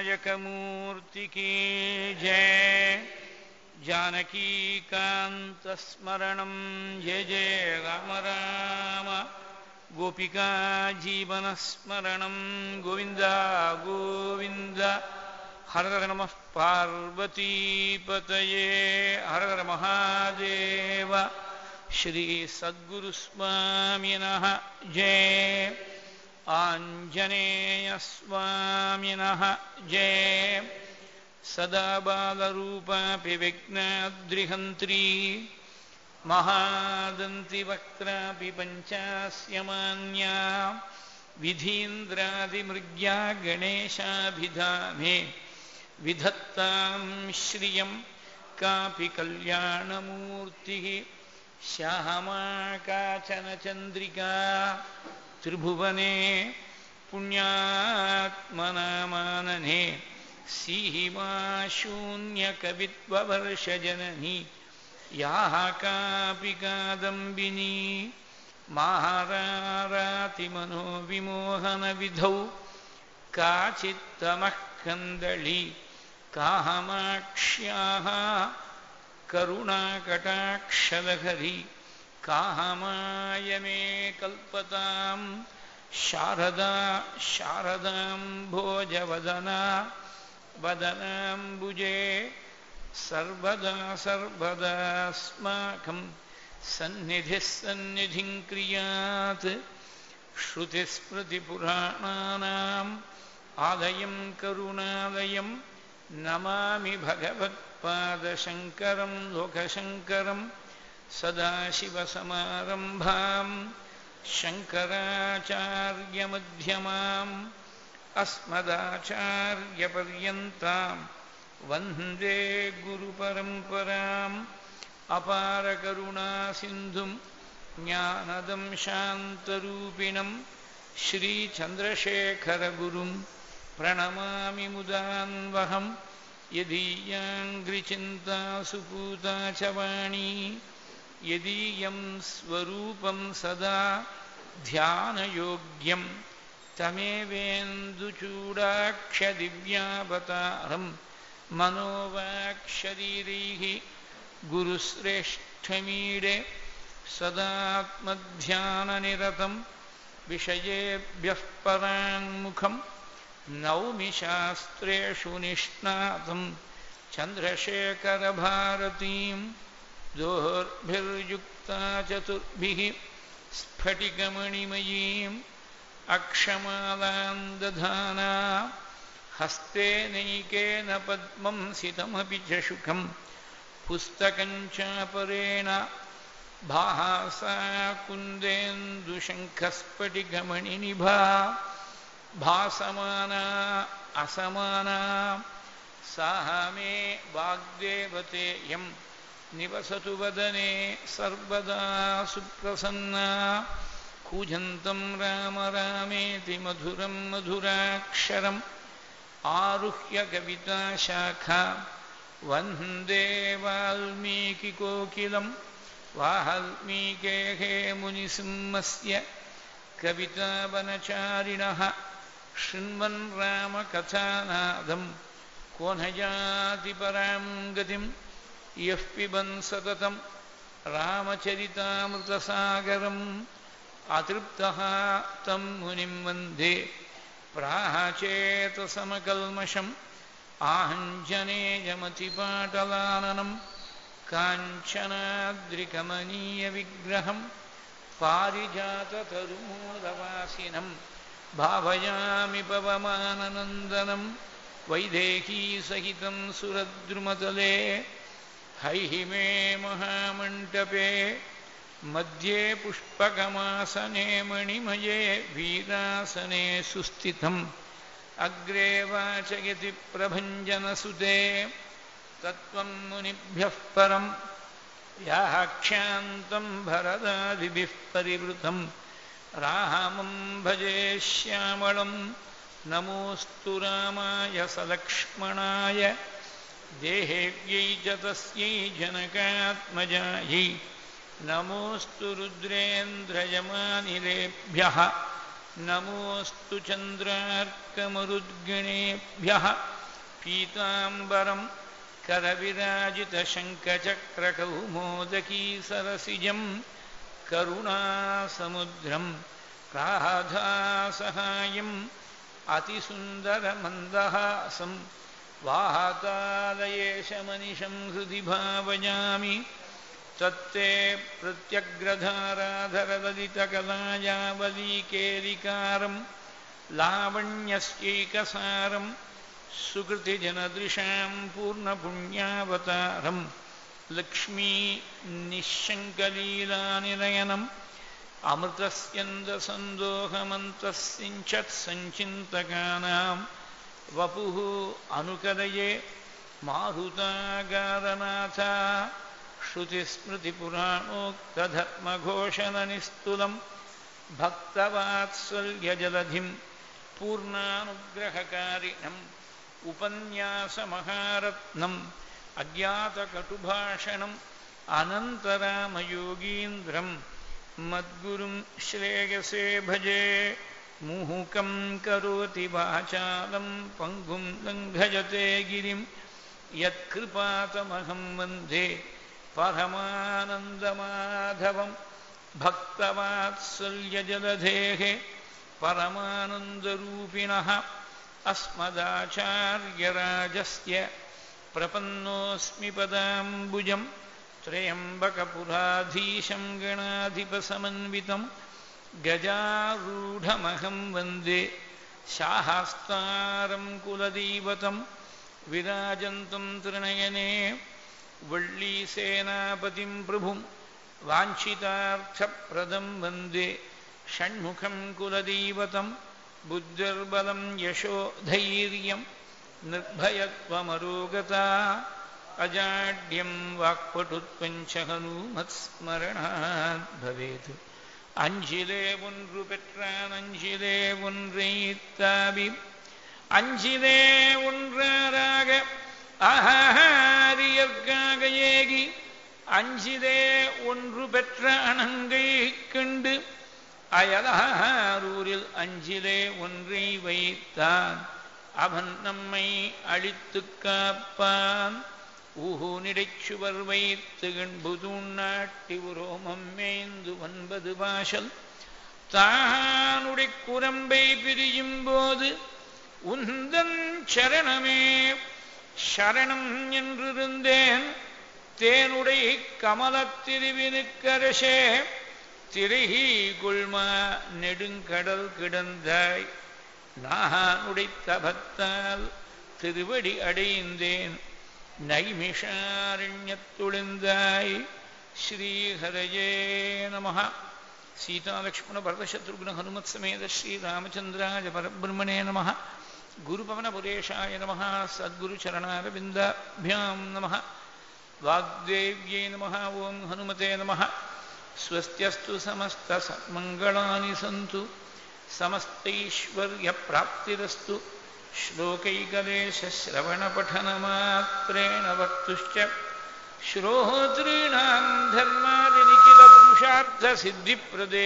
विनायकमूर्ति की जय जानकीकान्तस्मरणं जय जय राम राम गोपिका जीवनस्मरणं गोविन्द गोविन्द हर हर नमः पार्वतीपतये हर हर महादेव श्रीसद्गुरुस्वामिनः जय आञ्जनेयस्वामिनः जय सदा बालरूपापि विघ्नाद्रिहन्त्री महादन्तिवक्त्रापि पञ्चास्यमान्या विधीन्द्रादिमृग्या गणेशाभिधाने विधत्तां श्रियं कापि कल्याणमूर्तिः श्यामा काचन चन्द्रिका त्रिभुवने पुण्यात्मनामानने सीमा शून्यकवित्ववर्षजननी याः कापि कादम्बिनी माहारारातिमनोविमोहनविधौ काचित्तमः कन्दळी कामाक्ष्याः करुणाकटाक्षलहरी कामाय मे कल्पतां शारदा शारदां भोजवदना वदनाम्बुजे सर्वदा सर्वदास्माकं सन्निधिः सन्निधिं क्रियात् श्रुतिस्मृतिपुराणानाम् आलयं करुणालयं नमामि भगवत्पादशङ्करं लोकशङ्करं सदाशिवसमारम्भां शङ्कराचार्यमध्यमाम् अस्मदाचार्यपर्यन्तां वन्दे गुरुपरम्पराम् अपारकरुणासिन्धुं ज्ञानदं शान्तरूपिणं श्रीचन्द्रशेखरगुरुं प्रणमामि मुदान्वहं यदीयाङ्घ्रिचिन्ता सुपूता च वाणी यदीयं स्वरूपं सदा ध्यानयोग्यं तमेवेन्दुचूडाक्षदिव्यावतारं मनोवाक्शरीरैः गुरुश्रेष्ठमीडे सदात्मध्याननिरतं विषयेभ्यः पराङ्मुखं नौमि शास्त्रेषु निष्णातं चन्द्रशेखरभारतीं दोर्भिर्युक्ता चतुर्भिः स्फटिकमणिमयीम् अक्षमालां दधाना हस्ते नैकेन पद्मं सितमपि च शुकं पुस्तकं चापरेण भासा कुन्देन्दुशङ्खस्फटिकमणिनिभा भासमाना असमाना साह मे वाग्देवतेयं निवसतु वदने सर्वदा सुप्रसन्ना कूजन्तं राम रामेति मधुरं मधुराक्षरम् आरुह्य कविताशाखा वन्दे वाल्मीकिकोकिलं वाल्मीकेः मुनिसिंहस्य कवितावनचारिणः शृण्वन् रामकथानादं को न याति परां गतिं यः पिबन् सततं रामचरितामृतसागरम् अतृप्तः तं मुनिं वन्दे प्राचेतसमकल्मषम् आञ्जनेयमतिपाटलाननं काञ्चनाद्रिकमनीयविग्रहं पारिजाततरुमूलवासिनं भावयामि पवमाननन्दनं वैदेहीसहितं सुरद्रुमतले हैहिमे महामण्डपे मध्ये पुष्पकमासने मणिमये वीरासने सुस्थितम् अग्रे वाचयति प्रभञ्जनसुते तत्त्वं मुनिभ्यः परं याक्षान्तं भरदादिभिः परिवृतं रामं भजे श्यामलं नमोऽस्तु रामाय सलक्ष्मणाय देहेव्यै च तस्यै जनकात्मजायै नमोऽस्तु रुद्रेन्द्रयमानिलेभ्यः नमोऽस्तु चन्द्रार्कमरुद्गणेभ्यः पीताम्बरं करविराजितशङ्खचक्रकौमोदकी सरसिजं करुणासमुद्रं राधासहायम् अतिसुन्दरमन्दहासं वातालयेशमनिशं हृदि भावयामि तत्ते प्रत्यग्रधाराधरललितकलायावलीकेलिकारं लावण्यस्यैकसारं सुकृतिजनदृशां पूर्णपुण्यावतारं लक्ष्मी निःशङ्कलीलानिलयनम् अमृतस्यन्दसन्दोहमन्तस्सिञ्चत्सञ्चिन्तकानां वपुः अनुकदये मारुतागारनाथा श्रुतिस्मृतिपुराणोक्तधर्मघोषणनिस्तुलं भक्तवात्सल्यजलधिं पूर्णानुग्रहकारिणम् उपन्यासमहारत्नम् अज्ञातकटुभाषणम् अनन्तरामयोगीन्द्रम् मद्गुरुं श्रेयसे भजे मुहुकं करोति वाचालं पङ्गुं लङ्घयते गिरिं यत्कृपातमहं वन्दे परमानन्दमाधवं भक्तवात्सल्यजलधेः परमानन्दरूपिणः अस्मदाचार्यराजस्य प्रपन्नोऽस्मि पदाम्बुजम् त्र्यम्बकपुराधीशं गणाधिपसमन्वितं गजारूढमहं वन्दे शाहास्तारं कुलदैवतं विराजन्तं त्रिनयने वल्लीसेनापतिं प्रभुं वाञ्छितार्थप्रदं वन्दे षण्मुखं कुलदैवतं बुद्धिर्बलं यशो धैर्यं निर्भयत्वमरोगता अजाड्यं वाक्पटुत्वञ्च हनूमत्स्मरणात् भवेत् அஞ்சிலே ஒன்று பெற்றான் அஞ்சிலே ஒன்றைத்தாவி அஞ்சிலே ஒன்றாராக ஆஹாரியற்காக ஏகி அஞ்சிலே ஒன்று பெற்ற அணங்கை கண்டு அயலாரூரில் அஞ்சிலே ஒன்றை வைத்தான் அவன் நம்மை அழித்துக் காப்பான் ஊனிடைச்சுவர் வைத்து கண்புதூண் நாட்டி உரோமம் மேய்ந்து ஒன்பது வாசல் தானுடை குரம்பை பிரியும் போது உந்தன் சரணமே சரணம் என்றிருந்தேன் தேனுடை கமலத்திருவினுக்கரசே திரைகி குள்மா நெடுங்கடல் கிடந்தாய் நானுடை தபத்தால் திருவடி அடைந்தேன் நைமிஷாரண்யத்துளிந்தாய் ஸ்ரீஹரயே நம சீதாலக்ஷ்மண பரதசத்ருக்ன ஹனுமத் சமேத ஸ்ரீராமச்சந்திராய பரபிரம்மணே நம குருபவனபுரேஷாய நம சத்குருச்சரணாரவிந்தாபியாம் நம வாக்தேவ்யை நம ஓம் ஹனுமதே நம ஸ்வஸ்தியஸ்து சமஸ்தசன்மங்களாनि சந்து समस्तैश्वर्यप्राप्तिरस्तु श्लोकैकदेशश्रवणपठनमात्रेण वक्तुश्च श्रोतॄणां धर्मादिनिखिलपुरुषार्थसिद्धिप्रदे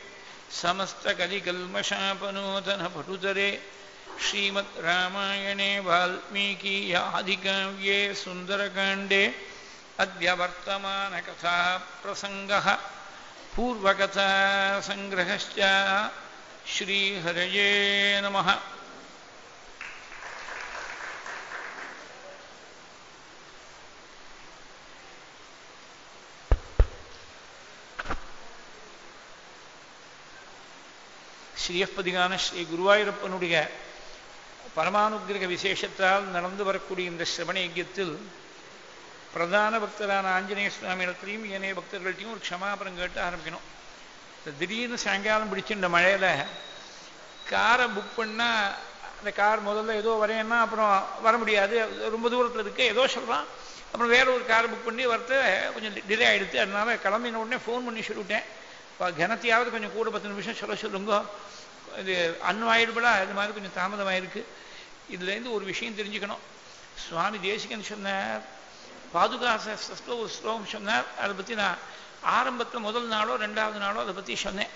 समस्तकलिकल्मषापनोदनपटुतरे श्रीमद् रामायणे वाल्मीकीयादिकाव्ये सुन्दरकाण्डे अद्य वर्तमानकथाप्रसङ्गः पूर्वकथासङ्ग्रहश्च श्रीहरये नमः ஸ்ரீயப்பதிகான ஸ்ரீ குருவாயூரப்பனுடைய பரமானுகிரக விசேஷத்தால் நடந்து வரக்கூடிய இந்த சிரவண யஜ்யத்தில் பிரதான பக்தரான ஆஞ்சநேய சுவாமி இடத்துலையும் ஏனைய பக்தர்கள்ட்டையும் ஒரு க்ஷமாபரம் கேட்டு ஆரம்பிக்கணும் திடீர்னு சாயங்காலம் பிடிச்சிருந்த மழையில் காரை புக் பண்ணால் அந்த கார் முதல்ல ஏதோ வரேன்னா அப்புறம் வர முடியாது ரொம்ப தூரத்தில் இருக்கு ஏதோ சொல்கிறான் அப்புறம் வேற ஒரு காரை புக் பண்ணி வரத்த கொஞ்சம் டிலே ஆகிடுது அதனால கிளம்பின உடனே ஃபோன் பண்ணி சொல்லிவிட்டேன் இப்போ கனத்தையாவது கொஞ்சம் கூட பத்து நிமிஷம் சொல்ல சொல்லுங்க இது அன்வாயிடுபடா இது மாதிரி கொஞ்சம் தாமதமாயிருக்கு இதுலேருந்து ஒரு விஷயம் தெரிஞ்சுக்கணும் சுவாமி தேசிகன் சொன்னார் பாதுகா சஸ்தில் ஒரு ஸ்லோகம் சொன்னார் அதை பற்றி நான் ஆரம்பத்தில் முதல் நாளோ ரெண்டாவது நாளோ அதை பற்றி சொன்னேன்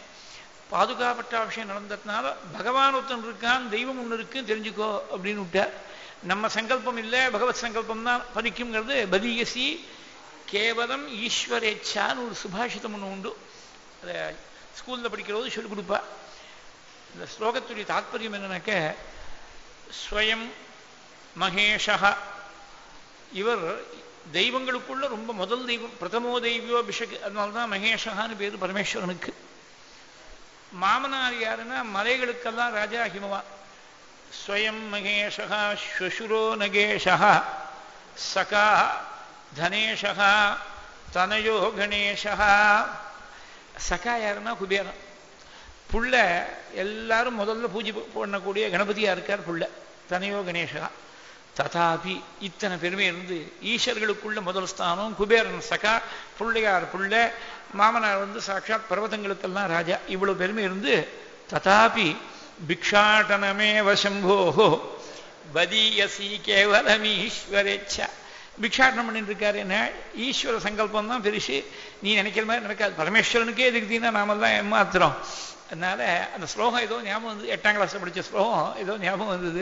பாதுகா பட்டாபிஷேகம் நடந்ததுனால பகவான் ஒருத்தன் இருக்கான் தெய்வம் ஒன்று இருக்குன்னு தெரிஞ்சுக்கோ அப்படின்னு விட்டார் நம்ம சங்கல்பம் இல்லை பகவத் சங்கல்பம் தான் பலிக்குங்கிறது பலியசி கேவலம் ஈஸ்வரேச்சான்னு ஒரு சுபாஷிதம் ஒன்று உண்டு அதை ஸ்கூலில் படிக்கிறபோது சொல்லிக் கொடுப்பா இந்த ஸ்லோகத்துடைய தாத்பரியம் என்னன்னாக்க ஸ்வயம் மகேஷா இவர் தெய்வங்களுக்குள்ள ரொம்ப முதல் தெய்வம் பிரதமோ தெய்வியோ பிஷக் அதனால தான் மகேஷகான்னு பேர் பரமேஸ்வரனுக்கு மாமனார் யாருன்னா மலைகளுக்கெல்லாம் ராஜா ஹிமவா ஸ்வயம் மகேஷா ஸ்வசுரோ நகேஷா சகா தனேஷா தனயோ கணேஷா சகா யாருன்னா குபேரன் புள்ள எல்லாரும் முதல்ல பூஜை பண்ணக்கூடிய கணபதியா இருக்கார் புள்ள தனையோ கணேஷா ததாபி இத்தனை பெருமை இருந்து ஈஸ்வர்களுக்குள்ள முதல் ஸ்தானம் குபேரன் சகா பிள்ளையார் புள்ள மாமனார் வந்து சாட்சாத் பர்வதங்களுக்கெல்லாம் ராஜா இவ்வளவு பெருமை இருந்து ததாபி பிக்ஷாட்டனமே வசம்போஹோ பதீயசி கேவலமீஸ்வரேச்சா பிக்ஷாட்டனம் பண்ணிட்டு இருக்காரு என்ன ஈஸ்வர சங்கல்பம் தான் பெருசு நீ நினைக்கிற மாதிரி நடக்காது பரமேஸ்வரனுக்கே எதுக்குதீங்கன்னா நாமெல்லாம் ஏமாத்துறோம் அதனால அந்த ஸ்லோகம் ஏதோ ஞாபகம் வந்து எட்டாம் கிளாஸ் படித்த ஸ்லோகம் ஏதோ ஞாபகம் வந்தது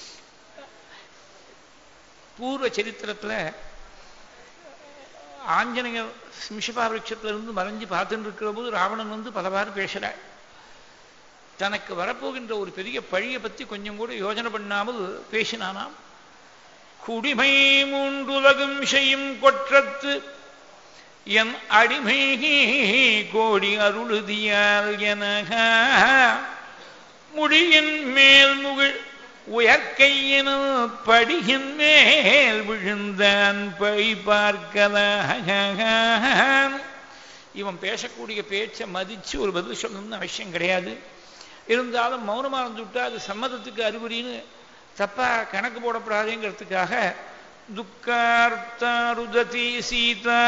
பூர்வ சரித்திரத்தில் ஆஞ்சநேயர் சிம்ஷபா விருட்சத்திலிருந்து மறைஞ்சு பார்த்துட்டு இருக்கிற போது ராவணன் வந்து பலவாறு பேசுகிறாள் தனக்கு வரப்போகின்ற ஒரு பெரிய பழியை பற்றி கொஞ்சம் கூட யோஜனை பண்ணாமல் பேசினானாம் குடிமை மூன்றுலகும் செய்யும் கொற்றத்து என் அடிமை கோடி அருளுதியால் எனக முடியின் மேல் முகிழ் உயர்கையின படியின் மேல் விழுந்தான் பை பார்க்கலாம் இவன் பேசக்கூடிய பேச்சை மதிச்சு ஒரு பதில் சொல்லணும்னு அவசியம் கிடையாது இருந்தாலும் மௌனமாக இருந்து விட்டா அது சம்மதத்துக்கு அறிகுறின்னு தப்பா கணக்கு போடப்படாதுங்கிறதுக்காக துக்கார்த்தாருததி சீதா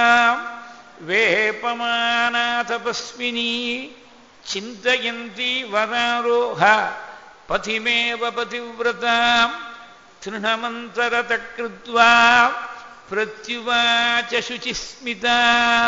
வேபமானா தபஸ்வினி சிந்தயந்தி வராரோஹ பதிமேவ பதிவிரதாம் திருணமந்தரத கிருத்வா பிரத்யுவாச்ச சுச்சிஸ்மிதா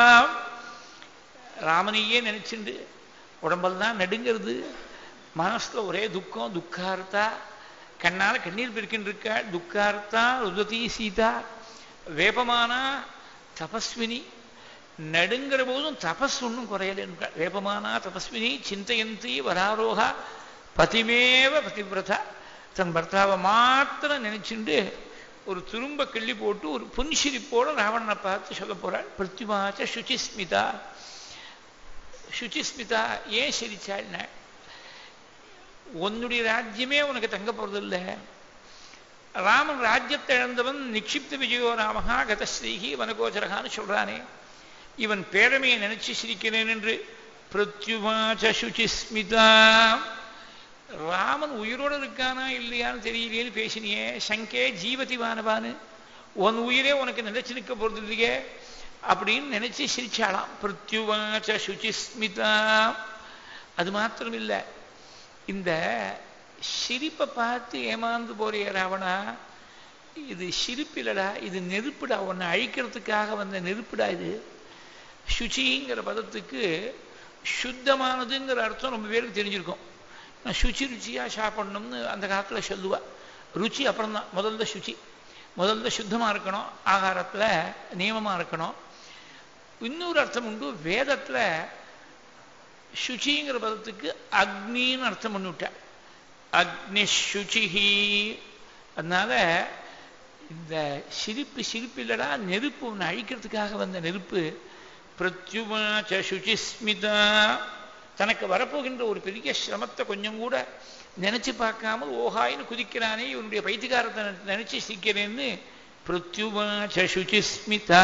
ராமனையே நினைச்சுண்டு உடம்பெல்லாம் நடுங்கிறது மனசுல ஒரே துக்கம் துக்கார்த்தா கண்ணால கண்ணீர் பெருக்கின்றிருக்க துக்கார்த்தா ருததி சீதா வேபமானா தபஸ்வினி நடுங்கிற போதும் தபஸ் ஒன்றும் குறையல வேபமானா தபஸ்வினி சிந்தையந்தி வராரோகா பதிமேவ பதிவிரதா தன் பர்த்தாவை மாத்திரம் நினைச்சுண்டு ஒரு துரும்ப கிள்ளி போட்டு ஒரு புன்சிரிப்போட ராவணனை பார்த்து சொல்ல போறாள் பிரத்யுமாச்ச சுச்சிஸ்மிதா சுச்சிஸ்மிதா ஏன் சிரிச்சாள்ன உன்னுடைய ராஜ்யமே உனக்கு தங்க போறதில்ல ராமன் ராஜ்யத்தை இழந்தவன் நிக்ஷிப்த விஜயோ ராமகா கதஸ்ரீகி வனகோச்சரகான்னு சொல்றானே இவன் பேரமையை நினைச்சு சிரிக்கிறேன் என்று பிரத்யுமாச்ச சுச்சிஸ்மிதா ராமன் உயிரோடு இருக்கானா இல்லையான்னு தெரியலையேன்னு பேசினியே சங்கே ஜீவதி வானவான்னு உன் உயிரே உனக்கு நினைச்சு நிற்க போறது இல்லையே அப்படின்னு நினைச்சு சிரிச்சாளாம் பிரத்யுவாச்ச சுச்சிஸ்மிதா அது மாத்திரம் இல்லை இந்த சிரிப்பை பார்த்து ஏமாந்து போறிய ராவணா இது சிரிப்பில்லடா இது நெருப்புடா உன்னை அழிக்கிறதுக்காக வந்த நெருப்புடா இது சுச்சிங்கிற பதத்துக்கு சுத்தமானதுங்கிற அர்த்தம் ரொம்ப பேருக்கு தெரிஞ்சிருக்கும் நான் சுச்சி ருச்சியாக சாப்பிடணும்னு அந்த காலத்தில் சொல்லுவா ருச்சி அப்புறம் தான் முதல்ல சுச்சி முதல்ல சுத்தமாக இருக்கணும் ஆகாரத்தில் நியமமாக இருக்கணும் இன்னொரு அர்த்தம் உண்டு வேதத்தில் சுச்சிங்கிற பதத்துக்கு அக்னின்னு அர்த்தம் பண்ணிவிட்டேன் அக்னி சுச்சிஹி அதனால இந்த சிரிப்பு சிரிப்பு இல்லடா நெருப்பு ஒன்று அழிக்கிறதுக்காக வந்த நெருப்பு பிரத்யுமாச்ச சுச்சிஸ்மிதா தனக்கு வரப்போகின்ற ஒரு பெரிய சிரமத்தை கொஞ்சம் கூட நினைச்சு பார்க்காமல் ஓஹாயின்னு குதிக்கிறானே இவனுடைய பைத்தியகாரத்தை நினைச்சு சிக்கிறேன்னு பிரத்யுமாச்ச சுச்சிஸ்மிதா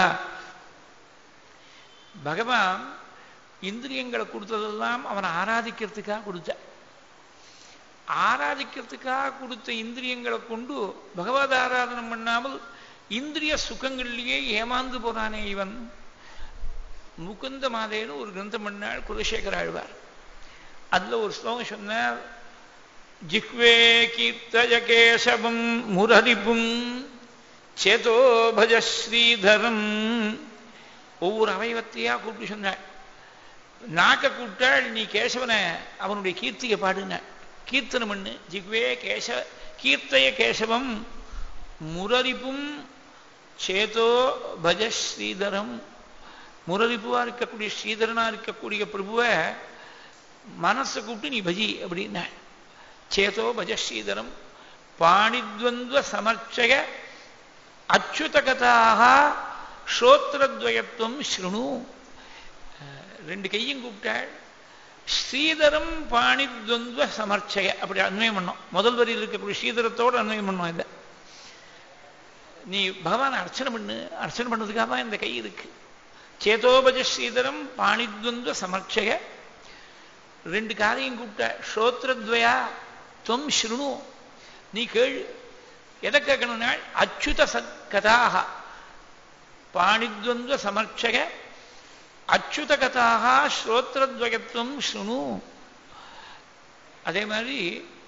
பகவான் இந்திரியங்களை கொடுத்ததெல்லாம் அவனை ஆராதிக்கிறதுக்காக கொடுத்த ஆராதிக்கிறதுக்காக கொடுத்த இந்திரியங்களை கொண்டு பகவத் ஆராதனம் பண்ணாமல் இந்திரிய சுகங்கள்லேயே ஏமாந்து போறானே இவன் முகுந்த மாதேன்னு ஒரு கிரந்தம் பண்ணாள் குலசேகர ஆழ்வார் அதுல ஒரு ஸ்லோகம் சொன்னார் ஜிஹ்வே கீர்த்தய கேசவம் முரரிப்பும் சேதோ பஜ ஸ்ரீதரம் ஒவ்வொரு அவயவத்தையா கூப்பிட்டு சொன்னாள் நாக்க கூப்பிட்டாள் நீ கேசவனை அவனுடைய கீர்த்தியை பாடுன கீர்த்தனம் பண்ணு ஜிக்வே கேச கீர்த்தய கேசவம் முரரிப்பும் சேதோ பஜ ஸ்ரீதரம் முரரிப்புவா இருக்கக்கூடிய ஸ்ரீதரனா இருக்கக்கூடிய பிரபுவை மனசை கூப்பிட்டு நீ பஜி அப்படின்ன சேதோ பஜ ஸ்ரீதரம் பாணித்வந்த்வ சமர்ச்சய அச்சுதகதாக ஸ்ரோத்திரத்வயத்துவம் ஸ்ருணு ரெண்டு கையும் கூப்பிட்டாள் ஸ்ரீதரம் பாணித்வந்த்வ சமர்ச்சய அப்படி அன்வயம் பண்ணோம் முதல் வரியில் இருக்கக்கூடிய ஸ்ரீதரத்தோடு அன்வயம் பண்ணோம் இதை நீ பகவான் அர்ச்சனை பண்ணு அர்ச்சனை பண்ணதுக்காக தான் இந்த கை இருக்கு சேதோபஜ ஸ்ரீதரம் பாணித்வந்த்வ சமர்ச்சய ரெண்டு காதையும் கூப்பிட்ட ஸ்ரோத்ரத்வயா துவம் ஸ்ருணு நீ கேளு எதை கேட்கணும்னா அச்சுத கதாக பாணித்வந்த்வ சமர்ச்சக அச்சுத கதாக ஸ்ரோத்திரத்வயத்துவம் ஸ்ருணு அதே மாதிரி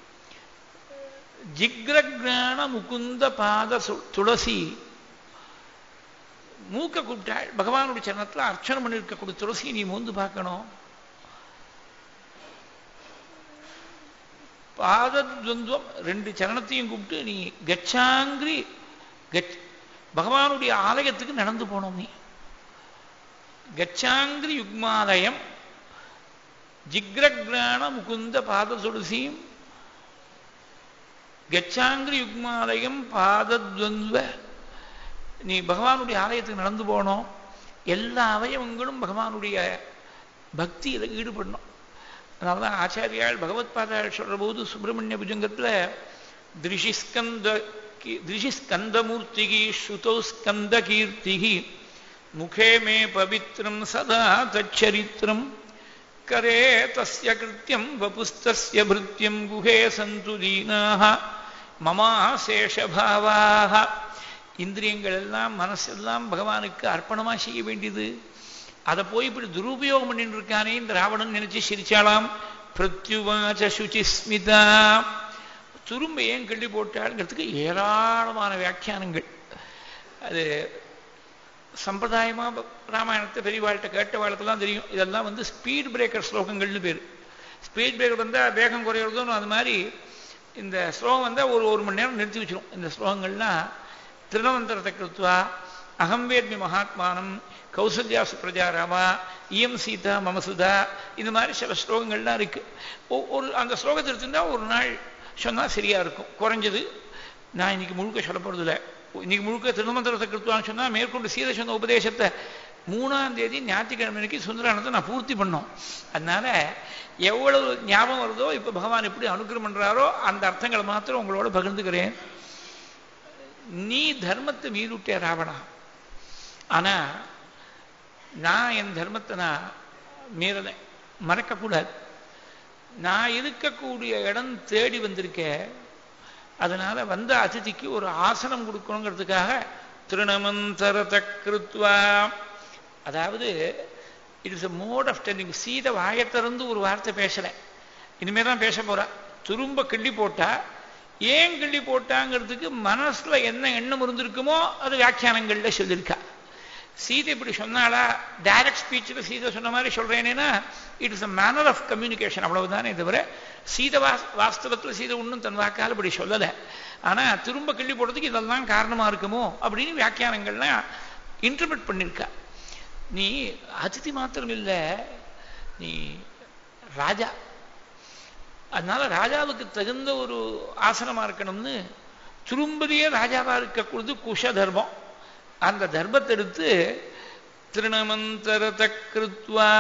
ஜிக்ரக்ஞான முகுந்த பாத துளசி மூக்க கூப்பிட்டாள் பகவானுடைய சரணத்தில் அர்ச்சனை பண்ணியிருக்கக்கூடிய துளசி நீ மூந்து பார்க்கணும் பாதத்வந்துவம் ரெண்டு சரணத்தையும் கூப்பிட்டு நீ கச்சாங்கிரி கச் பகவானுடைய ஆலயத்துக்கு நடந்து போனோம் நீ கச்சாங்கிரி யுக்மாலயம் ஜிக்ரக்ஞான முகுந்த பாத துளசியும் கச்சாங்கிரி யுக்மாலயம் பாதத்வந்த்வ நீ பகவானுடைய ஆலயத்துக்கு நடந்து போனோம் எல்லா அவயவங்களும் பகவானுடைய பக்தியில் ஈடுபடணும் அதனால தான் ஆச்சாரியால் பகவத் பாதாள் சொல்ற போது சுப்பிரமணிய புஜங்கத்தில் திருஷிஸ்கந்த திருஷிஸ்கந்தமூர்த்திகி ஸ்ருதௌ ஸ்கந்த கீர்த்திகி முகே மே பவித்ரம் சதா தச்சரித்திரம் கரே தஸ்ய கிருத்தியம் வபுஸ்தஸ்ய பிருத்தியம் குஹே சந்து தீனாக மமாசேஷபாவாக இந்திரியங்கள் எல்லாம் மனசெல்லாம் பகவானுக்கு அர்ப்பணமா செய்ய வேண்டியது அதை போய் இப்படி துருபயோகம் பண்ணிட்டு இருக்கானே இந்த ராவணன் நினைச்சு சிரிச்சாலாம் பிரத்யுவாச்ச சுச்சிஸ்மிதா துரும்ப ஏன் கிள்ளி போட்டாளுங்கிறதுக்கு ஏராளமான வியாக்கியானங்கள் அது சம்பிரதாயமா ராமாயணத்தை பெரியவாழ்கிட்ட கேட்ட வாழ்க்கெல்லாம் தெரியும் இதெல்லாம் வந்து ஸ்பீட் பிரேக்கர் ஸ்லோகங்கள்னு பேர் ஸ்பீட் பிரேக்கர் வந்தால் வேகம் குறையிறதும் அது மாதிரி இந்த ஸ்லோகம் வந்தால் ஒரு ஒரு மணி நேரம் நிறுத்தி வச்சிடும் இந்த ஸ்லோகங்கள்லாம் திருநவந்தரத்தை கிருத்வா அகம் வேத்மி மகாத்மானம் கௌசல்யாசு பிரஜாராமா இயம் சீதா மமசுதா இந்த மாதிரி சில ஸ்லோகங்கள்லாம் இருக்கு ஒரு அந்த ஸ்லோகத்தை எடுத்துருந்தா ஒரு நாள் சொன்னால் சரியா இருக்கும் குறைஞ்சது நான் இன்னைக்கு முழுக்க சொல்ல போறதில்ல இன்னைக்கு முழுக்க திருமந்திரத்தை கிருத்துவான்னு சொன்னால் மேற்கொண்டு சீதை சொன்ன உபதேசத்தை மூணாம் தேதி ஞாயிற்றுக்கிழமைக்கு சுந்தரானத்தை நான் பூர்த்தி பண்ணோம் அதனால எவ்வளவு ஞாபகம் வருதோ இப்போ பகவான் எப்படி அனுகிரம் பண்றாரோ அந்த அர்த்தங்களை மாத்திரம் உங்களோட பகிர்ந்துக்கிறேன் நீ தர்மத்தை மீறிவிட்டே ராவணா ஆனா நான் என் தர்மத்தை நான் மீறலை மறக்கக்கூடாது நான் இருக்கக்கூடிய இடம் தேடி வந்திருக்கேன் அதனால வந்த அதிதிக்கு ஒரு ஆசனம் கொடுக்கணுங்கிறதுக்காக திருணமந்தரத கிருத்வா அதாவது it is a mode of telling Sita வாயை திறந்து ஒரு வார்த்தை பேசலை இனிமே தான் பேச போறா திரும்ப கிள்ளி போட்டா ஏன் கிள்ளி போட்டாங்கிறதுக்கு மனசுல என்ன எண்ணம் இருந்திருக்குமோ அது வியாக்கியானங்கள்ல சொல்லியிருக்கா சீதை இப்படி சொன்னாலா டைரக்ட் ஸ்பீச்சில் சீதை சொன்ன மாதிரி சொல்றேனேன்னா it is a manner of communication அவ்வளவுதானே தவிர சீதை வாஸ் வாஸ்தவத்தில் சீதை ஒன்றும் தன் வாக்கால் இப்படி சொல்லலை ஆனா திரும்ப கிள்ளி போடுறதுக்கு இதெல்லாம் காரணமா இருக்குமோ அப்படின்னு வியாக்கியானங்கள்லாம் இன்டர்பிரட் பண்ணியிருக்கா நீ அதிதி மாத்திரம் இல்லை நீ ராஜா அதனால ராஜாவுக்கு தகுந்த ஒரு ஆசனமா இருக்கணும்னு திரும்பதியே ராஜாவா இருக்கக்கூடியது குஷ தர்மம் அந்த தர்மத்தை எடுத்து திருணமந்தரத கிருத்வா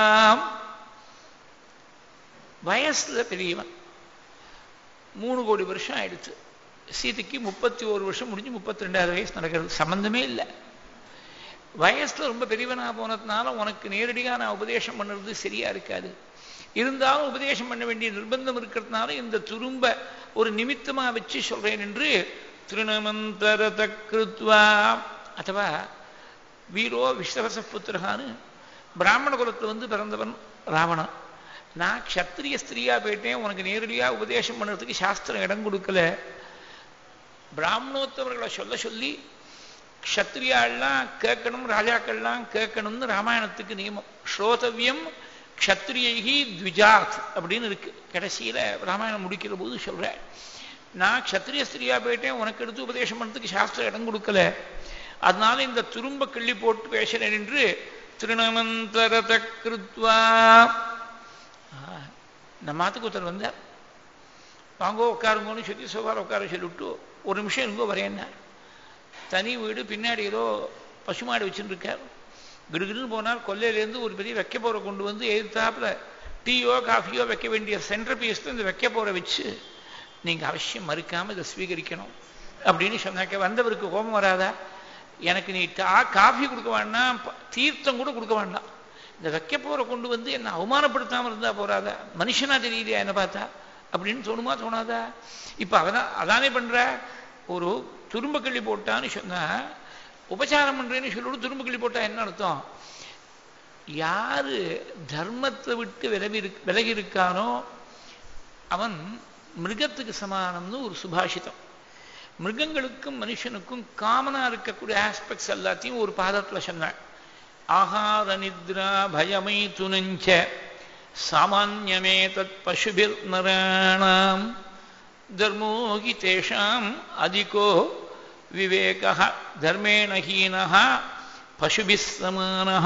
வயசுல பெரியவன் மூணு கோடி வருஷம் ஆயிடுச்சு சீதைக்கு முப்பத்தி ஒரு வருஷம் முடிஞ்சு முப்பத்தி ரெண்டாவது வயசு நடக்கிறது சம்பந்தமே இல்லை வயசுல ரொம்ப பெரியவனா போனதுனால உனக்கு நேரடியாக நான் உபதேசம் பண்ணுறது சரியா இருக்காது இருந்தாலும் உபதேசம் பண்ண வேண்டிய நிர்பந்தம் இருக்கிறதுனால இந்த துரும்ப ஒரு நிமித்தமா வச்சு சொல்றேன் என்று திருணமந்தரத கிருத்வா ಅಥವಾ வீரோ விஸ்வச புத்திரகான்னு பிராமண குலத்தில் வந்து பிறந்தவன் ராவணன் நான் க்ஷத்திரிய ஸ்திரீயா போயிட்டேன் உனக்கு நேரடியாக உபதேசம் பண்ணுறதுக்கு சாஸ்திரம் இடம் கொடுக்கல பிராமணோத்தவர்களை சொல்ல சொல்லி க்ஷத்ரியாள்லாம் கேட்கணும் ராஜாக்கள்லாம் கேட்கணும்னு ராமாயணத்துக்கு நியமம் ஸ்ரோதவியம் க்ஷத்ரியைகி த்விஜாத் அப்படின்னு இருக்கு கடைசியில ராமாயணம் முடிக்கிற போது சொல்ற நான் க்ஷத்திரிய ஸ்திரியா போயிட்டேன் உனக்கு எடுத்து உபதேசம் பண்ணதுக்கு சாஸ்திரம் இடம் கொடுக்கல அதனால இந்த துரும்ப கிள்ளி போட்டு பேசுறேன் என்று திருணமந்தரத கிருத்வா நம்ம மாத்துக்கு ஒருத்தர் வந்தார் வாங்கோ உட்காருங்கன்னு சொல்லி சோஃபாவில் உட்கார சொல்லிவிட்டு ஒரு நிமிஷம் இருங்கோ வரேன்னார் தனி வீடு பின்னாடி ஏதோ பசுமாடு வச்சுட்டு இருக்கார் கிடுகிடுன்னு போனால் கொல்லையிலேருந்து ஒரு பெரிய வைக்க போரை கொண்டு வந்து எதிர்த்தாப்புல டீயோ காஃபியோ வைக்க வேண்டிய சென்டர் பீஸ்ல இந்த வைக்க போரை வச்சு நீங்க அவசியம் மறுக்காம இதை ஸ்வீகரிக்கணும் அப்படின்னு சொன்னாக்க வந்தவருக்கு கோபம் வராதா எனக்கு நீ டா காஃபி கொடுக்க வேண்டாம் ப- தீர்த்தம் கூட கொடுக்க வேண்டாம் இந்த வைக்க போரை கொண்டு வந்து என்ன அவமானப்படுத்தாம இருந்தா போறாதா மனுஷனா தெரியலையா என்ன பார்த்தா அப்படின்னு தோணுமா தோணாதா இப்ப அதான் அதானே பண்ற ஒரு துரும்ப கிள்ளி போட்டான்னு சொன்னா உபச்சாரம் பண்றேன்னு சொல்லிவிட்டு துரும்ப கிள்ளி போட்டா என்ன அர்த்தம் யாரு தர்மத்தை விட்டு விலகி இருக்- விலகி இருக்கானோ அவன் மிருகத்துக்கு சமானம்னு ஒரு சுபாஷிதம் மிருகங்களுக்கும் மனுஷனுக்கும் காமனா இருக்கக்கூடிய ஆஸ்பெக்ட்ஸ் எல்லாத்தையும் ஒரு பாதத்துல சொன்னான் ஆகார நித்ரா பயமை துணஞ்ச சாமான்யமே தத் பசுபிர் நராணாம் தர்மோகி தேஷாம் அதிகோ விவேக தர்மேண ஹீனः பசுபிஸ் சமானः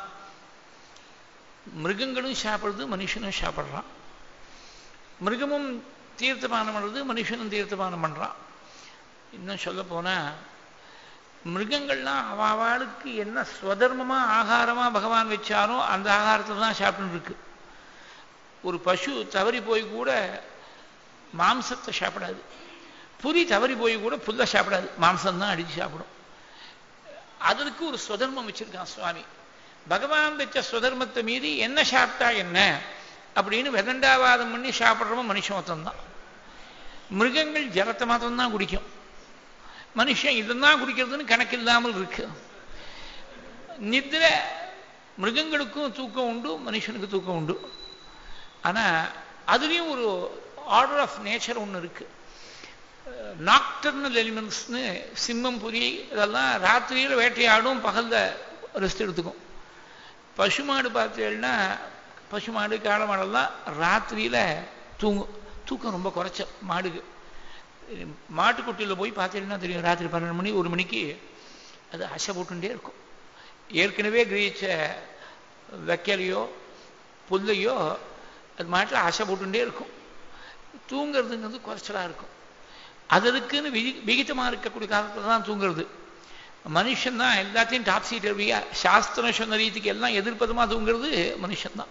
மிருகங்களும் சாப்பிடுறது மனுஷனும் சாப்பிடுறான் மிருகமும் தீர்த்தபானம் பண்ணுறது மனுஷனும் தீர்த்தபானம் பண்றான் இன்னும் சொல்ல போனா மிருகங்கள்லாம் அவ அவளுக்கு என்ன ஸ்வதர்மமா ஆகாரமா பகவான் வச்சாரோ அந்த ஆகாரத்தை தான் சாப்பிட்டு இருக்கு ஒரு பசு தவறி போய் கூட மாம்சத்தை சாப்பிடாது புலி தவறி போய் கூட புல்ல சாப்பிடாது மாம்சம் தான் அடிச்சு சாப்பிடும் அதற்கு ஒரு சுதர்மம் வச்சிருக்கான் சுவாமி பகவான் வச்ச சுதர்மத்தை மீறி என்ன சாப்பிட்டா என்ன அப்படின்னு வெதண்டாவாதம் பண்ணி சாப்பிட்றவன் மனுஷன் மொத்தம்தான் மிருகங்கள் ஜலத்தை மாத்திரம் தான் குடிக்கும் மனுஷன் இதெல்லாம் குடிக்கிறதுன்னு கணக்கு இல்லாமல் இருக்கு நித்ர மிருகங்களுக்கும் தூக்கம் உண்டு மனுஷனுக்கு தூக்கம் உண்டு ஆனா அதுலேயும் ஒரு ஆர்டர் ஆஃப் நேச்சர் ஒன்று இருக்கு நாக்டர்னல் எலிமெண்ட்ஸ்னு சிம்மம் புலி இதெல்லாம் ராத்திரியில் வேட்டையாடும் பகல்ல ரெஸ்ட் எடுத்துக்கும் பசுமாடு பார்த்தீங்கன்னா பசுமாடு காளை மாடெல்லாம் ராத்திரியில தூங்கும் தூக்கம் ரொம்ப குறைச்ச மாடுக்கு மாட்டுக்குட்டியில் போய் பார்த்தீங்கன்னா தெரியும் ராத்திரி பன்னெண்டு மணி ஒரு மணிக்கு அது அசை போட்டுட்டே இருக்கும் ஏற்கனவே கிரகிச்ச வைக்கலையோ புல்லையோ அது மாட்டில் அசை போட்டுட்டே இருக்கும் தூங்கிறதுங்கிறது குறைச்சலாக இருக்கும் அதற்குன்னு விகி விகிதமாக இருக்கக்கூடிய காலத்தில் தான் தூங்குறது மனுஷன் தான் எல்லாத்தையும் டாப் சீட்டர்வியா சாஸ்திரம் சொன்ன ரீதிக்கு எல்லாம் எதிர்ப்பதமாக தூங்குறது மனுஷன்தான்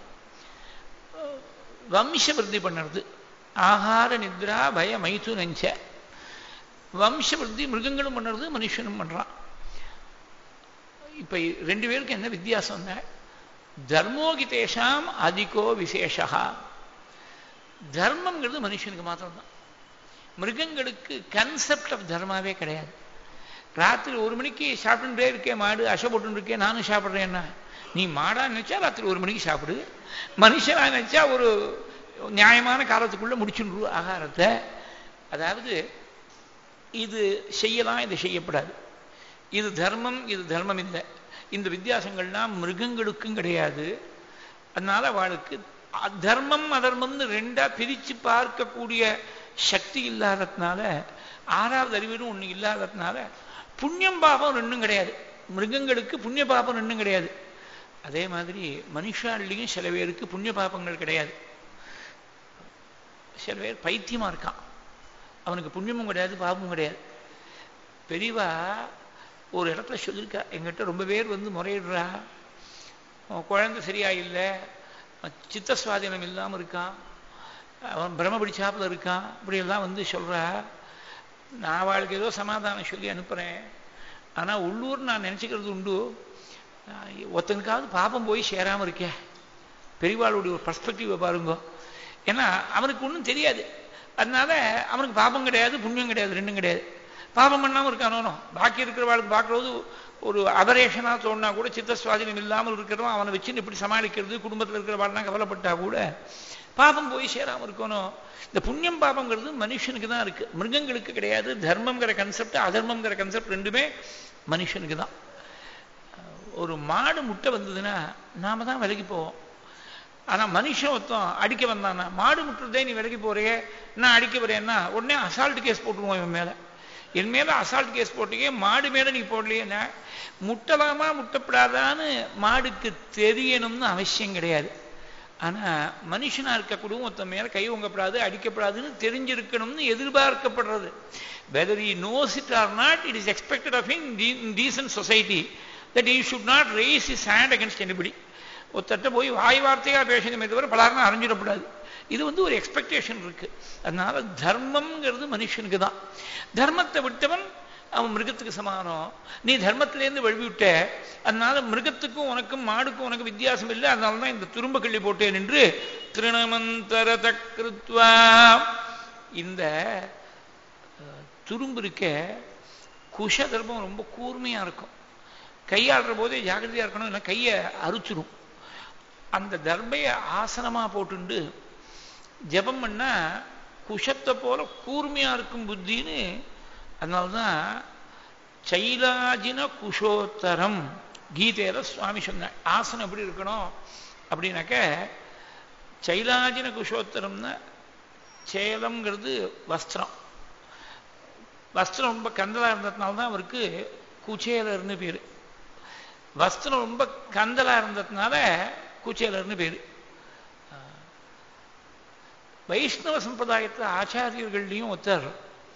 வம்ச விருத்தி பண்ணுறது ஆகார நித்ரா பய மைத்து நெஞ்ச வம்ச விருத்தி மிருகங்களும் பண்ணுறது மனுஷனும் பண்ணுறான் இப்போ ரெண்டு பேருக்கு என்ன வித்தியாசம் தர்மோகிதேஷாம் அதிகோ விசேஷா தர்மங்கிறது மனுஷனுக்கு மாத்திரம்தான் மிருகங்களுக்கு கன்செப்ட் ஆஃப் தர்மாவே கிடையாது ராத்திரி ஒரு மணிக்கு சாப்பிட்டுட்டே இருக்கேன் மாடு அசை போட்டு இருக்கேன் நானும் சாப்பிட்றேன்னா நீ மாடா நினைச்சா ராத்திரி ஒரு மணிக்கு சாப்பிடு மனுஷனா நினைச்சா ஒரு நியாயமான காலத்துக்குள்ள முடிச்சுடு ஆகாரத்தை அதாவது இது செய்யலாம் இது செய்யப்படாது இது தர்மம் இது தர்மம் இல்லை இந்த வித்தியாசங்கள்லாம் மிருகங்களுக்கும் கிடையாது அதனால அவளுக்கு தர்மம் அதர்மம்னு ரெண்டா பிரிச்சு பார்க்கக்கூடிய சக்தி இல்லாததுனால ஆறாவது அறிவுன்னு ஒண்ணு இல்லாததுனால புண்ணியம் பாபம் ரெண்டும் கிடையாது மிருகங்களுக்கு புண்ணிய பாபம் ரெண்டும் கிடையாது அதே மாதிரி மனுஷாலையும் சில பேருக்கு புண்ணிய பாபங்கள் கிடையாது சில பேர் பைத்தியமா இருக்கான் அவனுக்கு புண்ணியமும் கிடையாது பாபமும் கிடையாது பெரியவா ஒரு இடத்துல சொல்லியிருக்கா எங்கிட்ட ரொம்ப பேர் வந்து முறையிடுறா அவன் குழந்தை சரியா இல்லை சித்த சுவாதீனம் இல்லாமல் இருக்கான் அவன் பிரம பிடிச்சாப்புல இருக்கான் இப்படியெல்லாம் வந்து சொல்றா நான் அவளுக்கு ஏதோ சமாதானம் சொல்லி அனுப்புறேன் ஆனா உள்ளூர் நான் நினைச்சுக்கிறது உண்டு ஒருத்தனுக்காவது பாப்பம் போய் சேராம இருக்கேன் பெரியவாளுடைய ஒரு பர்ஸ்பெக்டிவை பாருங்க ஏன்னா அவனுக்கு ஒன்றும் தெரியாது அதனால அவனுக்கு பாபம் கிடையாது புண்ணியம் கிடையாது ரெண்டும் கிடையாது பாபம் பண்ணாமல் இருக்கானோ பாக்கி இருக்கிறவாளுக்கு பார்க்கறது ஒரு அபரேஷனாக தோணுனா கூட சித்த சுவாதீனம் இல்லாமல் இருக்கிறவன் அவனை வச்சுன்னு இப்படி சமாளிக்கிறது குடும்பத்தில் இருக்கிறவாள்லாம் கவலைப்பட்டா கூட பாபம் போய் சேராமல் இருக்கணும் இந்த புண்ணியம் பாபங்கிறது மனுஷனுக்கு தான் இருக்கு மிருகங்களுக்கு கிடையாது தர்மங்கிற கன்செப்ட் அதர்மங்கிற கன்செப்ட் ரெண்டுமே மனுஷனுக்கு தான் ஒரு மாடு முட்டை வந்ததுன்னா நாம தான் விலைக்கு போவோம் ஆனா மனுஷன் ஒருத்தன் அடிக்க வந்தானா மாடு முட்டுறதே நீ விலகி போறியே நான் அடிக்க வரேன்னா உடனே அசால்ட் கேஸ் போட்டுருவோம் இவன் மேல என் மேல அசால்ட் கேஸ் போட்டீங்க மாடு மேல நீ போடலையே முட்டலாமா முட்டப்படாதான்னு மாடுக்கு தெரியணும்னு அவசியம் கிடையாது ஆனா மனுஷனா இருக்கக்கூடிய ஒருத்தன் மேல கை உங்கப்படாது அடிக்கப்படாதுன்னு தெரிஞ்சிருக்கணும்னு எதிர்பார்க்கப்படுறது whether he knows it or not it is expected of him in decent society that he should not raise his hand against anybody ஒருத்தட்ட போய் வாய் வார்த்தையா பேசணுமே தவிர பலாருன்னு அறிஞ்சிடக்கூடாது இது வந்து ஒரு எக்ஸ்பெக்டேஷன் இருக்கு அதனால தர்மம்ங்கிறது மனுஷனுக்கு தான் தர்மத்தை விட்டவன் அவன் மிருகத்துக்கு சமானம் நீ தர்மத்திலேருந்து வழுவி விட்ட அதனால மிருகத்துக்கும் உனக்கும் மாடுக்கும் உனக்கு வித்தியாசம் இல்லை அதனால தான் இந்த துரும்ப கிள்ளி போட்டேன் என்று திருணமந்தர தக்ருத்வா இந்த துரும்பு இருக்க குஷ தர்மம் ரொம்ப கூர்மையா இருக்கும் கையாடுற போதே ஜாகிரதையா இருக்கணும் இல்லை கையை அறுச்சிடும் அந்த தர்மைய ஆசனமா போட்டுண்டு ஜபம் பண்ணா குஷத்தை போல கூர்மையா இருக்கும் புத்தின்னு அதனால்தான் சைலாஜின குஷோத்தரம் கீதையில சுவாமி சொன்னார் ஆசனம் எப்படி இருக்கணும் அப்படின்னாக்க சைலாஜின குஷோத்தரம்னா சேலம்ங்கிறது வஸ்திரம் வஸ்திரம் ரொம்ப கந்தலா இருந்ததுனால தான் அவருக்கு குச்சேலர்னு பேரு வஸ்திரம் ரொம்ப கந்தலா இருந்ததுனால குச்சேலர்னு பேரு வைஷ்ணவ சம்பிரதாயத்தில் ஆச்சாரியர்கள்லையும் ஒருத்தர்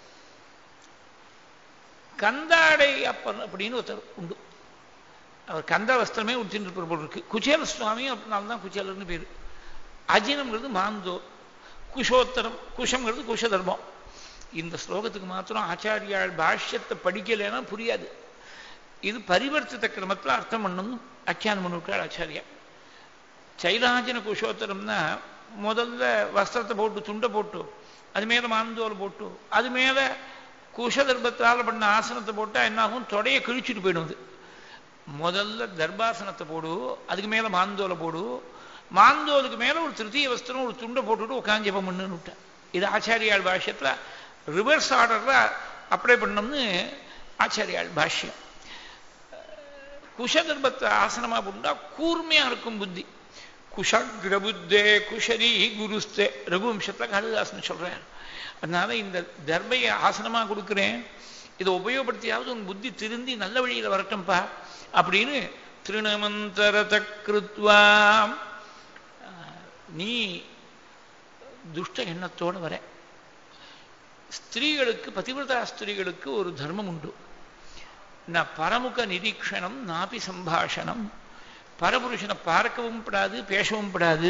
கந்தாடை அப்பன் அப்படின்னு ஒருத்தர் உண்டு அவர் கந்த வஸ்திரமே உடுத்தின்னு இருப்பவர் போல் இருக்கு குச்சேல சுவாமி அப்படின்னால தான் குச்சேலர்னு பேரு அஜினம்ங்கிறது மாந்தோ குஷோத்தரம் குஷம்ங்கிறது குஷதர்மம் இந்த ஸ்லோகத்துக்கு மாத்திரம் ஆச்சாரியால் பாஷ்யத்தை படிக்கலைன்னா புரியாது இது பரிவர்த்தித்த கிரமத்தில் அர்த்தம் பண்ணணும் அக்கியானம் பண்ணிவிட்டாள் ஆச்சாரியா சைலாஜன குஷோத்தரம்னா முதல்ல வஸ்திரத்தை போட்டு துண்டை போட்டு அது மேலே மாந்தோல் போட்டு அது மேலே குஷதர்பத்தால் பண்ண ஆசனத்தை போட்டால் என்னாகும் தொடையை கிழிச்சிட்டு போயிடும் அது முதல்ல தர்பாசனத்தை போடு அதுக்கு மேலே மாந்தோலை போடு மாந்தோலுக்கு மேலே ஒரு திருத்தீய வஸ்திரம் ஒரு துண்டை போட்டுட்டு உட்காந்து ஜெபம் பண்ணுன்னு விட்டேன் இது ஆச்சாரியால் பாஷ்யத்தில் ரிவர்ஸ் ஆர்டரில் அப்ளை பண்ணோம்னு ஆச்சாரியால் பாஷ்யம் குஷதர்பத்தை ஆசனமாக போட்டா கூர்மையாக இருக்கும் புத்தி குஷக்ரபுத்தே குஷரி குருஸ்தே ரகுவம்சத்தில் காளிதாசன் சொல்றார் அதனால இந்த தர்மையை ஆசனமா கொடுக்குறேன் இதை உபயோகப்படுத்தியாவது உன் புத்தி திருந்தி நல்ல வழியில வரட்டும்பா அப்படின்னு திருணமந்தரத கிருத்வா நீ துஷ்ட எண்ணத்தோட வர ஸ்திரீகளுக்கு பதிவிரதா ஸ்திரீகளுக்கு ஒரு தர்மம் உண்டு ந பரமுக நிரீக்ஷணம் நாபி சம்பாஷணம் பரபுருஷனை பார்க்கவும் படாது பேசவும் படாது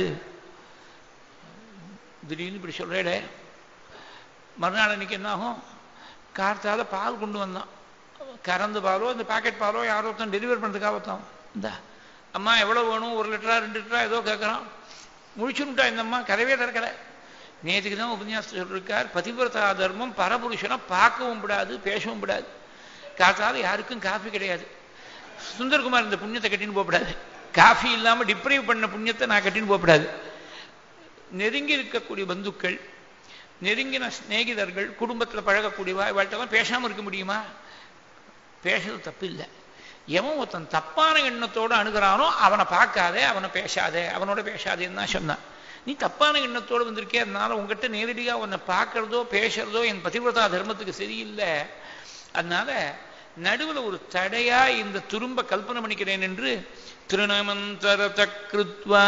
திடீர்னு இப்படி சொல்றேட மறுநாள் அன்னைக்கு என்ன ஆகும் கார்த்தால பால் கொண்டு வந்தான் கறந்து பாலோ இந்த பாக்கெட் பாலோ யாரோ ஒருத்தன் டெலிவரி பண்ணுறதுக்காக ஒருத்தன் இந்த அம்மா எவ்வளோ வேணும் ஒரு லிட்டரா ரெண்டு லிட்டரா ஏதோ கேட்குறான் முழிச்சுட்டா இந்த அம்மா கதவே திறக்கலை நேற்றுக்கு தான் உபன்யாசம் சொல்லியிருக்கார் பதிவிரதா தர்மம் பரபுருஷனை பார்க்கவும் விடாது பேசவும் விடாது காத்தால யாருக்கும் காஃபி கிடையாது சுந்தர்குமார் இந்த புண்ணியத்தை கட்டின்னு போகக்கூடாது காஃபி இல்லாமல் டிப்ரைவ் பண்ண புண்ணியத்தை நான் கட்டின்னு போகக்கூடாது நெருங்கி இருக்கக்கூடிய பந்துக்கள் நெருங்கின சிநேகிதர்கள் குடும்பத்தில் பழகக்கூடியவா இவாழ்கிட்டலாம் பேசாமல் இருக்க முடியுமா பேசுறது தப்பு இல்லை எவன் ஒருத்தன் தப்பான எண்ணத்தோடு அணுகிறானோ அவனை பார்க்காதே அவனை பேசாதே அவனோட பேசாதேன்னு தான் சொன்னான் நீ தப்பான எண்ணத்தோடு வந்திருக்கே அதனால உங்ககிட்ட நேரடியாக உன்னை பார்க்கறதோ பேசுறதோ என் பதிவிரதா தர்மத்துக்கு சரியில்லை அதனால நடுவில் ஒரு தடையா இந்த துரும்ப கல்பனை பண்ணிக்கிறேன் என்று திருநமந்தரத கிருத்வா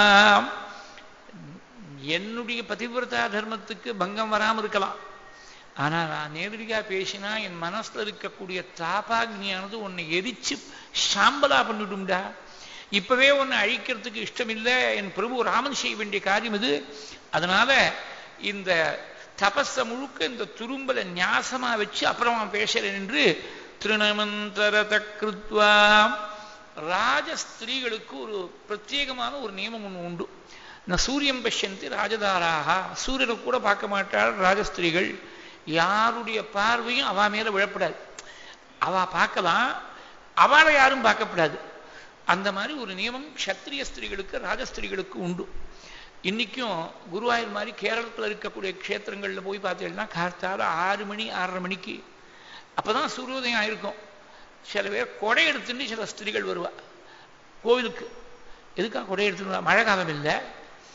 என்னுடைய பதிவிரதா தர்மத்துக்கு பங்கம் வராமல் இருக்கலாம் ஆனா நான் நேரடியாக பேசினா என் மனசுல இருக்கக்கூடிய தாபாக்னியானது உன்னை எரிச்சு சாம்பலா பண்ணிடும்டா இப்பவே உன்னை அழிக்கிறதுக்கு இஷ்டம் இல்லை என் பிரபு ராமன் செய்ய வேண்டிய காரியம் இது அதனால இந்த தபஸ முழுக்க இந்த துரும்பல ஞாசமா வச்சு அப்புறம் அவன் பேசுறேன் என்று திருநமந்தரத கிருத்வா ராஜஸ்திரீகளுக்கு ஒரு பிரத்யேகமான ஒரு நியமம் ஒன்று உண்டு நான் சூரியம் பஷ்யந்தி ராஜதாராக சூரியனை கூட பார்க்க மாட்டாள் ராஜஸ்திரீகள் யாருடைய பார்வையும் அவ மேல விழப்படாது அவ பார்க்கலாம் அவளை யாரும் பார்க்கப்படாது அந்த மாதிரி ஒரு நியமம் க்ஷத்திரிய ஸ்திரீகளுக்கு ராஜஸ்திரீகளுக்கு உண்டு இன்னைக்கும் குருவாயூர் மாதிரி கேரளத்தில் இருக்கக்கூடிய க்ஷேத்திரங்களில் போய் பார்த்தீங்கன்னா கார்த்தால ஆறு மணி ஆறரை மணிக்கு அப்பதான் சூரியோதயம் ஆயிருக்கும் சில பேர் கொடை எடுத்துட்டு சில ஸ்திரீகள் வருவா கோவிலுக்கு எதுக்காக கொடை எடுத்துட்டு மழை காலம் இல்லை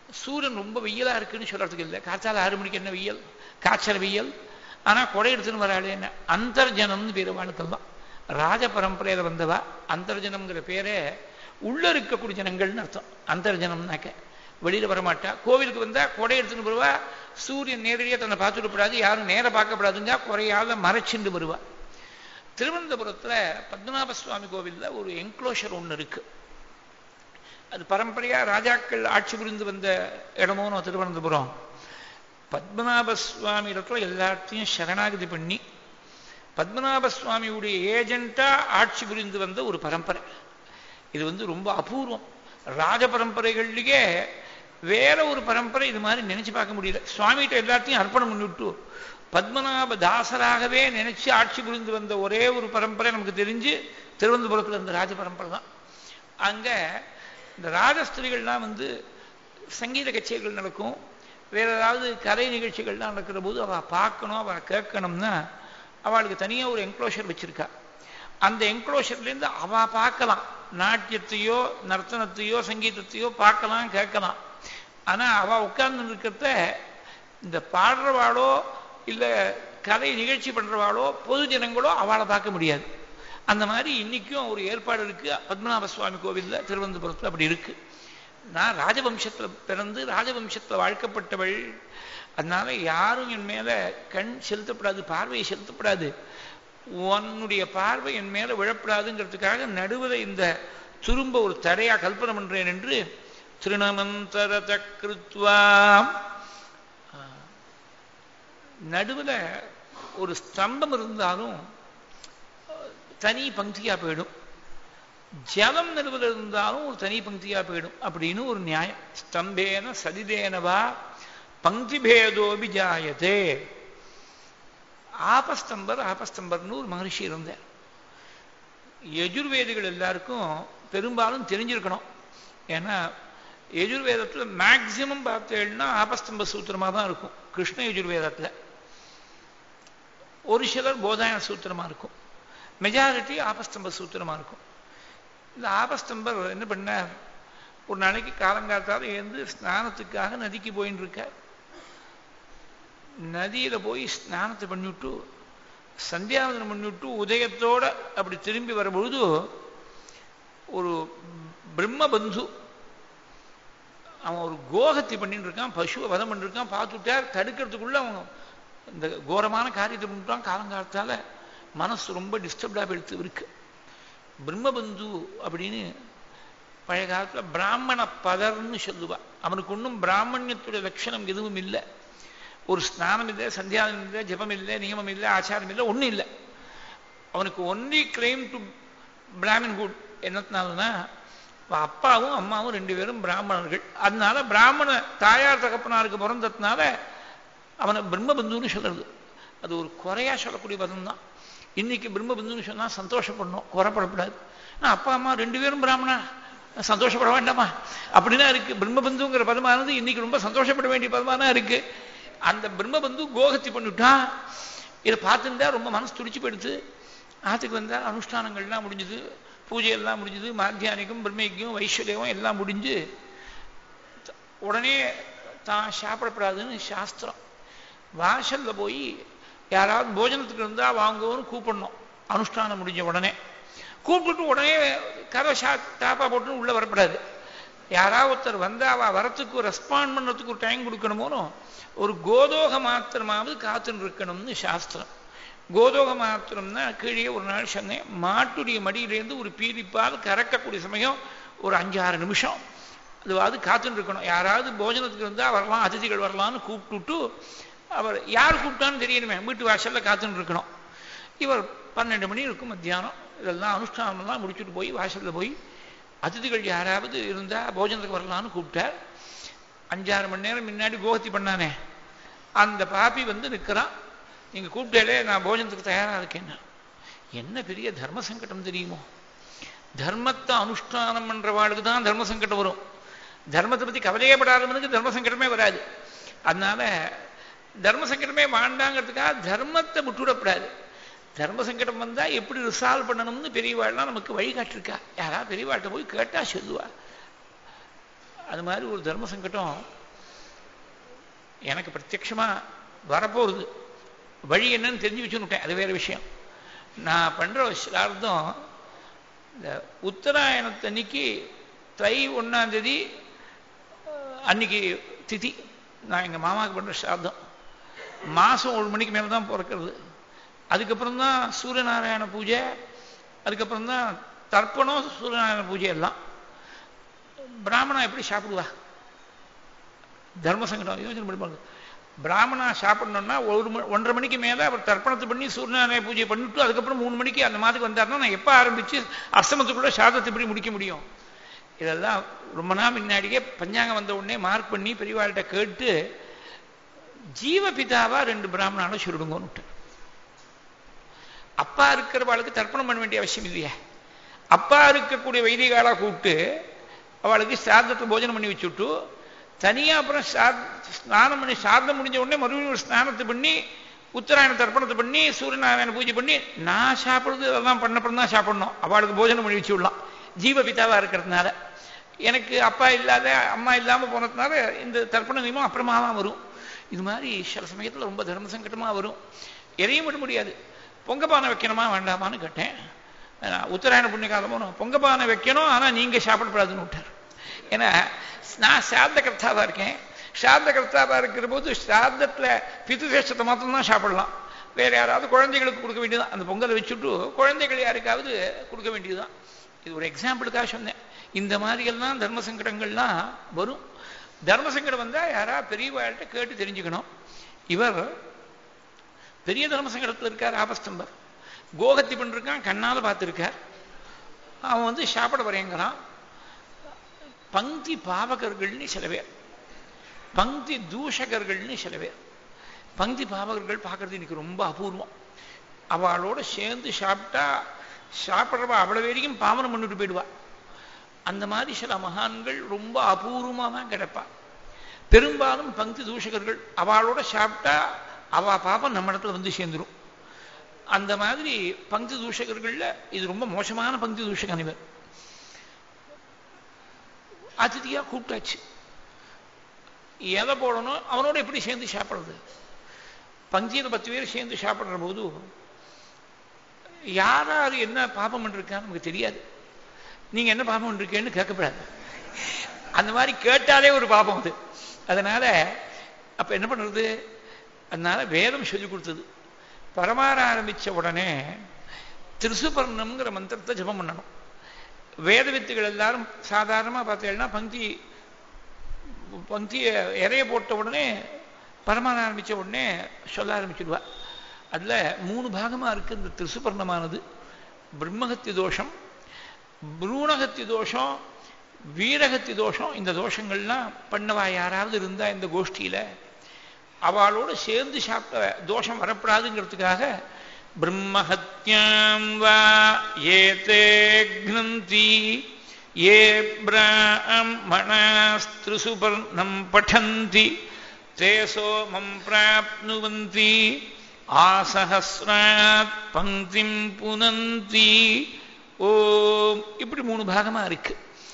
சூரியன் ரொம்ப வெயிலா இருக்குன்னு சொல்றதுக்கு இல்லை காத்தால ஆறு மணிக்கு என்ன வெயில் காய்ச்சல் வெயில் ஆனா கொடை எடுத்துன்னு வராளே என்ன அந்தர்ஜனம்னு பேர் வாழ்க்கெல்லாம் ராஜ பரம்பரையில வந்தவா அந்தர்ஜனம்ங்கிற பேரே உள்ள இருக்கக்கூடிய ஜனங்கள்னு அர்த்தம் அந்தர்ஜனம்னாக்க வெளியில வரமாட்டா கோவிலுக்கு வந்தா கொடை எடுத்துன்னு வருவா சூரியன் நேரடியாக தன்னை பார்த்துட்டு கூடாது யாரும் நேர பார்க்கப்படாதுங்க குறையாத மறைச்சுண்டு வருவா திருவனந்தபுரத்துல பத்மநாப சுவாமி கோவில்ல ஒரு என்க்ளோஷர் ஒண்ணு இருக்கு அது பரம்பரையா ராஜாக்கள் ஆட்சி புரிந்து வந்த இடமோனோ திருவனந்தபுரம் பத்மநாப சுவாமி இடத்துல எல்லாத்தையும் சரணாகதி பண்ணி பத்மநாப சுவாமியுடைய ஏஜென்ட்டா ஆட்சி புரிந்து வந்த ஒரு பரம்பரை இது வந்து ரொம்ப அபூர்வம் ராஜ பரம்பரைகள்லயே வேற ஒரு பரம்பரை இது மாதிரி நினைச்சு பார்க்க முடியல சுவாமிகிட்ட எல்லாத்தையும் அர்ப்பணம் பண்ணிவிட்டு பத்மநாப தாசராகவே நினைச்சு ஆட்சி புரிந்து வந்த ஒரே ஒரு பரம்பரை நமக்கு தெரிஞ்சு திருவனந்தபுரத்தில் இருந்த ராஜ பரம்பரை தான் அங்க இந்த ராஜஸ்திரிகள்லாம் வந்து சங்கீத கச்சேரிகள் நடக்கும் வேற ஏதாவது கலை நிகழ்ச்சிகள்லாம் நடக்கிற போது அவள் பார்க்கணும் அவள் கேட்கணும்னா அவளுக்கு தனியாக ஒரு என்க்ளோஷர் வச்சிருக்கா அந்த என்க்ளோஷர்லேருந்து அவ பார்க்கலாம் நாட்டியத்தையோ நர்த்தனத்தையோ சங்கீதத்தையோ பார்க்கலாம் கேட்கலாம் ஆனா அவ உட்கார்ந்து இருக்கிறத இந்த பாடுறவாளோ இல்லை கலை நிகழ்ச்சி பண்றவாளோ பொது ஜனங்களோ அவளை பார்க்க முடியாது அந்த மாதிரி இன்னைக்கும் ஒரு ஏற்பாடு இருக்கு பத்மநாப சுவாமி கோவில்ல திருவனந்தபுரத்தில் அப்படி இருக்கு நான் ராஜவம்சத்துல பிறந்து ராஜவம்சத்துல வாழ்க்கப்பட்டவள் அதனால யாரும் என் மேல கண் செலுத்தப்படாது பார்வையை செலுத்தப்படாது உன்னுடைய பார்வை என் மேல விழப்படாதுங்கிறதுக்காக நடுவில் இந்த திரும்ப ஒரு தடையா கல்பனை பண்றேன் என்று திருணமந்தரத கிருத்வாம் நடுவில் ஒரு ஸ்தம்பம் இருந்தாலும் தனி பங்கியா போயிடும் ஜலம் நடுவில் இருந்தாலும் ஒரு தனி பங்கியா போயிடும் அப்படின்னு ஒரு நியாயம் ஸ்தம்பேன சதிதேனவா பங்கி பேதோபி ஜாயதே ஆபஸ்தம்பர் ஆபஸ்தம்பர்னு ஒரு மகரிஷி இருந்தார் எஜுர்வேதிகள் எல்லாருக்கும் பெரும்பாலும் தெரிஞ்சிருக்கணும் ஏன்னா எஜுர்வேதத்தில் மேக்சிமம் பார்த்தேன்னா ஆபஸ்தம்ப சூத்திரமாக தான் இருக்கும் கிருஷ்ண எஜுர்வேதத்தில் ஒரு சிலர் போதாயன சூத்திரமா இருக்கும் மெஜாரிட்டி ஆபஸ்தம்ப சூத்திரமா இருக்கும் இந்த ஆபஸ்தம்பர் என்ன பண்ணார் ஒரு நாளைக்கு காலங்காத்தால எழுந்து ஸ்நானத்துக்காக நதிக்கு போயின்னு இருக்கார் நதியில போய் ஸ்நானத்தை பண்ணிவிட்டு சந்தியாவதனம் பண்ணிவிட்டு உதயத்தோட அப்படி திரும்பி வரும்பொழுது ஒரு பிரம்மபந்து அவன் ஒரு கோகத்தி பண்ணிட்டு இருக்கான் பசுவை வதம் பண்ணிருக்கான் பார்த்துட்டார் தடுக்கிறதுக்குள்ள அவன் இந்த கோரமான காரியத்தை பண்ணிட்டான் காலங்காலத்தால மனசு ரொம்ப டிஸ்டர்ப்டாக எடுத்து இருக்கு பிரம்மபந்து அப்படின்னு பழைய காலத்துல பிராமண பதர்ன்னு சொல்லுவா அவனுக்கு ஒன்றும் பிராமணியத்துடைய லட்சணம் எதுவும் இல்லை ஒரு ஸ்நானம் இல்லை சந்தியானம் இல்லை ஜபம் இல்லை நியமம் இல்லை ஆச்சாரம் இல்லை ஒன்றும் இல்லை அவனுக்கு ஒன்லி கிளைம் டு பிராமின்ஹுட் என்னத்தினாலனா அப்பாவும் அம்மாவும் ரெண்டு பேரும் பிராமணர்கள் அதனால பிராமண தாயார் தகப்பனாருக்கு பிறந்ததுனால அவனை பிரம்மபந்துன்னு சொல்றது அது ஒரு குறையா சொல்லக்கூடிய பதம் தான் இன்னைக்கு பிரம்மபந்துன்னு சொன்னா சந்தோஷப்படணும் குறைப்படக்கூடாது அப்பா அம்மா ரெண்டு பேரும் பிராமணா சந்தோஷப்பட வேண்டாமா அப்படின்னா இருக்கு பிரம்மபந்துங்கிற பதமானது இன்னைக்கு ரொம்ப சந்தோஷப்பட வேண்டிய பதமானா இருக்கு அந்த பிரம்மபந்து கோகத்தி பண்ணிவிட்டான் இதை பார்த்துருந்தா ரொம்ப மனசு துடிச்சு போயிடுது ஆத்துக்கு வந்தா அனுஷ்டானங்கள்லாம் முடிஞ்சுது பூஜையெல்லாம் முடிஞ்சுது மாத்தியானிக்கும் பிரம்மைக்கும் வைஸ்வர்யம் எல்லாம் முடிஞ்சு உடனே தான் சாப்பிடப்படாதுன்னு சாஸ்திரம் வாசல்ல போய் யாராவது போஜனத்துக்கு இருந்தா வாங்குவோன்னு கூப்பிடணும் அனுஷ்டானம் முடிஞ்ச உடனே கூப்பிட்டு உடனே கதை ஷா டாப்பா போட்டுன்னு உள்ள வரப்படாது யாராவது ஒருத்தர் வந்தா அவ வரத்துக்கு ரெஸ்பாண்ட் பண்ணுறதுக்கு ஒரு டைம் கொடுக்கணுமோனோ ஒரு கோதோக மாத்திரமாவது காத்துன்னு இருக்கணும்னு சாஸ்திரம் கோதோக மாத்திரம்னா கீழே ஒரு நாள் சொன்னேன் மாட்டுடைய மடியிலேருந்து ஒரு பீலிப்பால் கறக்கக்கூடிய சமயம் ஒரு அஞ்சாறு நிமிஷம் அதுவாது காத்துன்னு இருக்கணும் யாராவது போஜனத்துக்கு இருந்தால் வரலாம் அதிதிகள் வரலாம்னு கூப்பிட்டுட்டு அவர் யார் கூப்பிட்டான்னு தெரியணுமே வீட்டு வாசல்ல காத்துன்னு இருக்கணும் இவர் பன்னெண்டு மணி இருக்கும் மத்தியானம் இதெல்லாம் அனுஷ்டானம்லாம் முடிச்சுட்டு போய் வாசல்ல போய் அதிதிகள் யாராவது இருந்தா போஜனத்துக்கு வரலாம்னு கூப்பிட்டார் அஞ்சாறு மணி நேரம் முன்னாடி கோகத்தி பண்ணானே அந்த பாப்பி வந்து நிற்கிறான் நீங்க கூப்பிட்டாலே நான் போஜனத்துக்கு தயாரா இருக்கேன் என்ன பெரிய தர்ம சங்கடம் தெரியுமோ தர்மத்தை அனுஷ்டானம் பண்றவாளுக்கு தான் தர்ம சங்கடம் வரும் தர்மத்தை பத்தி கவலையே படாதவனுக்கு தர்ம சங்கடமே வராது அதனால தர்ம சங்கடமே வேண்டாங்கிறதுக்காக தர்மத்தை விட்டுவிடப்படாது தர்ம சங்கடம் வந்தா எப்படி ரிசால்வ் பண்ணணும்னு பெரியவாள்லாம் நமக்கு வழிகாட்டிருக்கா யாரா பெரியவாள்கிட்ட போய் கேட்டா சொல்லுவா அது மாதிரி ஒரு தர்ம சங்கடம் எனக்கு பிரத்யட்சமாக வரப்போகுது வழி என்னன்னு தெரிஞ்சு வச்சுன்னுட்டேன் அது வேற விஷயம் நான் பண்ணுற சிலார்த்தம் இந்த உத்தராயணத்தன்னைக்கு தை ஒன்றாம் தேதி அன்னைக்கு திதி நான் எங்கள் மாமாவுக்கு பண்ணுற சாதம் மாதம் ஒரு மணிக்கு மேலே தான் பிறக்கிறது அதுக்கப்புறம் தான் சூரியநாராயண பூஜை அதுக்கப்புறம் தான் தர்ப்பணம் சூரியநாராயண பூஜை எல்லாம் பிராமணா எப்படி சாப்பிடுவா தர்ம சங்கடம் யோசனை பண்ணி பாருங்க பிராமணா சாப்பிடணும்னா ஒரு மணி ஒன்றரை மணிக்கு மேலே அவர் தர்ப்பணத்தை பண்ணி சூரியநாராயண பூஜை பண்ணிட்டு அதுக்கப்புறம் மூணு மணிக்கு அந்த மாதிரிக்கு வந்தாருன்னா நான் எப்போ ஆரம்பித்து அஸ்தமத்துக்குள்ள சாதத்தை எப்படி முடிக்க முடியும் இதெல்லாம் ரொம்ப நாள் முன்னாடியே பஞ்சாங்கம் வந்த உடனே மார்க் பண்ணி பெரியவாள்கிட்ட கேட்டு ஜீவபிதாவா ரெண்டு பிராமணாலும் சொல்லிடுங்கன்னு அப்பா இருக்கிறவாளுக்கு தர்ப்பணம் பண்ண வேண்டிய அவசியம் இல்லையா அப்பா இருக்கக்கூடிய வைதிகாலா கூப்பிட்டு அவளுக்கு சாதத்தை போஜனம் பண்ணி வச்சுட்டு தனியா அப்புறம் ஸ்நானம் பண்ணி சாதம் முடிஞ்ச உடனே மறுபடியும் ஒரு ஸ்நானத்தை பண்ணி உத்தராயண தர்ப்பணத்தை பண்ணி சூரியநாராயண பூஜை பண்ணி நான் சாப்பிடுறது அதெல்லாம் பண்ணப்பறம் தான் சாப்பிடணும் அவளுக்கு போஜனம் பண்ணி வச்சு விடலாம் ஜீவபிதாவா இருக்கிறதுனால எனக்கு அப்பா இல்லாத அம்மா இல்லாமல் போனதுனால இந்த தர்ப்பண நியமம் அப்புறமா தான் வரும் இது மாதிரி சில சமயத்தில் ரொம்ப தர்ம சங்கடமாக வரும் எதையும் விட முடியாது பொங்கப்பானை வைக்கணுமா வேண்டாமான்னு கேட்டேன் உத்தராயண புண்ணிய காலமும் பொங்கப்பானை வைக்கணும் ஆனால் நீங்கள் சாப்பிடக்கூடாதுன்னு விட்டார் ஏன்னா நான் சாத்த கர்த்தாவாக இருக்கேன் சாத்த கர்த்தாவாக இருக்கிற போது சாதத்தில் பிதுசேஷத்தை மாத்திரம்தான் சாப்பிடலாம் வேற யாராவது குழந்தைகளுக்கு கொடுக்க வேண்டியதுதான் அந்த பொங்கலை வச்சுட்டு குழந்தைகள் யாருக்காவது கொடுக்க வேண்டியதுதான் இது ஒரு எக்ஸாம்பிளுக்காக சொன்னேன் இந்த மாதிரியெல்லாம் தர்ம சங்கடங்கள்லாம் வரும் தர்ம சங்கடம் வந்தால் யாரா பெரியவாழ்கிட்ட கேட்டு தெரிஞ்சுக்கணும் இவர் பெரிய தர்ம சங்கடத்தில் இருக்கார் ஆபஸ்தம்பர் கோகத்தி பண்ணிருக்கான் கண்ணால் பார்த்துருக்கார் அவன் வந்து சாப்பிட வரையங்கிறான் பங்கி பாவகர்கள்னு சில பேர் பங்கி தூஷகர்கள்னு சில பேர் பங்கி பாவகர்கள் பார்க்கறது இன்னைக்கு ரொம்ப அபூர்வம் அவளோட சேர்ந்து சாப்பிட்டா சாப்பிட்றவ அவ்வளோ வரைக்கும் பாவனம் பண்ணிட்டு போயிடுவா அந்த மாதிரி சில மகான்கள் ரொம்ப அபூர்வமாக தான் கிடப்பா பெரும்பாலும் பங்கு தூஷகர்கள் அவளோட சாப்பிட்டா அவ பாப்பம் நம்ம இடத்துல வந்து சேர்ந்துடும் அந்த மாதிரி பங்கு தூஷகர்கள்ல இது ரொம்ப மோசமான பங்கு தூஷகன் இவர் அதிதியா கூப்பிட்டாச்சு எதை போடணும் அவனோட எப்படி சேர்ந்து சாப்பிட்றது பங்கியில் பத்து பேர் சேர்ந்து சாப்பிட்ற போது யார் யார் என்ன பாப்பம் பண்ணிருக்கான்னு நமக்கு தெரியாது நீங்க என்ன பாப்பம் பண்ணிருக்கேன்னு கேட்கப்படாது அந்த மாதிரி கேட்டாலே ஒரு பாப்பம் அது அதனால அப்ப என்ன பண்றது அதனால வேதம் சொல்லி கொடுத்தது பரமாற ஆரம்பிச்ச உடனே திருசுபர்ணம்ங்கிற மந்திரத்தை ஜபம் பண்ணணும் வேத வித்துகள் எல்லாரும் சாதாரணமாக பார்த்தீங்கன்னா பங்கி பங்கியை இறைய போட்ட உடனே பரமாற ஆரம்பித்த உடனே சொல்ல ஆரம்பிச்சிடுவா அதில் மூணு பாகமாக இருக்குது இந்த திருசுபர்ணமானது பிரம்மகத்தி தோஷம் புரூணகத்தி தோஷம் வீரகத்தி தோஷம் இந்த தோஷங்கள்லாம் பண்ணவா யாராவது இருந்தா இந்த கோஷ்டியில் அவளோடு சேர்ந்து சாப்பிட்ட தோஷம் வரப்படாதுங்கிறதுக்காக பிரம்மஹத்யாம் வா ஏதே கிரந்தி ஏ பிராமணாஸ்திருசுபர்ணம் பठन्ति ते சோமம் பிராப்னுவந்தி ஆசஹஸ்ராத் பங்கிம் புனந்தி ஓம் இப்படி மூணு பாகமா இருக்கு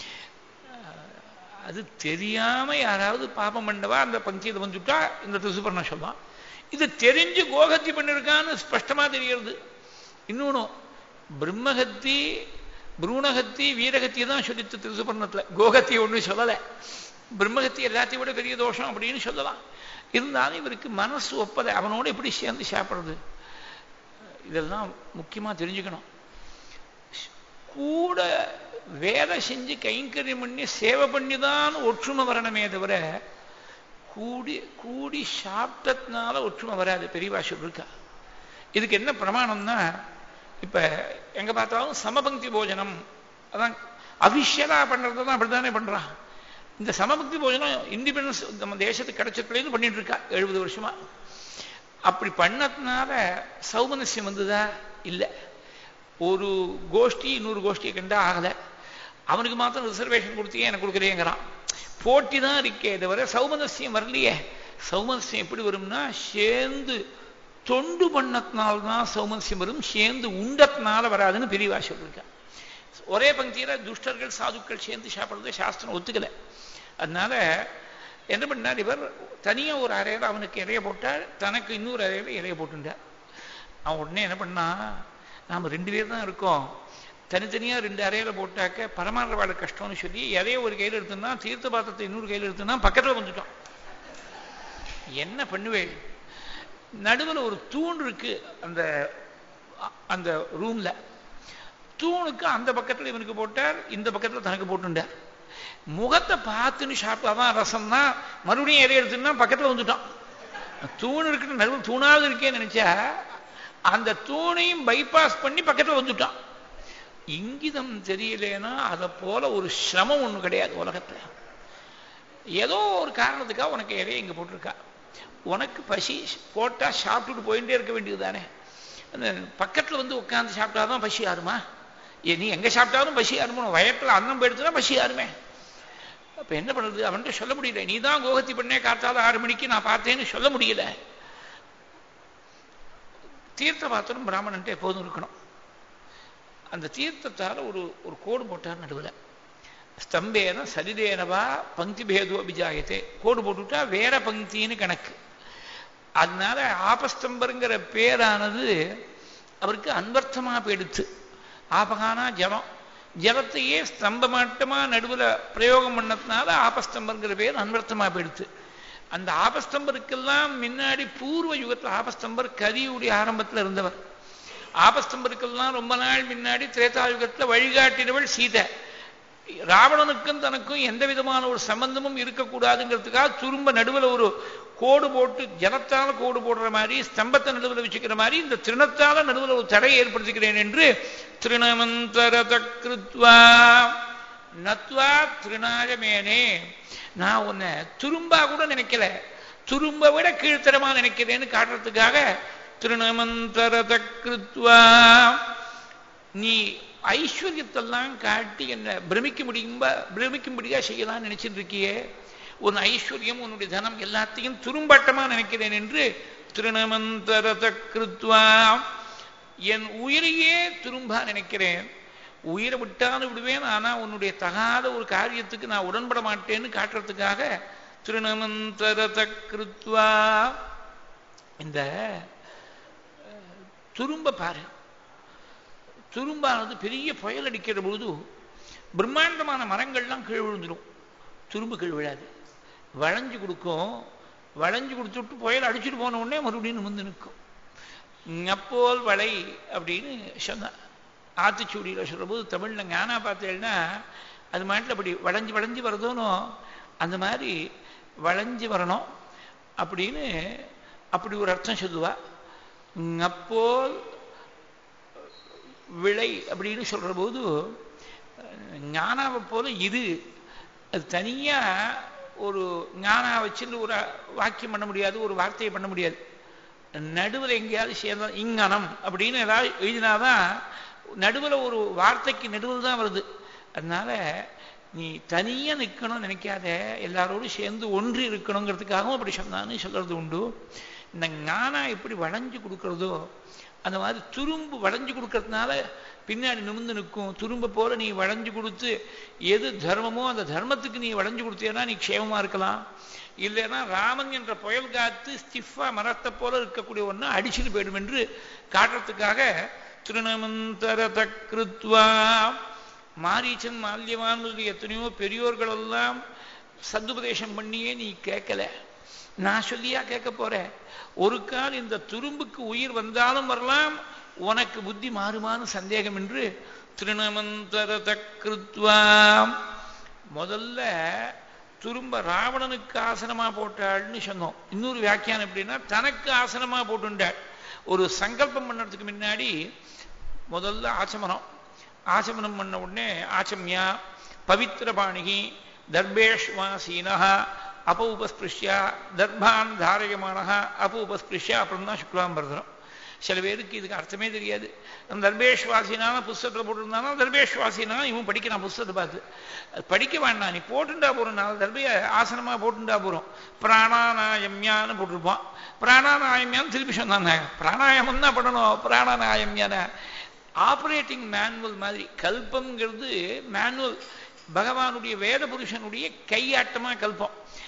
அது தெரியாம யாராவது பாபம் பண்ணவா அந்த பங்கியத்தை வந்துட்டா இந்த திருசுபர்ணம் சொல்லலாம் இது தெரிஞ்சு கோகத்தி பண்ணிருக்கான்னு ஸ்பஷ்டமா தெரிகிறது இன்னொன்னும் பிரம்மகத்தி புரூணகத்தி வீரகத்தி தான் சொல்லித்து திருசுபர்ணத்துல கோகத்தி ஒன்றும் சொல்லலை பிரம்மகத்தி எல்லாத்தையும் விட பெரிய தோஷம் அப்படின்னு சொல்லலாம் இருந்தாலும் இவருக்கு மனசு ஒப்பதை அவனோட எப்படி சேர்ந்து சாப்பிட்றது இதெல்லாம் முக்கியமா தெரிஞ்சுக்கணும் கூட வேலை செஞ்சு கைங்கரியம் பண்ணி சேவை பண்ணி தான் ஒற்றுமை வரணுமே தவிர கூடி கூடி சாப்பிட்டதுனால ஒற்றுமை வராது பெரியவா சொல்லிருக்கா இதுக்கு என்ன பிரமாணம்னா இப்ப எங்க பார்த்தாலும் சமபங்கி போஜனம் அதான் அபிஷியலா பண்றது தான் அப்படித்தானே பண்றான் இந்த சமபக்தி போஜனம் இண்டிபெண்டன்ஸ் நம்ம தேசத்துக்கு கிடைச்சதுலேருந்து பண்ணிட்டு இருக்கா எழுபது வருஷமா அப்படி பண்ணதுனால சௌமனசியம் வந்ததா இல்லை ஒரு கோஷ்டி இன்னொரு கோஷ்டியை கண்டா ஆகலை அவனுக்கு மாத்திரம் ரிசர்வேஷன் கொடுத்தியே எனக்கு கொடுக்குறேங்கிறான் போட்டி தான் இருக்கே தவிர சௌமனசியம் வரலையே சௌமனசியம் எப்படி வரும்னா சேர்ந்து தொண்டு பண்ணத்தினால்தான் சௌமனசியம் வரும் சேர்ந்து உண்டத்தினால வராதுன்னு பெரியவா சொல்லியிருக்கா ஒரே பங்கியில துஷ்டர்கள் சாதுக்கள் சேர்ந்து சாப்பிட்றது சாஸ்திரம் ஒத்துக்கலை அதனால என்ன பண்ணார் இவர் தனியாக ஒரு அறையில் அவனுக்கு இறைய போட்டார் தனக்கு இன்னொரு அறையில் இறைய போட்டுட்டார் அவன் உடனே என்ன பண்ணா நாம் ரெண்டு பேர் தான் இருக்கோம் தனித்தனியாக ரெண்டு அறையில் போட்டாக்க பரமாற வாழ கஷ்டம்னு சொல்லி இறைய ஒரு கையில் எடுத்துனா தீர்த்த பாத்திரத்தை இன்னொரு கையில் எடுத்துனா பக்கத்தில் வந்துட்டோம் என்ன பண்ணுவேன் நடுவில் ஒரு தூண் இருக்கு அந்த அந்த ரூம்ல தூணுக்கு அந்த பக்கத்தில் இவனுக்கு போட்டார் இந்த பக்கத்தில் தனக்கு போட்டுட்டார் முகத்தை பார்த்துன்னு சாப்பிட்டாதான் ரசம்னா மறுபடியும் இறைய எடுத்துன்னா பக்கத்தில் வந்துட்டான் தூண் இருக்குன்னு நடுவில் தூணாவது இருக்கேன்னு நினைச்சா அந்த தூணையும் பைபாஸ் பண்ணி பக்கத்தில் வந்துட்டான் இங்கிதம் தெரியலேன்னா அதை போல ஒரு சிரமம் ஒண்ணு கிடையாது உலகத்துல ஏதோ ஒரு காரணத்துக்காக உனக்கு இறைய இங்க போட்டிருக்கா உனக்கு பசி போட்டா சாப்பிட்டுட்டு போயிட்டே இருக்க வேண்டியது தானே அந்த பக்கத்துல வந்து உட்காந்து சாப்பிட்டாதான் பசி ஆறுமா ஏ நீ எங்க சாப்பிட்டாலும் பசி ஆறுமோ வயத்துல அன்னம் போயிடுச்சுன்னா பசி ஆறுமே அப்ப என்ன பண்றது அவன்கிட்ட சொல்ல முடியல நீ தான் கோகத்தி பண்ணே காத்தால ஆறு மணிக்கு நான் பார்த்தேன்னு சொல்ல முடியல தீர்த்த பாத்திரம் பிராமணன்ட்டு எப்போதும் இருக்கணும் அந்த தீர்த்தத்தால ஒரு ஒரு கோடு போட்டார் நடுவில் ஸ்தம்பேன சரிதேனவா பங்கி பேதோ அபிஜாயத்தே கோடு போட்டுவிட்டா வேற பங்கின்னு கணக்கு அதனால ஆபஸ்தம்பருங்கிற பேரானது அவருக்கு அன்வர்த்தமா போயிடுச்சு ஆபகானா ஜலம் ஜலத்தையே ஸ்தம்பமாட்டமா நடுவில் பிரயோகம் பண்ணதுனால ஆபஸ்தம்பருங்கிற பேர் அன்வர்த்தமா போயிடுச்சு அந்த ஆபஸ்தம்பருக்கெல்லாம் முன்னாடி பூர்வ யுகத்தில் ஆபஸ்தம்பர் கரியுடைய ஆரம்பத்தில் இருந்தவர் ஆபஸ்தம்பருக்கெல்லாம் ரொம்ப நாள் முன்னாடி திரேதாயுகத்தில் வழிகாட்டினவள் சீதை ராவணனுக்கும் தனக்கும் எந்த விதமான ஒரு சம்பந்தமும் இருக்கக்கூடாதுங்கிறதுக்காக திரும்ப நடுவில் ஒரு கோடு போட்டு ஜலத்தால கோடு போடுற மாதிரி ஸ்தம்பத்தை நடுவில் வச்சுக்கிற மாதிரி இந்த திருணத்தால நடுவில் ஒரு தடையை ஏற்படுத்திக்கிறேன் என்று திருணமந்தரத கிருத்வா நத்வா திருநாயமேனே நான் உன்னை துரும்பா கூட நினைக்கல துரும்ப விட கீழ்த்தரமா நினைக்கிறேன்னு காட்டுறதுக்காக திருணமந்தரத கிருத்வா நீ ஐஸ்வர்யத்தெல்லாம் காட்டி என்ன பிரமிக்க முடியும்பா பிரமிக்கும்படியா செய்யலாம் நினைச்சிட்டு இருக்கியே உன் ஐஸ்வர்யம் உன்னுடைய தனம் எல்லாத்தையும் துரும்பாட்டமா நினைக்கிறேன் என்று திருணமந்தரத கிருத்வா என் உயிரையே துரும்பா நினைக்கிறேன் உயிரை விட்டாலும் விடுவேன் ஆனா உன்னுடைய தகாத ஒரு காரியத்துக்கு நான் உடன்பட மாட்டேன்னு காட்டுறதுக்காக திருணமந்தரத கிருத்வா இந்த துரும்ப பாரு துரும்பானது பெரிய புயல் அடிக்கிற பொழுது பிரம்மாண்டமான மரங்கள்லாம் கீழ் விழுந்துடும் துரும்பு கீழ் விழாது வளைஞ்சு கொடுக்கும் வளைஞ்சு கொடுத்துட்டு புயல் அடிச்சுட்டு போன உடனே மறுபடியும் நிமிந்து நிற்கும் அப்போல் வளை அப்படின்னு சொன்னான் ஆத்திச்சூடியில் சொல்கிற போது தமிழில் ஞானா பார்த்தேன்னா அது மாட்டில் அப்படி வளைஞ்சு வளைஞ்சு வரதோனோ அந்த மாதிரி வளைஞ்சு வரணும் அப்படின்னு அப்படி ஒரு அர்த்தம் சொல்லுவா அப்போல் விளை அப்படின்னு சொல்ற போது ஞானாவை போல இது அது தனியா ஒரு ஞானா வச்சுன்னு ஒரு வாக்கியம் பண்ண முடியாது ஒரு வார்த்தையை பண்ண முடியாது நடுவில் எங்கேயாவது சேர்ந்தா இங்கனம் அப்படின்னு ஏதாவது எழுதினாதான் நடுவில் ஒரு வார்த்தைக்கு நடுவில் தான் வருது அதனால நீ தனியா நிற்கணும்னு நினைக்காத எல்லாரோடும் சேர்ந்து ஒன்று இருக்கணுங்கிறதுக்காகவும் அப்படி சொன்னான்னு சொல்றது உண்டு இந்த ஞானா எப்படி வளைஞ்சு கொடுக்கறதோ அந்த மாதிரி துரும்பு வளைஞ்சு கொடுக்கறதுனால பின்னாடி நிமிந்து நிற்கும் துரும்ப போல நீ வளைஞ்சு கொடுத்து எது தர்மமோ அந்த தர்மத்துக்கு நீ வளைஞ்சு கொடுத்தேன்னா நீ க்ஷேமமா இருக்கலாம் இல்லைன்னா ராமன் என்ற புயல் காத்து ஸ்டிஃபா மரத்தை போல இருக்கக்கூடிய ஒன்று அடிச்சுட்டு போயிடும் என்று காட்டுறதுக்காக திருணமந்தரத கிருத்வா மாரீச்சன் மால்யவான் எத்தனையோ பெரியோர்கள் எல்லாம் சதுபதேசம் பண்ணியே நீ கேட்கல நான் சொல்லியா கேட்க போறேன் ஒரு கால் இந்த துரும்புக்கு உயிர் வந்தாலும் வரலாம் உனக்கு புத்தி மாறுமான்னு சந்தேகம் என்று திருணமந்தரத கிருத்வா முதல்ல துரும்ப ராவணனுக்கு ஆசனமா போட்டாள்னு சொன்னோம் இன்னொரு வியாக்கியானம் எப்படின்னா தனக்கு ஆசனமா போட்டுண்டாள் ஒரு சங்கல்பம் பண்ணறதுக்கு முன்னாடி முதல்ல ஆச்சமனம் ஆச்சமனம் பண்ண உடனே ஆச்சம்யா பவித்திர பாணிகி தர்பேஷ்வாசீனா அப உபஸ்பிருஷ்யா தர்பான் தாரயமானஹா அப உபஸ்பிருஷ்யா அப்புறம் தான் சுக்லாம்பரதனம் சில பேருக்கு இதுக்கு அர்த்தமே தெரியாது நம்ம தர்பேஷ்வாசினான புஸ்தகத்தில் போட்டிருந்தானா தர்பேஷ்வாசினா இவன் படிக்கிறான் புஸ்தகத்தை பார்த்து அது படிக்க வேண்டாம் நீ போட்டுண்டா போறோம் நாலு தர்பைய ஆசனமா போட்டுண்டா போறோம் பிராணாநாயம்யான்னு போட்டிருப்பான் பிராணாநாயம்யான்னு திருப்பி சொன்னாங்க பிராணாயாமம் தான் பண்ணணும் பிராணாநாயம்யான ஆப்ரேட்டிங் மேனுவல் மாதிரி கல்பம்ங்கிறது மேனுவல் பகவானுடைய வேத புருஷனுடைய கையாட்டமா கல்பம்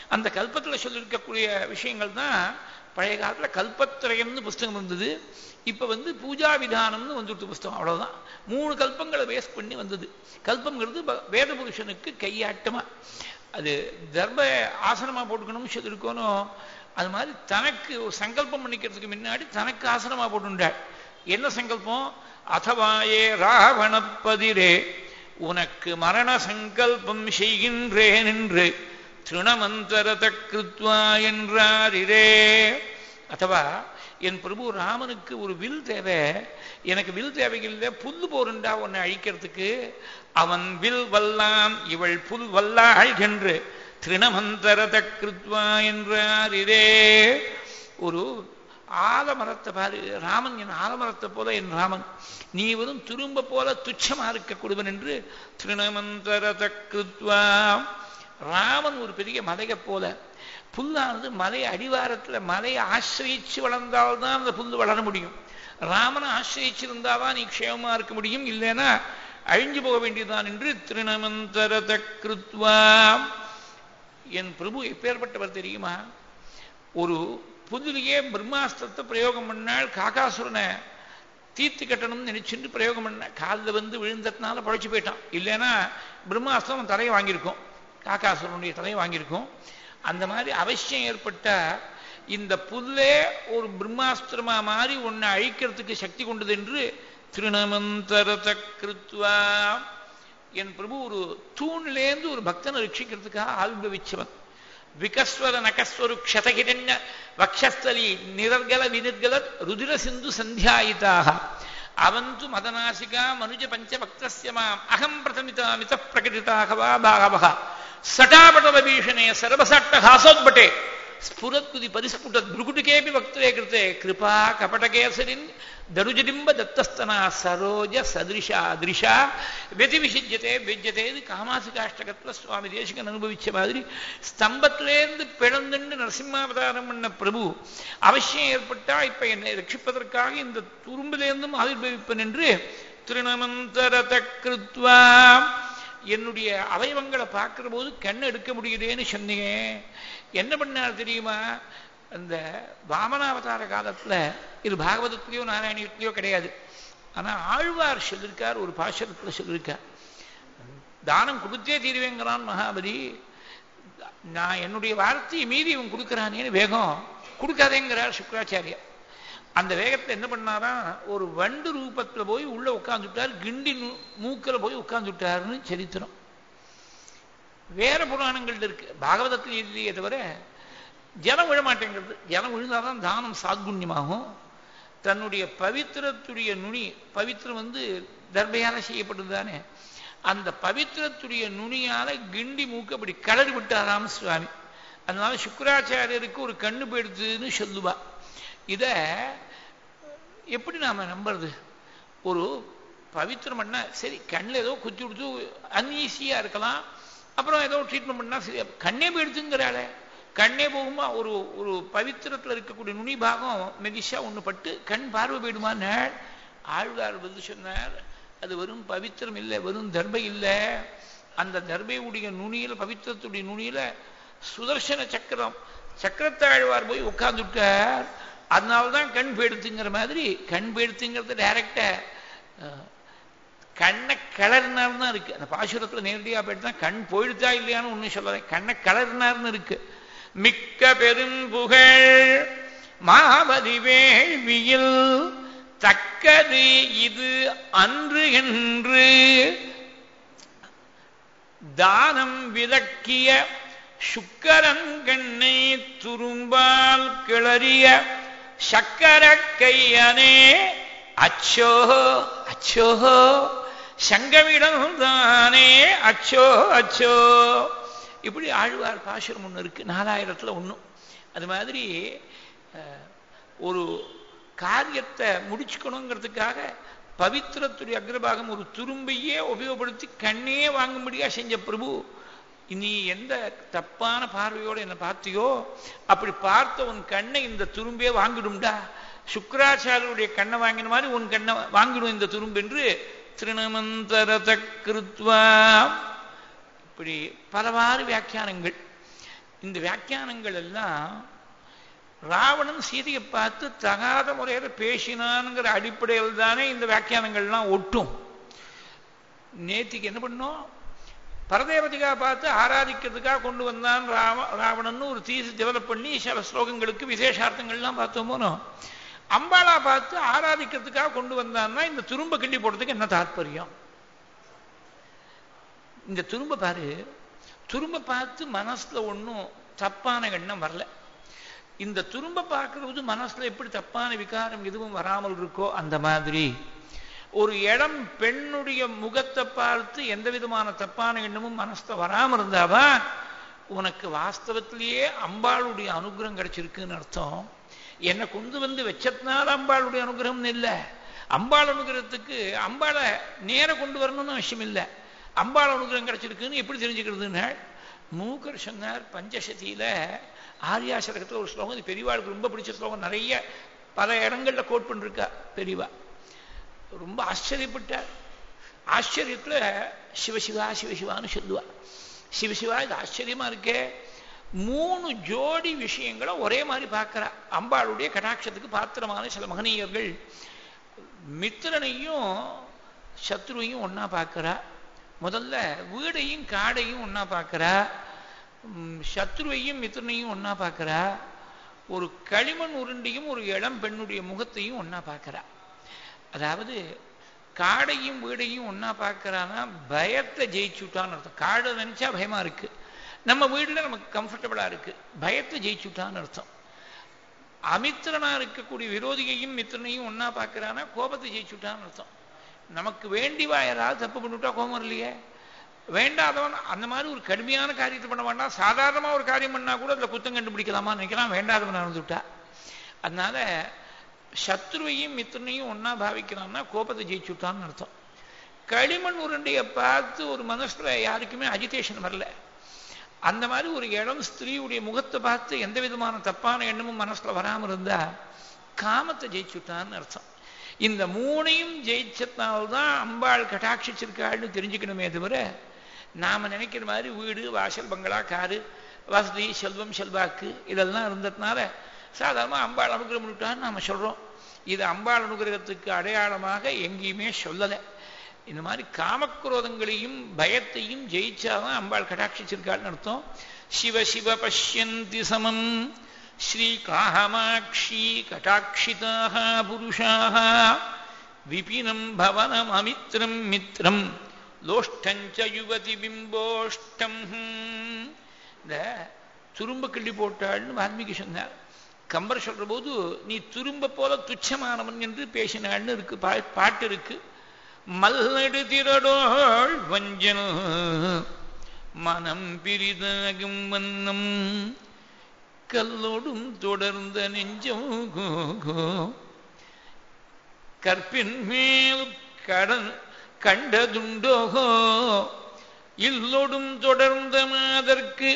அந்த கல்பத்தில் சொல்லியிருக்கக்கூடிய விஷயங்கள் தான் பழைய காலத்தில் கல்பத்திரயம்னு புஸ்தகம் இருந்தது இப்போ வந்து பூஜா விதானம்னு வந்துட்டு புஸ்தகம் அவ்வளவுதான் மூணு கல்பங்களை பேஸ் பண்ணி வந்தது கல்பங்கிறது வேத புருஷனுக்கு கையாட்டமா அது தர்ம ஆசனமா போட்டுக்கணும்னு சொல்லியிருக்கோனும் அது மாதிரி தனக்கு ஒரு சங்கல்பம் பண்ணிக்கிறதுக்கு முன்னாடி தனக்கு ஆசனமா போட்டுண்டாள் என்ன சங்கல்பம் அதவாயே ராவணப்பதிரே உனக்கு மரண சங்கல்பம் செய்கின்றேன் என்று திருணமந்தரத கிருத்வா என்றாரிரே அதுவா என் பிரபு ராமனுக்கு ஒரு வில் தேவை எனக்கு வில் தேவையில்லை புல் போருண்டா உன்னை அழிக்கிறதுக்கு அவன் வில் வல்லான் இவள் புல் வல்லாள் என்று திருணமந்தரத கிருத்வா என்றாரிரே ஒரு ஆலமரத்தை பாரு ராமன் என் ஆலமரத்தை போல என் ராமன் நீ வரும் துரும்ப போல துச்சமா இருக்கக்கூடியவன் என்று திருணமந்தரத கிருத்வா ராமன் ஒரு பெரிய மலையை போல புல்லானது மலை அடிவாரத்துல மலையை ஆசிரியிச்சு வளர்ந்தால்தான் அந்த புல் வளர முடியும் ராமனை ஆசிரியிச்சிருந்தாதான் நீ க்ஷேமமா இருக்க முடியும் இல்லைன்னா அழிஞ்சு போக வேண்டியதுதான் என்று திருணமந்தரத கிருத்வா என் பிரபு எப்பேற்பட்டவர் தெரியுமா ஒரு புதுலையே பிரம்மாஸ்திரத்தை பிரயோகம் பண்ணால் காக்காசுரனை தீர்த்து கட்டணும்னு நினைச்சுட்டு பிரயோகம் பண்ண காலில் வந்து விழுந்ததுனால பழைச்சு போயிட்டான் இல்லைன்னா பிரம்மாஸ்திரம் தலையை வாங்கியிருக்கோம் காக்காசுரனுடைய தலையை வாங்கியிருக்கோம் அந்த மாதிரி அவசியம் ஏற்பட்டா இந்த புல்லே ஒரு பிரம்மாஸ்திரமா மாறி உன்னை அழிக்கிறதுக்கு சக்தி கொண்டது என்று திருணமந்தரத கிருத்வா என் பிரபு ஒரு தூண்லேருந்து ஒரு பக்தனை ரட்சிக்கிறதுக்காக ஆவிர்வவிச்சவன் விகஸ்வர நகஸ்வரு க்ஷதகிரண்ய வக்ஷஸ்தலி நிரர்கல வினிர்கல ருதிர சிந்து சந்தியாயிதாக அವಂತು மதநாசிகா மனுஜ பஞ்சபக்தஸ்ய மாம் அகம் பிரதமிதா மித பிரகடிதாக வா பாகவக சட்டாபடல பீஷணே சர்வசட்டஹாசோத்பட்டே ஸ்புரத்குதி பரிஸ்புட்டத் புருகுட்டுகேபி வக்தரே கிருத்தே கிருபா கபடகேசரின் தருஜடிம்ப தத்தஸ்தனா சரோஜ சதிருஷா திருஷா வெதி விசிஜ்யத்தே வெஜ்யத்தே இது காமாசிகாஷ்டகத்துல சுவாமி தேசிகன் அனுபவிச்ச மாதிரி ஸ்தம்பத்திலேருந்து பிளந்துண்டு நரசிம்மாவதாரம் பண்ண பிரபு அவசியம் ஏற்பட்டா இப்ப என்னை ரட்சிப்பதற்காக இந்த துரும்பிலேருந்தும் ஆவிர்வவிப்பன் என்று திருணமந்தரத கிருத்வா என்னுடைய அவயவங்களை பார்க்கிற போது கண் எடுக்க முடியுதேன்னு சொன்னீங்க என்ன பண்ணார் தெரியுமா அந்த வாமனாவதார காலத்துல இது பாகவதத்திலேயோ நாராயணியத்திலேயோ கிடையாது ஆனா ஆழ்வார் சொல்லியிருக்கார் ஒரு பாசனத்துல சொல்லியிருக்கார் தானம் கொடுத்தே தீருவேங்கிறான் மகாபலி நான் என்னுடைய வார்த்தையை மீறி இவன் கொடுக்குறானேன்னு வேகம் கொடுக்காதேங்கிறார் சுக்கராச்சாரியா அந்த வேகத்தை என்ன பண்ணாரா ஒரு வண்டு ரூபத்துல போய் உள்ள உட்கார்ந்துட்டார் கிண்டி மூக்கில் போய் உட்கார்ந்துட்டாருன்னு சரித்திரம் வேற புராணங்கள்ல இருக்கு பாகவதத்தில் இல்லையே தவிர ஜனம் விழமாட்டேங்கிறது ஜனம் விழுந்தாதான் தானம் சாத்குண்யமாகும் தன்னுடைய பவித்திரத்துடைய நுனி பவித்திரம் வந்து தர்பையால செய்யப்பட்டது தானே அந்த பவித்திரத்துடைய நுனியால கிண்டி மூக்கு அப்படி கலறி விட்டாராம் சுவாமி அதனால சுக்கராச்சாரியருக்கு ஒரு கண்ணு போயிடுதுன்னு சொல்லுவா இத எப்படி நாம நம்புறது ஒரு பவித்திரம் பண்ணா சரி கண்ணில் ஏதோ குத்தி கொடுத்து அன்ஈஸியா இருக்கலாம் அப்புறம் ஏதோ ட்ரீட்மெண்ட் பண்ணா சரி கண்ணே போயிடுதுங்கிறாளே கண்ணே போகுமா ஒரு ஒரு பவித்திரத்தில் இருக்கக்கூடிய நுனி பாகம் மெதிஷா ஒன்று பட்டு கண் பார்வை போயிடுமான்னு ஆழ்வார் வந்து சொன்னார் அது வெறும் பவித்திரம் இல்லை வெறும் தர்பை இல்லை அந்த தர்பையுடைய நுனியில பவித்திரத்துடைய நுனியில சுதர்சன சக்கரம் சக்கரத்தாழ்வார் போய் உட்கார்ந்துட்டார் அதனால்தான் கண் போயிடுத்துங்கிற மாதிரி கண் போயிடுத்துங்கிறது டைரக்டா கண்ணை கிளறினார் தான் இருக்கு அந்த பாசுரத்துல நேரடியா போயிட்டு தான் கண் போயிடுதா இல்லையான்னு ஒன்றும் சொல்லலை கண்ணை கிளறினார்னு இருக்கு மிக்க பெரும்புகழ் மாவதி வேள்வியில் தக்கது இது அன்று என்று தானம் விலக்கிய சுக்கரங்கண்ணை துரும்பால் கிளறிய சக்கர கையனே அச்சோ அச்சோ சங்கமிடம் தானே அச்சோ அச்சோ இப்படி ஆழ்வார் பாசுரம் ஒன்று இருக்கு நாலாயிரத்துல ஒன்றும் அது மாதிரி ஒரு காரியத்தை முடிச்சுக்கணுங்கிறதுக்காக பவித்திரத்துடைய அக்ரபாகம் ஒரு துரும்பையே உபயோகப்படுத்தி கண்ணே வாங்கும்படியா செஞ்ச பிரபு நீ எந்த தப்பான பார்வையோடு என்னை பார்த்தியோ அப்படி பார்த்த உன் கண்ணை இந்த துரும்பே வாங்கிடும்டா சுக்கராச்சாரியருடைய கண்ணை வாங்கின மாதிரி உன் கண்ணை வாங்கிடும் இந்த துரும்பு என்று திருணமந்தரத கிருத்வா இப்படி பலவாறு வியாக்கியானங்கள் இந்த வியாக்கியானங்கள் எல்லாம் ராவணன் சீதையை பார்த்து தகாத முறையில் பேசினான்ங்கிற அடிப்படையில் தானே இந்த வியாக்கியானங்கள்லாம் ஒட்டும் நேத்திக்கு என்ன பண்ணோம் பரதேவதிகா பார்த்து ஆராதிக்கிறதுக்காக கொண்டு வந்தான் ராவ ராவணன் ஒரு தீசு டெவலப் பண்ணி சில ஸ்லோகங்களுக்கு விசேஷார்த்தங்கள்லாம் பார்த்தோம் போனோம் அம்பாளா பார்த்து ஆராதிக்கிறதுக்காக கொண்டு வந்தான்னா இந்த துரும்ப கிண்டி போடுறதுக்கு என்ன தாற்பயம் இந்த துரும்ப பாரு துரும்ப பார்த்து மனசுல ஒன்றும் தப்பான எண்ணம் வரல இந்த துரும்ப பார்க்கறது மனசுல எப்படி தப்பான விகாரம் எதுவும் வராமல் இருக்கோ அந்த மாதிரி ஒரு இடம் பெண்ணுடைய முகத்தை பார்த்து எந்த விதமான தப்பான எண்ணமும் மனசுல வராம இருந்தாவா உனக்கு வாஸ்தவத்திலேயே அம்பாளுடைய அனுகிரகம் கிடைச்சிருக்குன்னு அர்த்தம் என்னை கொண்டு வந்து வச்சதுனால அம்பாளுடைய அனுகிரகம் இல்லை அம்பாள் அனுகிரகத்துக்கு அம்பாளை நேர கொண்டு வரணும்னு அவசியம் இல்லை அம்பாள் அனுகிரகம் கிடைச்சிருக்குன்னு எப்படி தெரிஞ்சுக்கிறதுன்னு மூக்கர் சொன்னார் பஞ்சசதியில ஆரியாசரகத்தில் ஒரு ஸ்லோகம் இது பெரியவாளுக்கு ரொம்ப பிடிச்ச ஸ்லோகம் நிறைய பல இடங்கள்ல கோட் பண்ணிருக்கா பெரியவா ரொம்ப ஆச்சரியப்பட்டார் ஆச்சரியத்துல சிவசிவா சிவசிவான்னு சொல்லுவா சிவசிவா இது ஆச்சரியமா இருக்கே மூணு ஜோடி விஷயங்களை ஒரே மாதிரி பார்க்கிறா அம்பாளுடைய கடாட்சத்துக்கு பாத்திரமான சில மகனீயர்கள் மித்திரனையும் சத்ருவையும் ஒன்னா பார்க்கிறா முதல்ல வீடையும் காடையும் ஒன்னா பார்க்கிறா சத்ருவையும் மித்திரனையும் ஒன்னா பார்க்கிறா ஒரு களிமண் உருண்டையும் ஒரு இளம் பெண்ணுடைய முகத்தையும் ஒன்னா பார்க்கிறா அதாவது காடையும் வீடையும் ஒன்னா பார்க்கறான்னா பயத்தை ஜெயிச்சுட்டான்னு அர்த்தம் காடை நினைச்சா பயமா இருக்கு நம்ம வீடுல நமக்கு கம்ஃபர்டபுளா இருக்கு பயத்தை ஜெயிச்சுட்டான்னு அர்த்தம் அமித்திரனா இருக்கக்கூடிய விரோதியையும் மித்திரனையும் ஒன்னா பார்க்கறானா கோபத்தை ஜெயிச்சுட்டான்னு அர்த்தம் நமக்கு வேண்டிவா யாராவது தப்பு பண்ணிவிட்டா கோபம் இல்லையே வேண்டாதவன் அந்த மாதிரி ஒரு கடுமையான காரியத்தை பண்ண வேண்டாம் சாதாரணமா ஒரு காரியம் பண்ணா கூட அதுல குத்தம் கண்டுபிடிக்கலாமா நினைக்கலாம் வேண்டாதவன் நடந்துவிட்டா அதனால சத்ருவையும் மித்திரனையும் ஒன்னா பாவிக்கிறான்னா கோபத்தை ஜெயிச்சுட்டான்னு அர்த்தம் களிமண் உருண்டையை பார்த்து ஒரு மனசுல யாருக்குமே அஜிடேஷன் வரல அந்த மாதிரி ஒரு இடம் ஸ்திரீயுடைய முகத்தை பார்த்து எந்த விதமான தப்பான எண்ணமும் மனசுல வராம இருந்தா காமத்தை ஜெயிச்சுட்டான்னு அர்த்தம் இந்த மூணையும் ஜெயிச்சதுனால்தான் அம்பாள் கட்டாட்சிச்சிருக்காள்னு தெரிஞ்சுக்கணுமே தவிர நாம நினைக்கிற மாதிரி வீடு வாசல் பங்களா காரு வசதி செல்வம் செல்வாக்கு இதெல்லாம் இருந்ததுனால சாதாரணமா அம்பாள் அனுகிரகம் பண்ணிட்டான்னு நாம சொல்றோம் இது அம்பாள் அனுகிரகத்துக்கு அடையாளமாக எங்கேயுமே சொல்லலை இந்த மாதிரி காமக்ரோதங்களையும் பயத்தையும் ஜெயிச்சாதான் அம்பாள் கடாட்சிச்சிருக்காள்னு அர்த்தம் சிவ சிவ பஷ்யந்தி சமம் ஸ்ரீ காமாட்சி கட்டாட்சிதாக புருஷாக விபினம் பவனம் அமித்ரம் மித்ரம் லோஷ்டஞ்ச யுவதி பிம்போஷ்டம் இந்த துரும்ப கிள்ளி போட்டாள்னு வால்மீகி சொன்னார் கம்பர் சொல்ற போது நீ துரும்ப போல துச்சமானவன் என்று பேசினாள்னு இருக்கு பாட்டு இருக்கு மல்நடு திரடோள் வஞ்சல் மனம் பிரிதாகும் வண்ணம் கல்லோடும் தொடர்ந்த நெஞ்சம் கற்பின் மேல் கடன் கண்டதுண்டோகோ இல்லொடும் தொடர்ந்த மாதற்கு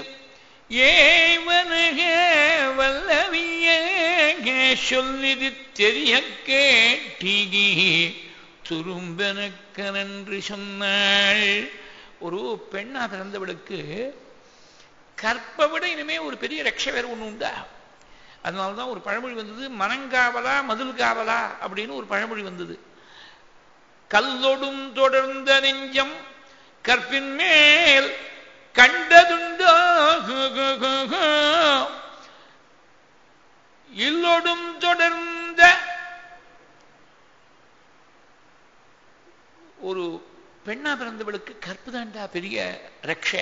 ஏவனக வல்லவிய சொல்லிது தெரிய கேட்டிகி துரும்பெனக்கனன்று சொன்னாள் ஒரு பெண்ணா பிறந்தவளுக்கு கற்பை விட இனிமே ஒரு பெரிய ரட்ச வேறு ஒண்ணு உண்டா அதனால்தான் ஒரு பழமொழி வந்தது மனங்காவலா மதில் காவலா அப்படின்னு ஒரு பழமொழி வந்தது கல்லொடும் தொடர்ந்த நெஞ்சம் கற்பின் மேல் கண்டதுண்டோ இல்லொடும் தொடர்ந்த ஒரு பெண்ணா பிறந்தவளுக்கு கற்பு தாண்டா பெரிய ரக்ஷ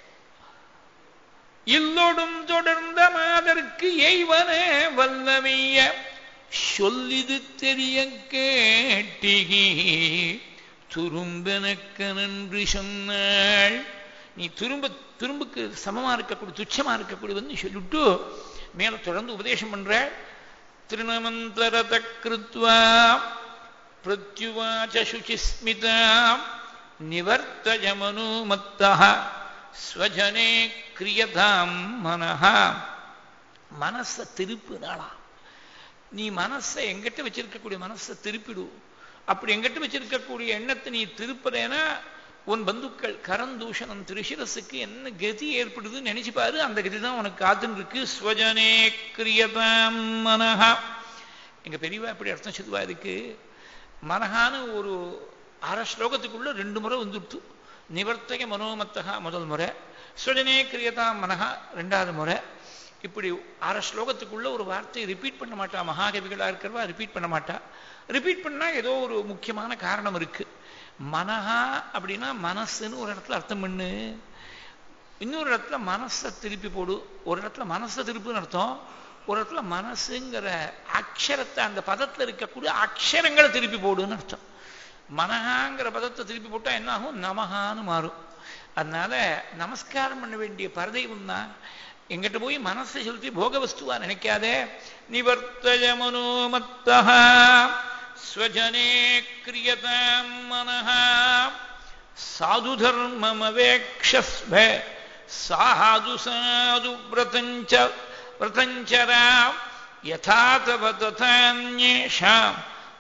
இல்லொடும் தொடர்ந்த மாதற்கு எய்வன வல்லமைய சொல்லிது தெரிய கேட்டிகி துரும்பெனக்க நன்றி சொன்னாள் நீ துரும்ப துரும்புக்கு சமமா இருக்கக்கூடிய துச்சமா இருக்கக்கூடிய வந்து சொல்லிட்டு மேல தொடர்ந்து உபதேசம் பண்ற திருநமந்தரத கிருத்வா பிரத்யுவாச்ச சுச்சிஸ்மிதா நிவர்த்தய மனுமத்தா ஸ்வஜனே கிரியதாம் மனஹா மனசை திருப்பினாளா நீ மனசை எங்கிட்ட வச்சிருக்கக்கூடிய மனசை திருப்பிடு அப்படி எங்கிட்ட வச்சிருக்கக்கூடிய எண்ணத்தை நீ திருப்புறேன்னா உன் பந்துக்கள் கரந்தூஷணம் திருஷிரசுக்கு என்ன கதி ஏற்படுதுன்னு நினைச்சு பாரு அந்த கதி தான் உனக்கு காத்துன்னு இருக்கு ஸ்வஜனே கிரியதாம் மனஹா எங்க பெரியவா இப்படி அர்த்தம் சொல்லுவா இருக்கு மனஹான்னு ஒரு அரை ஸ்லோகத்துக்குள்ள ரெண்டு முறை வந்துடுத்து நிவர்த்தக மனோமத்தகா முதல் முறை ஸ்வஜனே கிரியதாம் மனஹா ரெண்டாவது முறை இப்படி அரை ஸ்லோகத்துக்குள்ள ஒரு வார்த்தையை ரிப்பீட் பண்ண மாட்டா மகாகவிகளா இருக்கிறவா ரிப்பீட் பண்ண மாட்டா ரிப்பீட் பண்ணா ஏதோ ஒரு முக்கியமான காரணம் இருக்கு மனஹா அப்படின்னா மனசுன்னு ஒரு இடத்துல அர்த்தம் பண்ணு இன்னொரு இடத்துல மனசை திருப்பி போடு ஒரு இடத்துல மனசை திருப்புன்னு அர்த்தம் ஒரு இடத்துல மனசுங்கிற அக்ஷரத்தை அந்த பதத்துல இருக்கக்கூடிய அக்ஷரங்களை திருப்பி போடுன்னு அர்த்தம் மனஹாங்கிற பதத்தை திருப்பி போட்டா என்ன ஆகும் நமஹான்னு மாறும் அதனால நமஸ்காரம் பண்ண வேண்டிய பரதெய்வம் தான் எங்கிட்ட போய் மனசை செலுத்தி போக வஸ்துவா நினைக்காதே நிவர்த்தய மனோமத்தா ஸ்வஜனே கிரியதாம் மனஹா சாது தர்மமவேக்ஷஸ்வ சாது சாது விரதஞ்ச விரதஞ்சரா யதா தவ ததான்யேஷாம்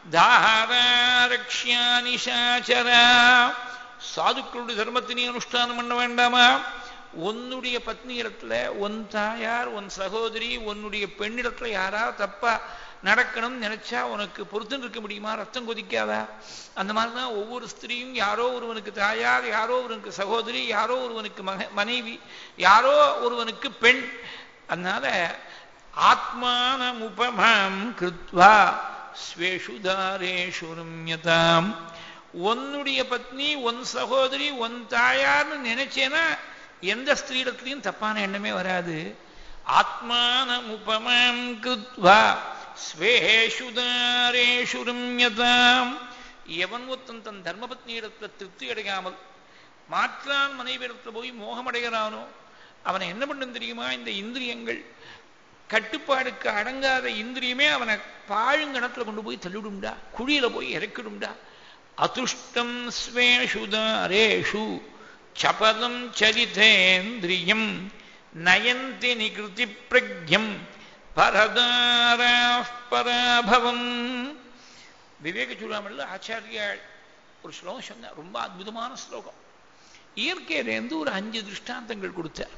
தாராரக்ஷியானி சாச்சரா சாதுக்களுடைய தர்மத்தை நீ அனுஷ்டானம் பண்ண வேண்டாமா உன்னுடைய பத்னியிடத்துல உன் தாயார் உன் சகோதரி உன்னுடைய பெண்ணிடத்துல யாராவது தப்பா நடக்கணும் நினைச்சா உனக்கு பொறுத்துன்னு இருக்க முடியுமா ரத்தம் கொதிக்காதா அந்த மாதிரிதான் ஒவ்வொரு ஸ்திரீயும் யாரோ ஒருவனுக்கு தாயார் யாரோ ஒருவனுக்கு சகோதரி யாரோ ஒருவனுக்கு மக மனைவி யாரோ ஒருவனுக்கு பெண் அதனால ஆத்மானம் உபமாம் கிருத்வா ஸ்வேஷு தாரேஷு ரம்யதாம் உன்னுடைய பத்னி உன் சகோதரி உன் தாயார்னு நினைச்சேன்னா எந்த ஸ்திரீடத்துலையும் தப்பான எண்ணமே வராது ஆத்மானம் உபமாம் கிருத்வா ஸ்வேஷு தாரேஷு ரம்யதாம் எவன் ஒருத்தன் தன் தர்மபத்னியிடத்துல திருப்தி அடையாமல் மாற்றான் மனைவிடத்துல போய் மோகமடைகிறானோ அவனை என்ன பண்ணும் தெரியுமா இந்த இந்திரியங்கள் கட்டுப்பாடுக்கு அடங்காத இந்திரியமே அவனை பாழுங்கணத்துல கொண்டு போய் தள்ளிடும்டா குழியில போய் இறக்கிடும்டா அதுஷ்டம் ஸ்வேஷு தாரேஷு சபதம் சரிதேந்திரியம் நயந்தி நிகிருதி பிரக்யம் பரதாரா பராபவம் விவேக சூடாமல்ல ஆச்சாரியாள் ஒரு ஸ்லோகம் சொன்ன ரொம்ப அற்புதமான ஸ்லோகம் இயற்கையிலேருந்து ஒரு அஞ்சு திருஷ்டாந்தங்கள் கொடுத்தார்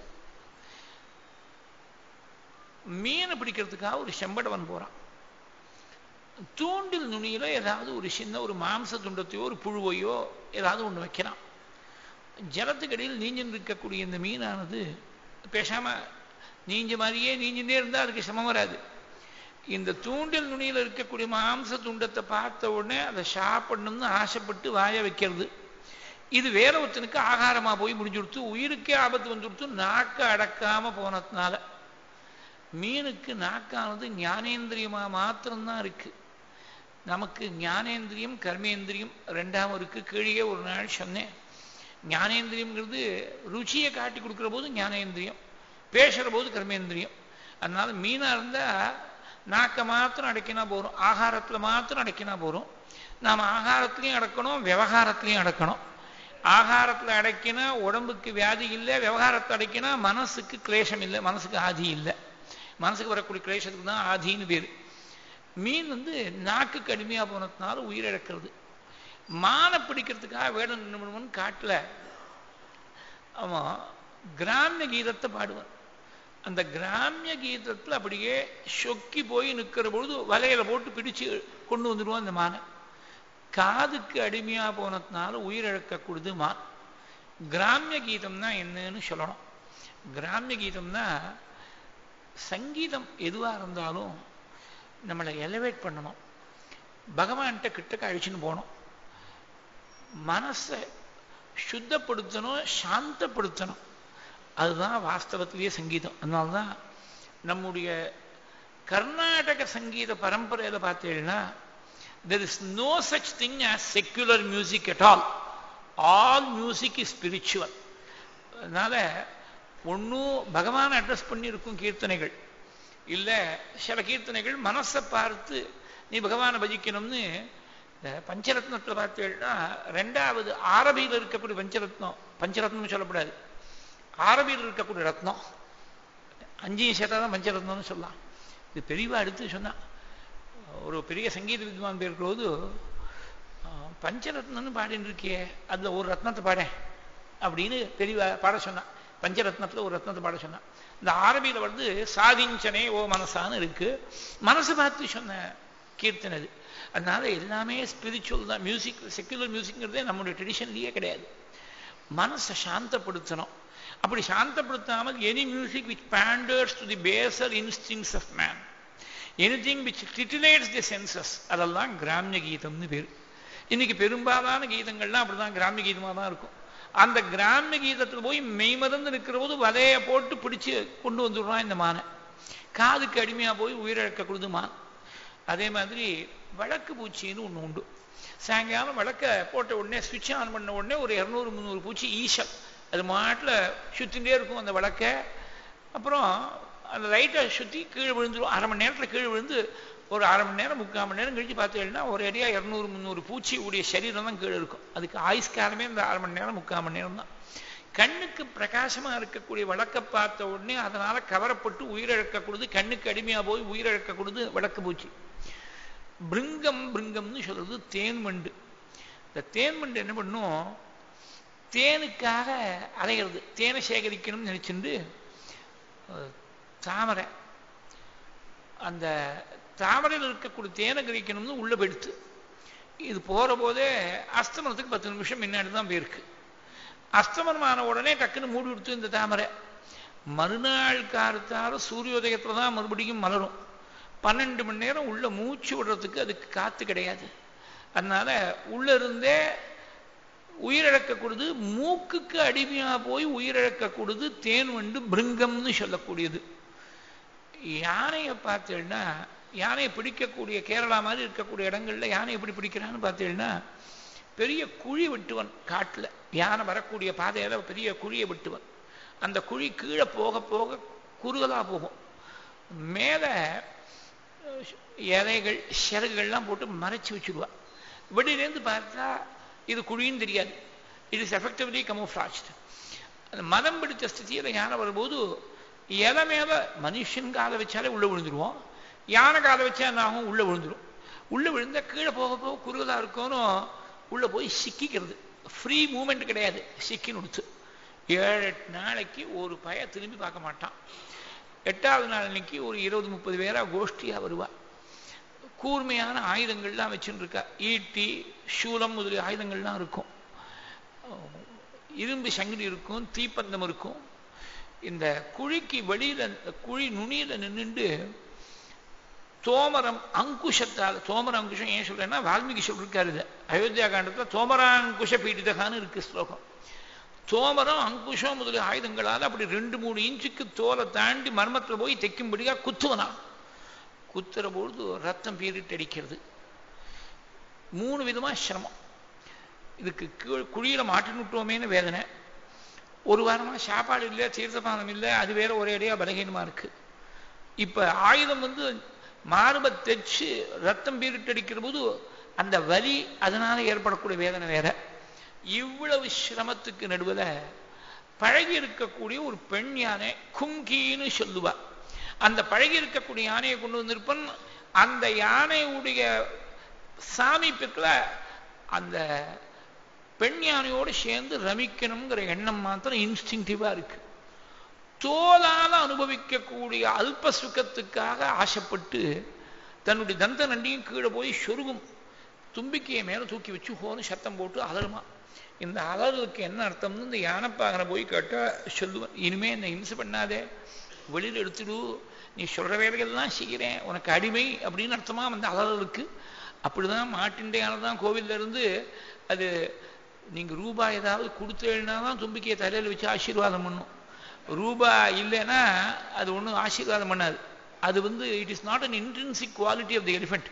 மீனை பிடிக்கிறதுக்காக ஒரு செம்படவன் போறான் தூண்டில் நுனியில ஏதாவது ஒரு சின்ன ஒரு மாம்ச துண்டத்தையோ ஒரு புழுவையோ ஏதாவது ஒண்ணு வைக்கிறான் ஜலத்துக்கடியில் நீஞ்சின்னு இருக்கக்கூடிய இந்த மீனானது பேசாம நீஞ்ச மாதிரியே நீஞ்சுட்டே இருந்தா அதுக்கு சமம் வராது இந்த தூண்டில் நுனியில் இருக்கக்கூடிய மாம்ச துண்டத்தை பார்த்த உடனே அதை சாப்பிடணும்னு ஆசைப்பட்டு வாய வைக்கிறது இது வேற ஒருத்தனுக்கு ஆகாரமா போய் முடிஞ்சுடுத்து உயிருக்கே ஆபத்து வந்துடுத்து நாக்க அடக்காம போனதுனால மீனுக்கு நாக்கானது ஞானேந்திரியமா மாத்திரம்தான் இருக்கு நமக்கு ஞானேந்திரியம் கர்மேந்திரியம் ரெண்டாவும் இருக்கு கீழே ஒரு நாள் சொன்னேன் ஞானேந்திரியம்ங்கிறது ருச்சியை காட்டி கொடுக்குற போது ஞானேந்திரியம் பேசுற போது கர்மேந்திரியம் அதனால மீனா இருந்தா நாக்க மாத்திரம் அடைக்கினா போறோம் ஆகாரத்துல மாத்திரம் அடைக்கினா போறோம் நாம ஆகாரத்திலையும் அடக்கணும் விவகாரத்திலையும் அடக்கணும் ஆகாரத்துல அடைக்கினா உடம்புக்கு வியாதி இல்லை விவகாரத்தை அடைக்கினா மனசுக்கு கிளேஷம் இல்லை மனசுக்கு ஆதி இல்லை மனசுக்கு வரக்கூடிய கிளேஷத்துக்கு தான் ஆதின்னு பேரு மீன் வந்து நாக்கு கடுமையா போனதுனால உயிரிழக்கிறது மானை பிடிக்கிறதுக்காக வேடம் நின்றுமன் காட்டுல அவன் கிராமிய கீதத்தை பாடுவான் அந்த கிராமிய கீதத்துல அப்படியே சொக்கி போய் நிற்கிற பொழுது வலையில போட்டு பிடிச்சு கொண்டு வந்துடுவான் அந்த மானை காதுக்கு அடிமையா போனதுனால உயிரிழக்கக்கூடியது மான் கிராமிய கீதம்னா என்னன்னு சொல்லணும் கிராமிய கீதம்னா சங்கீதம் எதுவா இருந்தாலும் நம்மளை எலவேட் பண்ணணும் பகவான்கிட்ட கிட்டக்க அழிச்சுன்னு போகணும் மனசை சுத்தப்படுத்தணும் சாந்தப்படுத்தணும் அதுதான் வாஸ்தவத்திலேயே சங்கீதம் அதனால்தான் நம்முடைய கர்நாடக சங்கீத பரம்பரையில பார்த்தீங்கன்னா there is no such thing as secular music at all all music is spiritual அதனால ஒன்றும் பகவான் அட்ரஸ் பண்ணியிருக்கும் கீர்த்தனைகள் இல்லை சில கீர்த்தனைகள் மனசை பார்த்து நீ பகவானை பஜிக்கணும்னு பஞ்சரத்னத்தில் பார்த்தீங்கன்னா ரெண்டாவது ஆரபியில் இருக்கக்கூடிய பஞ்சரத்னம் பஞ்சரத்னம் சொல்லக்கூடாது ஆரபியில் இருக்கக்கூடிய ரத்னம் அஞ்சையும் சேர்த்தா தான் பஞ்சரத்னம்னு சொல்லலாம் இது பெரியவா எடுத்து சொன்னா ஒரு பெரிய சங்கீத வித்வான் பேருக்கும்போது பஞ்சரத்னம்னு பாடின்னு இருக்கியே அதுல ஒரு ரத்னத்தை பாடேன் அப்படின்னு தெளிவா பாட சொன்னான் பஞ்சரத்னத்துல ஒரு ரத்னத்தை பாட சொன்னான் இந்த ஆரபியில வந்து சாதிஞ்சனே ஓ மனசான்னு இருக்கு மனசு பார்த்து சொன்ன கீர்த்தனை அது அதனால எல்லாமே ஸ்பிரிச்சுவல் தான் மியூசிக் செக்குலர் மியூசிக்ங்கிறதே நம்முடைய ட்ரெடிஷன்லயே கிடையாது மனசை சாந்தப்படுத்தணும் அப்படி சாந்தப்படுத்தாமல் any music which panders to the baser instincts of man anything which titillates the senses அதெல்லாம் கிராமிய கீதம்னு பேர் இன்னைக்கு பெரும்பாலான கீதங்கள்லாம் அப்படிதான் கிராமிய கீதமாக தான் இருக்கும் அந்த கிராமிய கீதத்தில் போய் மெய்மறந்து இருக்கிற போது வலையை போட்டு பிடிச்சு கொண்டு வந்துடுறான் இந்த மானை காதுக்கு அடிமையாக போய் உயிரிழக்க கொடுது மான் அதே மாதிரி வழக்கு பூச்சின்னு ஒன்று உண்டு சாயங்காலம் விளக்க போட்ட உடனே சுவிட்ச் ஆன் பண்ண உடனே ஒரு இரநூறு முந்நூறு பூச்சி ஈஷல் அது மாட்டில் சுற்றிகிட்டே இருக்கும் அந்த விளக்க அப்புறம் அந்த லைட்டை சுற்றி கீழே விழுந்துடும் அரை மணி நேரத்தில் கீழே விழுந்து ஒரு அரை மணி நேரம் முக்கால் மணி நேரம் கழிச்சு பார்த்தீங்கன்னா ஒரு அடியா இரநூறு முந்நூறு பூச்சி உடைய சரீரம் தான் கீழே இருக்கும் அதுக்கு ஆயுஷ்காலமே இந்த அரை மணி நேரம் முக்கால் மணி நேரம் தான் கண்ணுக்கு பிரகாசமா இருக்கக்கூடிய விளக்க பார்த்த உடனே அதனால கவரப்பட்டு உயிரிழக்கக்கூடாது கண்ணுக்கு அடிமையா போய் உயிரிழக்கக்கூடாது விளக்கு பூச்சி பிருங்கம் பிருங்கம்னு சொல்றது தேன் மண்டு இந்த தேன் மண்டு என்ன பண்ணும் தேனுக்காக அலைகிறது தேனை சேகரிக்கணும்னு நினைச்சிருந்து தாமரை அந்த தாமரையில் இருக்கக்கூடிய தேனை கிரிக்கணும்னு உள்ள போயிடுத்து இது போற போதே அஸ்தமனத்துக்கு பத்து நிமிஷம் முன்னாடி தான் போயிருக்கு அஸ்தமனமான உடனே டக்குன்னு மூடி விடுத்து இந்த தாமரை மறுநாள் காலத்தால சூரியோதயத்துல தான் மறுபடியும் மலரும் பன்னெண்டு மணி நேரம் உள்ள மூச்சு விடுறதுக்கு அதுக்கு காத்து கிடையாது அதனால உள்ள இருந்தே உயிரிழக்கக்கூடியது மூக்குக்கு அடிமையா போய் உயிரிழக்கக்கூடியது தேன் வண்டு பிருங்கம்னு சொல்லக்கூடியது யானையை பார்த்தீங்கன்னா யானையை பிடிக்கக்கூடிய கேரளா மாதிரி இருக்கக்கூடிய இடங்கள்ல யானை எப்படி பிடிக்கிறான்னு பார்த்தீங்கன்னா பெரிய குழி வெட்டுவன் காட்டுல யானை வரக்கூடிய பாதையில பெரிய குழியை வெட்டுவன் அந்த குழி கீழே போக போக குறுகலா போகும் மேல இலைகள் சிறகுகள்லாம் போட்டு மறைச்சு வச்சுடுவா வெளியிலேருந்து பார்த்தா இது குழின்னு தெரியாது இட் இஸ் எஃபெக்டிவ்லி கமோஃப்ளாஜ்டு அந்த மதம் பிடித்த ஸ்திதியில் யானை வரும்போது இலை மேல மனுஷன் காலை வச்சாலே உள்ள விழுந்துருவோம் யானை காலை வச்சா என்ன ஆகும் உள்ள விழுந்துரும் உள்ள விழுந்தா கீழே போக போக குறுகலா இருக்கணும் உள்ள போய் சிக்கிக்கிறது ஃப்ரீ மூமெண்ட் கிடையாது சிக்கின்னு கொடுத்து ஏழு எட்டு நாளைக்கு ஒரு பய திரும்பி பார்க்க மாட்டான் எட்டாவது நாள் அன்னைக்கு ஒரு இருபது முப்பது பேரா கோஷ்டியா வருவா கூர்மையான ஆயுதங்கள்லாம் வச்சுட்டு இருக்கா ஈட்டி சூலம் முதலிய ஆயுதங்கள்லாம் இருக்கும் இரும்பு சங்கிலி இருக்கும் தீப்பந்தம் இருக்கும் இந்த குழிக்கு வெளியில குழி நுனியில நின்றுண்டு தோமரம் அங்குஷத்தால் தோமர அங்குஷம் ஏன் சொல்றேன்னா வால்மீகி சொல்லிருக்காரு இது அயோத்தியா காண்டத்துல தோமராங்குஷ பீடிதகான்னு இருக்கு ஸ்லோகம் தோமரம் அங்குஷம் முதலிய ஆயுதங்களால் அப்படி ரெண்டு மூணு இன்ச்சுக்கு தோலை தாண்டி மர்மத்தில் போய் தைக்கும்படியா குத்துவனா குத்துற பொழுது ரத்தம் பீரிட்டு அடிக்கிறது மூணு விதமா சிரமம் இதுக்கு குழியில மாட்டினுட்டோமேனு வேதனை ஒரு வாரமா சாப்பாடு இல்லை தீர்த்தபானம் இல்லை அது வேற ஒரே அடியா பலகீனமா இருக்கு இப்ப ஆயுதம் வந்து மார்பை தைச்சு ரத்தம் பீரிட்டு அடிக்கிற போது அந்த வலி அதனால ஏற்படக்கூடிய வேதனை வேற இவ்வளவு சிரமத்துக்கு நடுவில் பழகி இருக்கக்கூடிய ஒரு பெண் யானை குங்கின்னு சொல்லுவா அந்த பழகி இருக்கக்கூடிய யானையை கொண்டு வந்திருப்பன் அந்த யானையுடைய சாமீபத்தில் அந்த பெண் யானையோடு சேர்ந்து ரமிக்கணுங்கிற எண்ணம் மாத்திரம் இன்ஸ்டிங்டிவா இருக்கு தோலால அனுபவிக்கக்கூடிய அல்ப சுகத்துக்காக ஆசைப்பட்டு தன்னுடைய தந்த நண்டியும் கீழே போய் சொருகும் தும்பிக்கையை மேல தூக்கி வச்சு ஹோன்னு சத்தம் போட்டு அலருமா இந்த அலறலுக்கு என்ன அர்த்தம்னு இந்த யானைப்பாகனை போய் கேட்டா சொல்லுவேன் இனிமே என்னை இம்சை பண்ணாதே வெளியில் எடுத்துடு நீ சொல்ற வேலைகள்லாம் செய்கிறேன் உனக்கு அடிமை அப்படின்னு அர்த்தமா அந்த அலறலுக்கு அப்படிதான் மாட்டின்டே தான் கோவில்ல இருந்து அது நீங்க ரூபாய் ஏதாவது கொடுத்தேன்னா தான் தும்பிக்கையை தலையில் வச்சு ஆசீர்வாதம் பண்ணும் ரூபாய் இல்லைன்னா அது ஒன்றும் ஆசீர்வாதம் பண்ணாது அது வந்து it is not an intrinsic quality of the elephant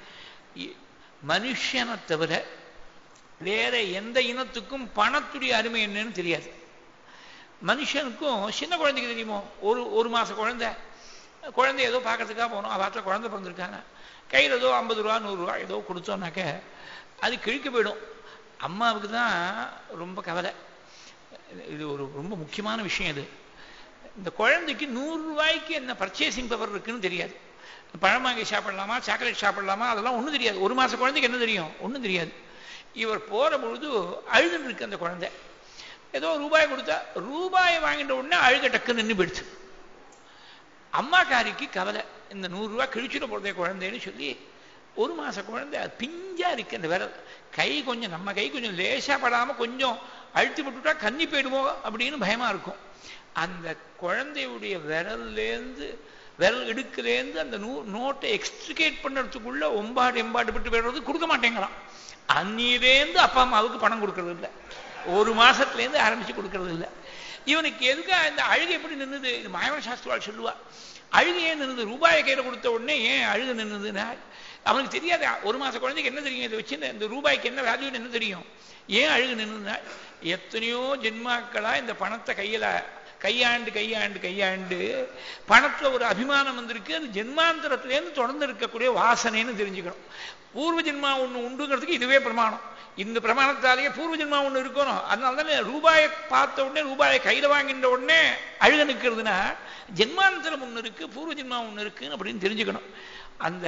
மனுஷனை தவிர வேற எந்த இனத்துக்கும் பணத்துடைய அருமை என்னன்னு தெரியாது மனுஷனுக்கும் சின்ன குழந்தைக்கு தெரியுமோ ஒரு ஒரு மாச குழந்தை குழந்தை ஏதோ பார்க்கறதுக்காக போனோம் அவற்றில் குழந்தை பிறந்திருக்காங்க கையில் ஏதோ ஐம்பது ரூபா நூறுரூவா ஏதோ கொடுத்தோம்னாக்க அது கிழிக்க போயிடும் அம்மாவுக்கு தான் ரொம்ப கவலை இது ஒரு ரொம்ப முக்கியமான விஷயம் இது இந்த குழந்தைக்கு நூறு ரூபாய்க்கு என்ன பர்ச்சேசிங் பவர் இருக்குன்னு தெரியாது பழமாங்கி சாப்பிடலாமா சாக்லேட் சாப்பிடலாமா அதெல்லாம் ஒன்றும் தெரியாது ஒரு மாச குழந்தைக்கு என்ன தெரியும் ஒன்றும் தெரியாது இவர் போற பொழுது அழுதுன்னு இருக்கு அந்த குழந்தை ஏதோ ரூபாய் கொடுத்தா ரூபாயை வாங்கிட்ட உடனே அழுக டக்கு நின்று போயிடுச்சு அம்மாக்காரிக்கு கவலை இந்த நூறுரூவா கிழிச்சுட போகிறதே குழந்தைன்னு சொல்லி ஒரு மாச குழந்தை அது பிஞ்சா இருக்கு அந்த விரல் கை கொஞ்சம் நம்ம கை கொஞ்சம் லேசா படாம கொஞ்சம் அழுத்தி விட்டுட்டா கன்னி போயிடுமோ அப்படின்னு பயமா இருக்கும் அந்த குழந்தையுடைய விரல்லேருந்து விரல் இடுக்குலேருந்து அந்த நூ நோட்டை எக்ஸ்ட்ரிகேட் பண்ணுறதுக்குள்ள ஒம்பாடு எம்பாடு விட்டு போயிடுறது கொடுக்க மாட்டேங்கிறான் அந்நிலேருந்து அப்பா அம்மாவுக்கு பணம் கொடுக்கறது இல்லை ஒரு மாசத்துலேருந்து ஆரம்பிச்சு கொடுக்கறது இல்லை இவனுக்கு எதுக்கு இந்த அழுகை எப்படி நின்னுது இது மாயவன் சாஸ்திரவாள் சொல்லுவா அழுகை ஏன் நின்னுது ரூபாயை கையில் கொடுத்த உடனே ஏன் அழுக நின்னுதுன்னா அவனுக்கு தெரியாது ஒரு மாச குழந்தைக்கு என்ன தெரியும் இதை வச்சு இந்த ரூபாய்க்கு என்ன வேல்யூன்னு என்ன தெரியும் ஏன் அழுகு நின்னுதுன்னா எத்தனையோ ஜென்மாக்களா இந்த பணத்தை கையில கையாண்டு கையாண்டு கையாண்டு பணத்துல ஒரு அபிமானம் வந்திருக்கு அது ஜென்மாந்தரத்திலேருந்து தொடர்ந்து இருக்கக்கூடிய வாசனைன்னு தெரிஞ்சுக்கணும் பூர்வ ஜென்மா ஒண்ணு உண்டுங்கிறதுக்கு இதுவே பிரமாணம் இந்த பிரமாணத்தாலேயே பூர்வ ஜென்மா ஒண்ணு இருக்கணும் அதனால தானே ரூபாயை பார்த்த உடனே ரூபாயை கையில வாங்கின்ற உடனே அழுக நிற்கிறதுனா ஜென்மாந்தரம் ஒண்ணு இருக்கு பூர்வ ஜென்மா ஒண்ணு இருக்குன்னு அப்படின்னு தெரிஞ்சுக்கணும் அந்த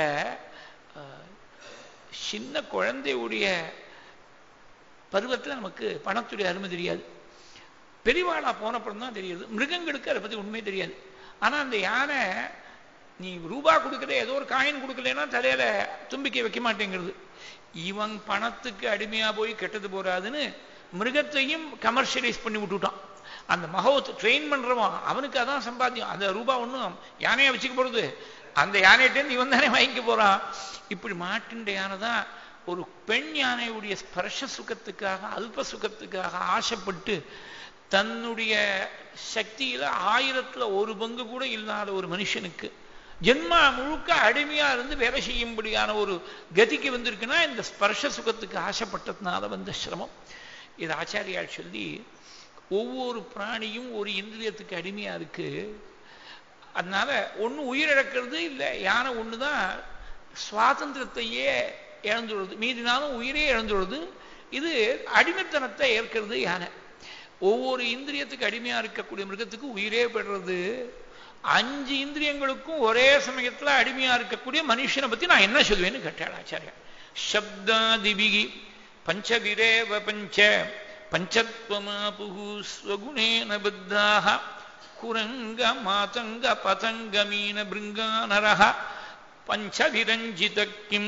சின்ன குழந்தையுடைய பருவத்தில் நமக்கு பணத்துடைய அருமை தெரியாது பெரியவாளா போனப்புறம் தான் தெரியுது மிருகங்களுக்கு அதை பற்றி உண்மையே தெரியாது ஆனால் அந்த யானை நீ ரூபா கொடுக்குற ஏதோ ஒரு காயின் கொடுக்கலன்னா தலையில தும்பிக்கை வைக்க மாட்டேங்கிறது இவன் பணத்துக்கு அடிமையா போய் கெட்டது போறாதுன்னு மிருகத்தையும் கமர்ஷியலைஸ் பண்ணி விட்டுட்டான் அந்த மகவத்தை ட்ரெயின் பண்றவன் அவனுக்கு அதான் சம்பாத்தியம் அந்த ரூபா ஒன்றும் யானையை வச்சுக்க போறது அந்த யானையிட்டேருந்து இவன் தானே வாங்கிக்க போறான் இப்படி மாட்டின்ற யானை தான் ஒரு பெண் யானையுடைய ஸ்பர்ஷ சுகத்துக்காக அல்ப சுகத்துக்காக ஆசைப்பட்டு தன்னுடைய சக்தியில ஆயிரத்துல ஒரு பங்கு கூட இல்லாத ஒரு மனுஷனுக்கு ஜென்மா முழுக்க அடிமையா இருந்து வேலை செய்யும்படியான ஒரு கதிக்கு வந்திருக்குன்னா இந்த ஸ்பர்ஷ சுகத்துக்கு ஆசைப்பட்டதுனால வந்த சிரமம் இது ஆச்சாரியால் சொல்லி ஒவ்வொரு பிராணியும் ஒரு இந்திரியத்துக்கு அடிமையா இருக்கு அதனால ஒன்று உயிரிழக்கிறது இல்லை யானை ஒன்று தான் சுவாதந்திரத்தையே இழந்துள்ளது மீதினாலும் உயிரே இழந்துள்ளது இது அடிமைத்தனத்தை ஏற்கிறது யானை ஒவ்வொரு இந்திரியத்துக்கு அடிமையா இருக்கக்கூடிய மிருகத்துக்கு உயிரே பெறுறது அஞ்சு இந்திரியங்களுக்கும் ஒரே சமயத்துல அடிமையா இருக்கக்கூடிய மனுஷனை பத்தி நான் என்ன சொல்லுவேன்னு கேட்டாள் ஆச்சாரியா சப்தாதிபிகி பஞ்சவிரேவ பஞ்ச பஞ்சத்வமாபுகு ஸ்வகுணேன பத்தாக குரங்க மாதங்க பதங்க மீன பிருங்கானரஹ பஞ்சவிரஞ்சித கிம்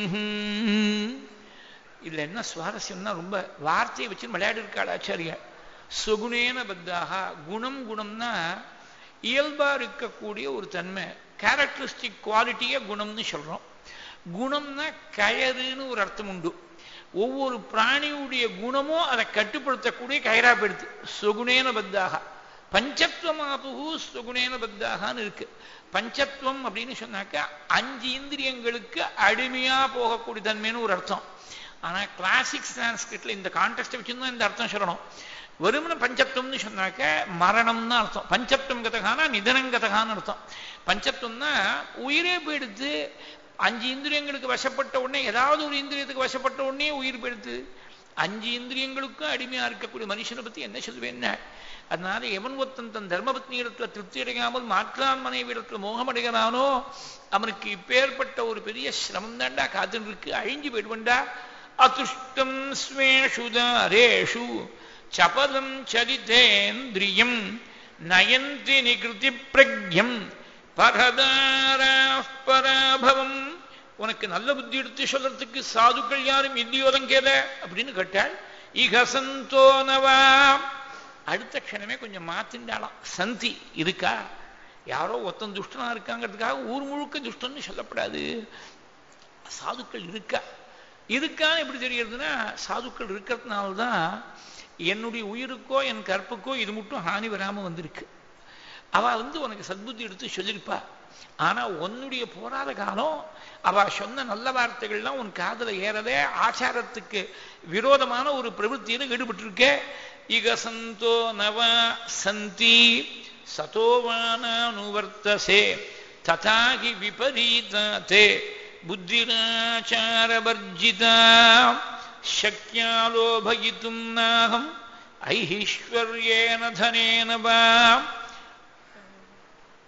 இதுல என்ன சுவாரஸ்யம்னா ரொம்ப வார்த்தையை வச்சு விளையாடி இருக்காள் ஆச்சாரியா சுகுணேன பத்தாக குணம் குணம்னா இயல்பா இருக்கக்கூடிய ஒரு தன்மை கேரக்டரிஸ்டிக் குவாலிட்டியே குணம்னு சொல்றோம் குணம்னா கயறுன்னு ஒரு அர்த்தம் உண்டு ஒவ்வொரு பிராணியுடைய குணமும் அதை கட்டுப்படுத்தக்கூடிய கயரா போயிடுது சுகுணேன பத்தாக பஞ்சத்துவமாபுகு சுகுணேன பத்தாகான்னு இருக்கு பஞ்சத்துவம் அப்படின்னு சொன்னாக்கா அஞ்சு இந்திரியங்களுக்கு அடிமையா போகக்கூடிய தன்மைன்னு ஒரு அர்த்தம் ஆனா கிளாசிக் சான்ஸ்கிரிட்ல இந்த கான்டெக்ட் வச்சுருந்தா இந்த அர்த்தம் சொல்லணும் வெறுமன பஞ்சத்துவம்னு சொன்னாக்க மரணம்னு அர்த்தம் பஞ்சத்துவம் கதகானா நிதனம் கதகான்னு அர்த்தம் பஞ்சத்துவம்னா உயிரே போயிடுத்து அஞ்சு இந்திரியங்களுக்கு வசப்பட்ட உடனே ஏதாவது ஒரு இந்திரியத்துக்கு வசப்பட்ட உடனே உயிர் போயிடுத்து அஞ்சு இந்திரியங்களுக்கும் அடிமையா இருக்கக்கூடிய மனுஷனை பத்தி என்ன சொல்லுவேன் அதனால எவன் ஒருத்தன் தன் தர்மபத்னி இடத்துல திருப்தி அடையாமல் மாற்றான் மனைவி இடத்துல மோகமடைகிறானோ அவனுக்கு இப்பேற்பட்ட ஒரு பெரிய சிரமம் தாண்டா காத்துன்னு இருக்கு அழிஞ்சு போயிடுவண்டா அதுஷ்டம் ஸ்வேஷு தாரேஷு சபலம் சரிதேந்திரியம் நயந்தி நிகிருதி பிரக்யம் பரதாரா பராபவம் உனக்கு நல்ல புத்தி எடுத்து சொல்றதுக்கு சாதுக்கள் யாரும் இல்லையோதம் கேல அப்படின்னு கேட்டாள் இகசந்தோ நவா அடுத்த க்ஷணமே கொஞ்சம் மாத்திண்டாளாம் சந்தி இருக்கா யாரோ ஒருத்தன் துஷ்டனா இருக்காங்கிறதுக்காக ஊர் முழுக்க துஷ்டன்னு சொல்லப்படாது சாதுக்கள் இருக்கா இருக்கான்னு எப்படி தெரியறதுன்னா சாதுக்கள் இருக்கிறதுனால்தான் என்னுடைய உயிருக்கோ என் கற்புக்கோ இது மட்டும் ஹானி வராம வந்திருக்கு அவ வந்து உனக்கு சத்புத்தி எடுத்து சொல்லியிருப்பா ஆனா உன்னுடைய போராத காலம் அவ சொன்ன நல்ல வார்த்தைகள்லாம் உன் காதல ஏறதே ஆச்சாரத்துக்கு விரோதமான ஒரு பிரவೃತ್ತಿயில ஈடுபட்டிருக்க இகசந்தோ நவ சந்தி சதோவானுவர்த்தசே ததாகி விபரீதே புத்திராச்சாரவர்ஜிதா शक्या लोभयितुं नाहम् ऐश्वर्येण धनेन वा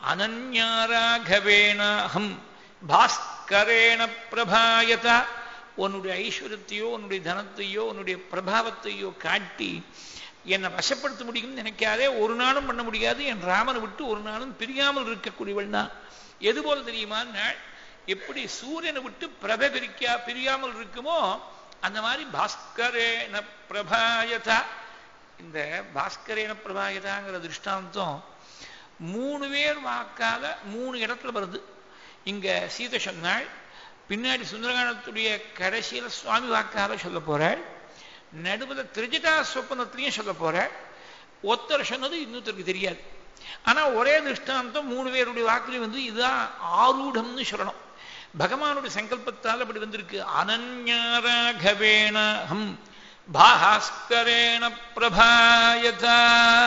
अनन्या राघवेणाहं भास्करेण प्रभायत உன்னுடைய ஐஸ்வர்யத்தையோ உன்னுடைய தனத்தையோ உன்னுடைய பிரபாவத்தையோ காட்டி என்னை வசப்படுத்த முடியும்னு நினைக்காதே ஒரு நாளும் பண்ண முடியாது என் ராமனை விட்டு ஒரு நாளும் பிரியாமல் இருக்கக்கூடியவள் தான் எது போல தெரியுமா எப்படி சூரியனை விட்டு பிரபை பிரிக்கா பிரியாமல் இருக்குமோ அந்த மாதிரி பாஸ்கரேன பிரபாயதா இந்த பாஸ்கரேன பிரபாயதாங்கிற திருஷ்டாந்தம் மூணு பேர் வாக்கால மூணு இடத்துல வருது இங்க சீதை சொன்னாள் பின்னாடி சுந்தரகாண்டத்துடைய கடைசியில சுவாமி வாக்கால சொல்ல போறாள் நடுவில் திரிஜிதா சொப்பனத்திலையும் சொல்ல போறாள் ஒருத்தர் சொன்னது இன்னொருத்தருக்கு தெரியாது ஆனா ஒரே திருஷ்டாந்தம் மூணு பேருடைய வாக்குலையும் வந்து இதுதான் ஆரூடம்னு சொல்லணும் பகவானுடைய சங்கல்பத்தால் அப்படி வந்திருக்கு அனன்யாராகவேண ஹம் பாஸ்கரேண பிரபாயதா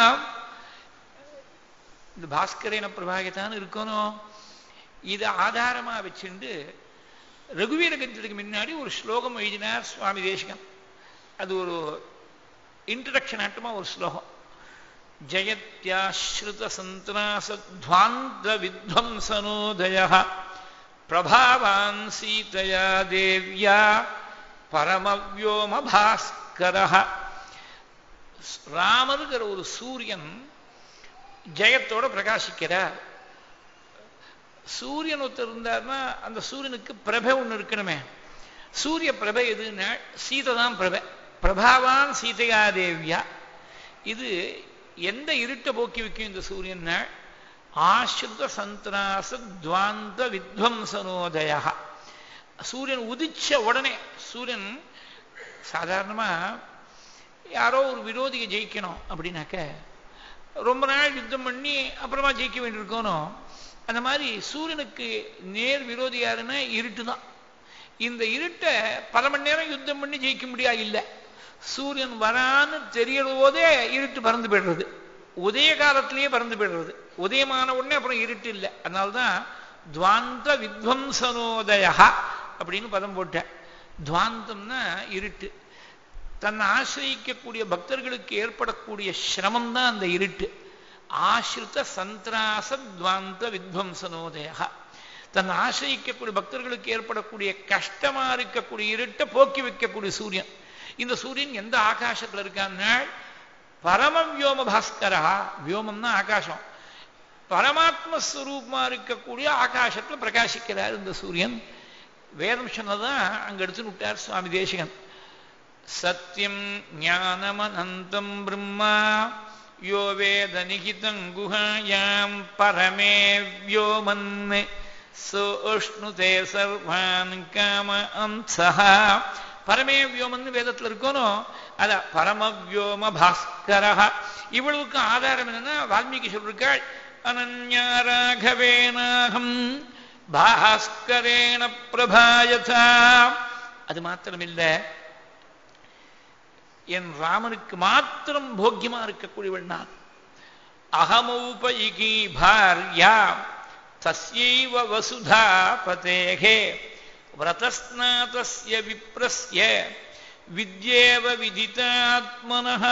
இந்த பாஸ்கரேன பிரபாகத்தான்னு இருக்கணும் இதை ஆதாரமா வச்சுண்டு ரகுவீர கத்தியத்துக்கு முன்னாடி ஒரு ஸ்லோகம் எழுதினார் சுவாமி தேசிகன் அது ஒரு இன்ட்ரடக்ஷன் ஆட்டமா ஒரு ஸ்லோகம் ஜயத்யாஸ்ருத சந்திராசத்வாந்த வித்வம்சனோதய பிரபாவான் சீதையா தேவ்யா பரமவியோம பாஸ்கர ராமருங்கிற ஒரு சூரியன் ஜெயத்தோட பிரகாசிக்கிறார் சூரியன் ஒருத்தர் இருந்தார்னா அந்த சூரியனுக்கு பிரபை ஒன்று இருக்கணுமே சூரிய பிரபை எதுன்னா சீதை தான் பிரபை பிரபாவான் சீதையா தேவியா இது எந்த இருட்டை போக்கி வைக்கும் இந்த சூரியன் ஆசிரித சந்திராச துவாந்த வித்வம்சனோதய சூரியன் உதிச்ச உடனே சூரியன் சாதாரணமா யாரோ ஒரு விரோதியை ஜெயிக்கணும் அப்படின்னாக்க ரொம்ப நாள் யுத்தம் பண்ணி அப்புறமா ஜெயிக்க வேண்டியிருக்கணும் அந்த மாதிரி சூரியனுக்கு நேர் விரோதி யாருன்னா இருட்டு தான் இந்த இருட்டை பல மணி நேரம் யுத்தம் பண்ணி ஜெயிக்க முடியாது இல்லை சூரியன் வரான்னு தெரியற போதே இருட்டு பறந்து போயிடுறது உதய காலத்திலேயே பறந்து போயிடுறது உதயமான உடனே அப்புறம் இருட்டு இல்லை அதனால்தான் துவாந்த வித்வம்சனோதயா அப்படின்னு பதம் போட்டேன் துவாந்தம்னா இருட்டு தன்னை ஆசிரியிக்கக்கூடிய பக்தர்களுக்கு ஏற்படக்கூடிய சிரமம் தான் அந்த இருட்டு ஆசிரித்த சந்திராச துவாந்த வித்வம்சனோதயா தன்னை ஆசிரியிக்கக்கூடிய பக்தர்களுக்கு ஏற்படக்கூடிய கஷ்டமா இருக்கக்கூடிய இருட்டை போக்கி வைக்கக்கூடிய சூரியன் இந்த சூரியன் எந்த ஆகாசத்துல இருக்கான்னா பரம வியோம பாஸ்கரா வியோமம்னா ஆகாசம் பரமாத்ம ஸ்வரூபமா இருக்கக்கூடிய ஆகாசத்துல பிரகாசிக்கிறார் இந்த சூரியன் வேதம் சொன்னதான் அங்க எடுத்துன்னு விட்டார் சுவாமி தேசிகன் சத்தியம் ஞானமனந்தம் பிரம்மா யோ வேத நிகிதம் குஹாயாம் பரமே வியோமன் சோஷ்ணுதே சர்வான் காம அம்சா பரமே வியோமன் வேதத்தில் இருக்கணும் அத பரம வியோம பாஸ்கர இவ்வளவுக்கு ஆதாரம் என்னன்னா வால்மீகி சொல்லிருக்காள் அனன்யாராகவேனாகம் பாஸ்கரேண பிரபாயதா அது மாத்திரமில்லை என் ராமனுக்கு மாத்திரம் போக்கியமா இருக்கக்கூடியவள் நான் அகமௌபயிகி பாரியா தஸ்யைவ வசுதா பதேகே விரதஸ்நாதஸ்ய விப்ரஸ்ய வித்யேவ விதிதாத்மனः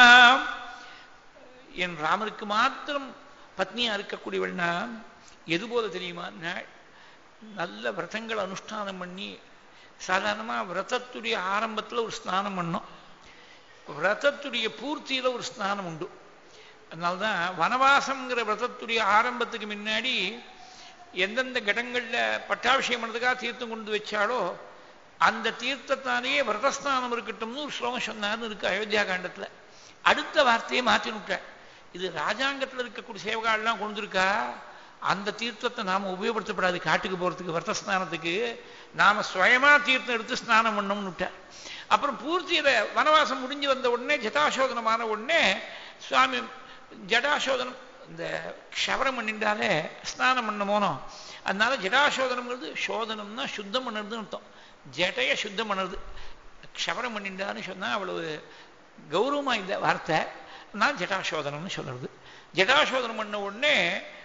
என் ராமனுக்கு மாத்திரம் பத்னியா இருக்கக்கூடியவள் நான் எது போல தெரியுமா நல்ல விரதங்கள் அனுஷ்டானம் பண்ணி சாதாரணமா விரதத்துடைய ஆரம்பத்துல ஒரு ஸ்நானம் பண்ணோம் விரதத்துடைய பூர்த்தியில ஒரு ஸ்நானம் உண்டு அதனால்தான் வனவாசம்ங்கிற விரதத்துடைய ஆரம்பத்துக்கு முன்னாடி எந்தெந்த கடங்கள்ல பட்டாபிஷேகம் பண்ணதுக்காக தீர்த்தம் கொண்டு வச்சாலோ அந்த தீர்த்தத்தாலேயே விரதஸ்நானம் இருக்கட்டும்னு ஒரு ஸ்லோகம் சொன்னார்னு இருக்கு அயோத்தியா காண்டத்துல அடுத்த வார்த்தையை மாற்றி விட்டேன் இது ராஜாங்கத்தில் இருக்கக்கூடிய சேவகாலெல்லாம் கொண்டிருக்கா அந்த தீர்த்தத்தை நாம உபயோகப்படுத்தப்படாது காட்டுக்கு போறதுக்கு விரத ஸ்நானத்துக்கு நாம சுயமா தீர்த்தம் எடுத்து ஸ்நானம் பண்ணோம்னு விட்டேன் அப்புறம் பூர்த்தியில வனவாசம் முடிஞ்சு வந்த உடனே ஜட்டாசோதனமான உடனே சுவாமி ஜடாசோதனம் இந்த க்ஷவரம் பண்ணிட்டாலே ஸ்நானம் பண்ண போனோம் அதனால ஜடாசோதனம்ங்கிறது சோதனம்னா சுத்தம் பண்ணுறதுன்னு அர்த்தம் ஜட்டைய சுத்தம் பண்ணுறது க்ஷவரம் பண்ணிட்டான்னு சொன்னா அவ்வளவு கௌரவமா இந்த வார்த்தை நான் ஜட்டாசோதனம்னு சொல்றது ஜட்டாசோதனம் பண்ண உடனே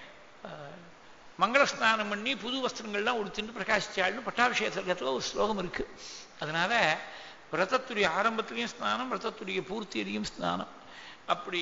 மங்கள ஸ்நானம் பண்ணி புது வஸ்திரங்கள்லாம் உடுத்திட்டு பிரகாசிச்சாள்னு பட்டாபிஷேகத்தில் ஒரு ஸ்லோகம் இருக்கு அதனால விரதத்துடைய ஆரம்பத்திலையும் ஸ்நானம் விரதத்துடைய பூர்த்தியிலையும் ஸ்நானம் அப்படி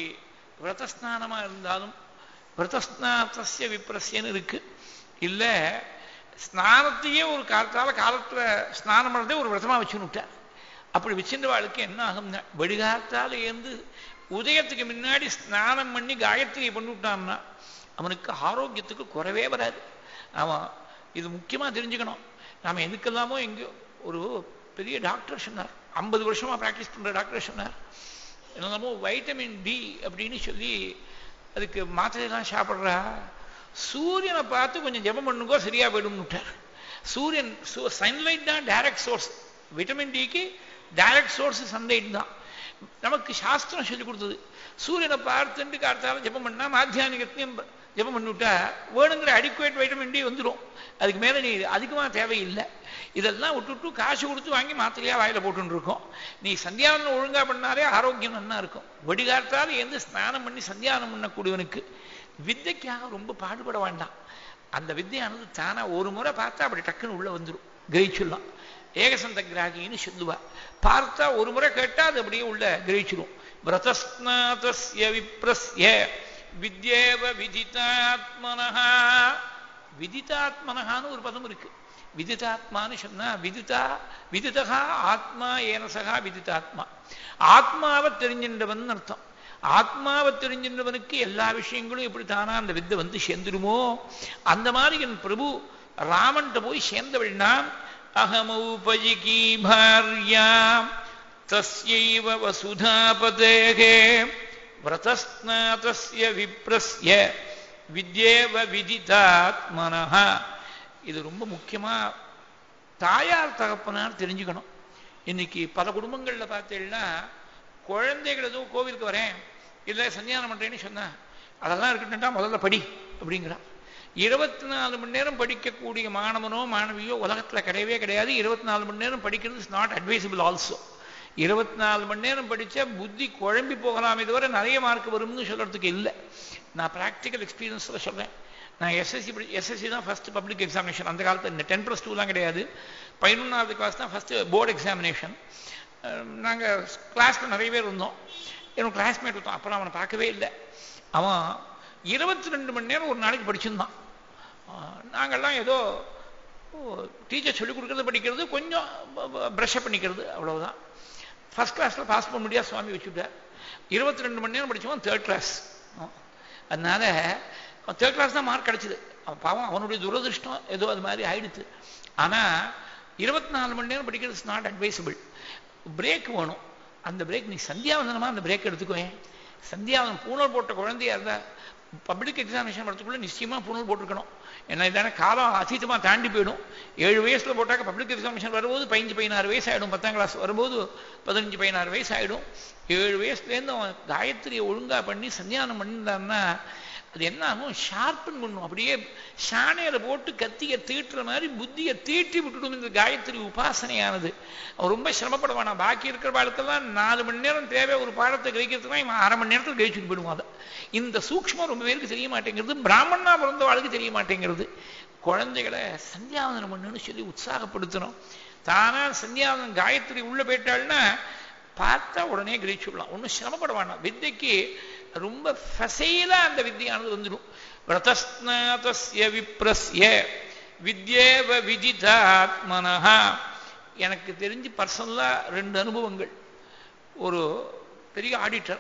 விரதஸ்நானமா இருந்தாலும் விரதஸ்நாத்தசிய விப்ரஸ்யன்னு இருக்கு இல்லை ஸ்நானத்தையே ஒரு காலத்தால காலத்துல ஸ்நானம் பண்ணதே ஒரு விரதமா வச்சுன்னு விட்டார் அப்படி வச்சிருந்தவாளுக்கு என்ன ஆகும்னா வெடிகாலத்தால ஏந்து உதயத்துக்கு முன்னாடி ஸ்நானம் பண்ணி காயத்ரியை பண்ணி விட்டான்னா அவனுக்கு ஆரோக்கியத்துக்கு குறைவே வராது அவன் இது முக்கியமா தெரிஞ்சுக்கணும் நாம எதுக்கெல்லாமோ எங்கேயோ ஒரு பெரிய டாக்டர் சொன்னார் ஐம்பது வருஷமா பிராக்டிஸ் பண்ற டாக்டர் சொன்னார் என்னமோ வைட்டமின் டி அப்படின்னு சொல்லி அதுக்கு மாத்திரையெல்லாம் சாப்பிட்றா சூரியனை பார்த்து கொஞ்சம் ஜெபம் பண்ணுங்கோ சரியா போயிடும்னு விட்டார் சூரியன் சன்லைட் தான் டைரக்ட் சோர்ஸ் விட்டமின் டிக்கு டைரக்ட் சோர்ஸ் சன்லைட் தான் நமக்கு சாஸ்திரம் சொல்லி கொடுத்தது சூரியனை பார்த்துட்டு காத்தால ஜெபம் பண்ணா மாத்தியானிகத்தையும் ஜெபம் பண்ணிவிட்டா வேணுங்கிற அடிக்குவேட் வைட்டமின் டி வந்துடும் அதுக்கு மேலே நீ அதிகமாக தேவையில்லை இதெல்லாம் விட்டுவிட்டு காசு கொடுத்து வாங்கி மாத்திரையா வாயில போட்டுன்னு இருக்கோம் நீ சந்தியாவனம் ஒழுங்கா பண்ணாலே ஆரோக்கியம் நல்லா இருக்கும் வெடிகாத்தால் எந்த ஸ்நானம் பண்ணி சந்தியானம் பண்ணக்கூடியவனுக்கு வித்தைக்காக ரொம்ப பாடுபட வேண்டாம் அந்த வித்தையானது தானா ஒரு முறை பார்த்தா அப்படி டக்குன்னு உள்ள வந்துடும் கிரகிச்சிடலாம் ஏகசந்த கிராகின்னு சொல்லுவா பார்த்தா ஒரு முறை கேட்டா அது அப்படியே உள்ள கிரகிச்சிடும் விரதஸ்நாதஸ்ய விப்ரஸ்ய வித்யேவ விதிதாத்மனஹா விதிதாத்மனஹான்னு ஒரு பதம் இருக்கு விதிதாத்மான்னு சொன்னா விதிதா விதிதகா ஆத்மா ஏனசகா விதிதாத்மா ஆத்மாவை தெரிஞ்சின்றவன் அர்த்தம் ஆத்மாவை தெரிஞ்சின்றவனுக்கு எல்லா விஷயங்களும் எப்படி தானா அந்த வித்தை வந்து சேர்ந்துடுமோ அந்த மாதிரி என் பிரபு ராமன்ட்ட போய் சேர்ந்தவள்னா அகமௌபஜிகி பாரியாம் தஸ்யைவ வசுதாபதேகே விரதஸ்நாதஸ்ய விப்ரஸ்ய வித்யேவ விதிதாத்மனஹா இது ரொம்ப முக்கியமா தாயார் தகப்பனார் தெரிஞ்சுக்கணும் இன்னைக்கு பல குடும்பங்கள்ல பார்த்தீங்கன்னா குழந்தைகள் எதுவும் கோவிலுக்கு வரேன் இல்லை சன்னியானம் பண்றேன்னு சொன்னா அதெல்லாம் இருக்கட்டும்டா முதல்ல படி அப்படிங்கிறான் இருபத்தி நாலு மணி நேரம் படிக்கக்கூடிய மாணவனோ மாணவியோ உலகத்துல கிடையவே கிடையாது இருபத்தி நாலு மணி நேரம் படிக்கிறது இஸ் நாட் அட்வைசபிள் ஆல்சோ இருபத்தி நாலு மணி நேரம் படிச்சா புத்தி குழம்பி போகலாமே தவிர நிறைய மார்க் வரும்னு சொல்றதுக்கு இல்லை நான் ப்ராக்டிக்கல் எக்ஸ்பீரியன்ஸ்ல சொல்றேன் நான் எஸ்எஸ்சி படி எஸ்எஸ்சி தான் ஃபர்ஸ்ட் பப்ளிக் எக்ஸாமினேஷன் அந்த காலத்தில் இந்த டென் ப்ளஸ் டூலாம் கிடையாது பதினொன்றாவது கிளாஸ் தான் ஃபர்ஸ்ட் போர்டு எக்ஸாமினேஷன் நாங்கள் கிளாஸில் நிறைய பேர் இருந்தோம் என்னோட கிளாஸ்மேட் இருந்தோம் அப்புறம் அவனை பார்க்கவே இல்லை அவன் இருபத்தி ரெண்டு மணி நேரம் ஒரு நாளைக்கு படிச்சிருந்தான் நாங்கள்லாம் ஏதோ டீச்சர் சொல்லிக் கொடுக்கறது படிக்கிறது கொஞ்சம் ப்ரஷ்அப் பண்ணிக்கிறது அவ்வளவுதான் ஃபர்ஸ்ட் கிளாஸில் பாஸ் பண்ண முடியாது சுவாமி வச்சுட்டார் இருபத்தி ரெண்டு மணி நேரம் படிச்சவன் தேர்ட் கிளாஸ் அதனால அவன் தேர்ட் கிளாஸ் தான் மார்க் கிடைச்சிது அவன் பாவம் அவனுடைய துரதிருஷ்டம் ஏதோ அது மாதிரி ஆயிடுச்சு ஆனால் இருபத்தி நாலு மணி நேரம் படிக்கிறது இஸ் நாட் அட்வைசபிள் பிரேக் வேணும் அந்த பிரேக் நீ சந்தியாவந்தனமா அந்த பிரேக் எடுத்துக்குவேன் சந்தியாவந்தனம் பூணல் போட்ட குழந்தையா இருந்தா பப்ளிக் எக்ஸாமினேஷன் வரதுக்குள்ள நிச்சயமா பூணல் போட்டிருக்கணும் ஏன்னா இதான காலம் அதீதமா தாண்டி போயிடும் ஏழு வயசுல போட்டாக்க பப்ளிக் எக்ஸாமினேஷன் வரும்போது பதினஞ்சு பதினாறு வயசு ஆயிடும் பத்தாம் கிளாஸ் வரும்போது பதினஞ்சு பதினாறு வயசு ஆயிடும் ஏழு வயசுலேருந்து அவன் காயத்ரியை ஒழுங்கா பண்ணி சந்தியானம் பண்ணியிருந்தான்னா அது என்ன ஆகும் ஷார்பன் பண்ணும் அப்படியே சாணையில போட்டு கத்தியை தீட்டுற மாதிரி புத்தியை தீட்டி விட்டுடும் இந்த காயத்ரி உபாசனையானது அவன் ரொம்ப சிரமப்பட வேணாம் பாக்கி இருக்கிற பாடத்தெல்லாம் நாலு மணி நேரம் தேவை ஒரு பாடத்தை கிரகிக்கிறதுனா இவன் அரை மணி நேரத்தில் கிரகிச்சுட்டு போயிடுவான் அதை இந்த சூக்மம் ரொம்ப பேருக்கு தெரிய மாட்டேங்கிறது பிராமணனா பிறந்த வாழ்க்கை தெரிய மாட்டேங்கிறது குழந்தைகளை சந்தியாவந்தனம் பண்ணுன்னு சொல்லி உற்சாகப்படுத்தணும் தானா சந்தியாவந்தனம் காயத்ரி உள்ள போயிட்டாள்னா பார்த்தா உடனே கிரகிச்சுடலாம் ஒன்றும் சிரமப்பட வேண்டாம் வித்தைக்கு ரொம்ப ஃபசைலா அந்த வித்தியானது வந்துடும் விரதஸ்நாதஸ்ய விப்ரஸ்ய வித்யேவ விதிதாத்மனஹா எனக்கு தெரிஞ்சு பர்சனலா ரெண்டு அனுபவங்கள் ஒரு பெரிய ஆடிட்டர்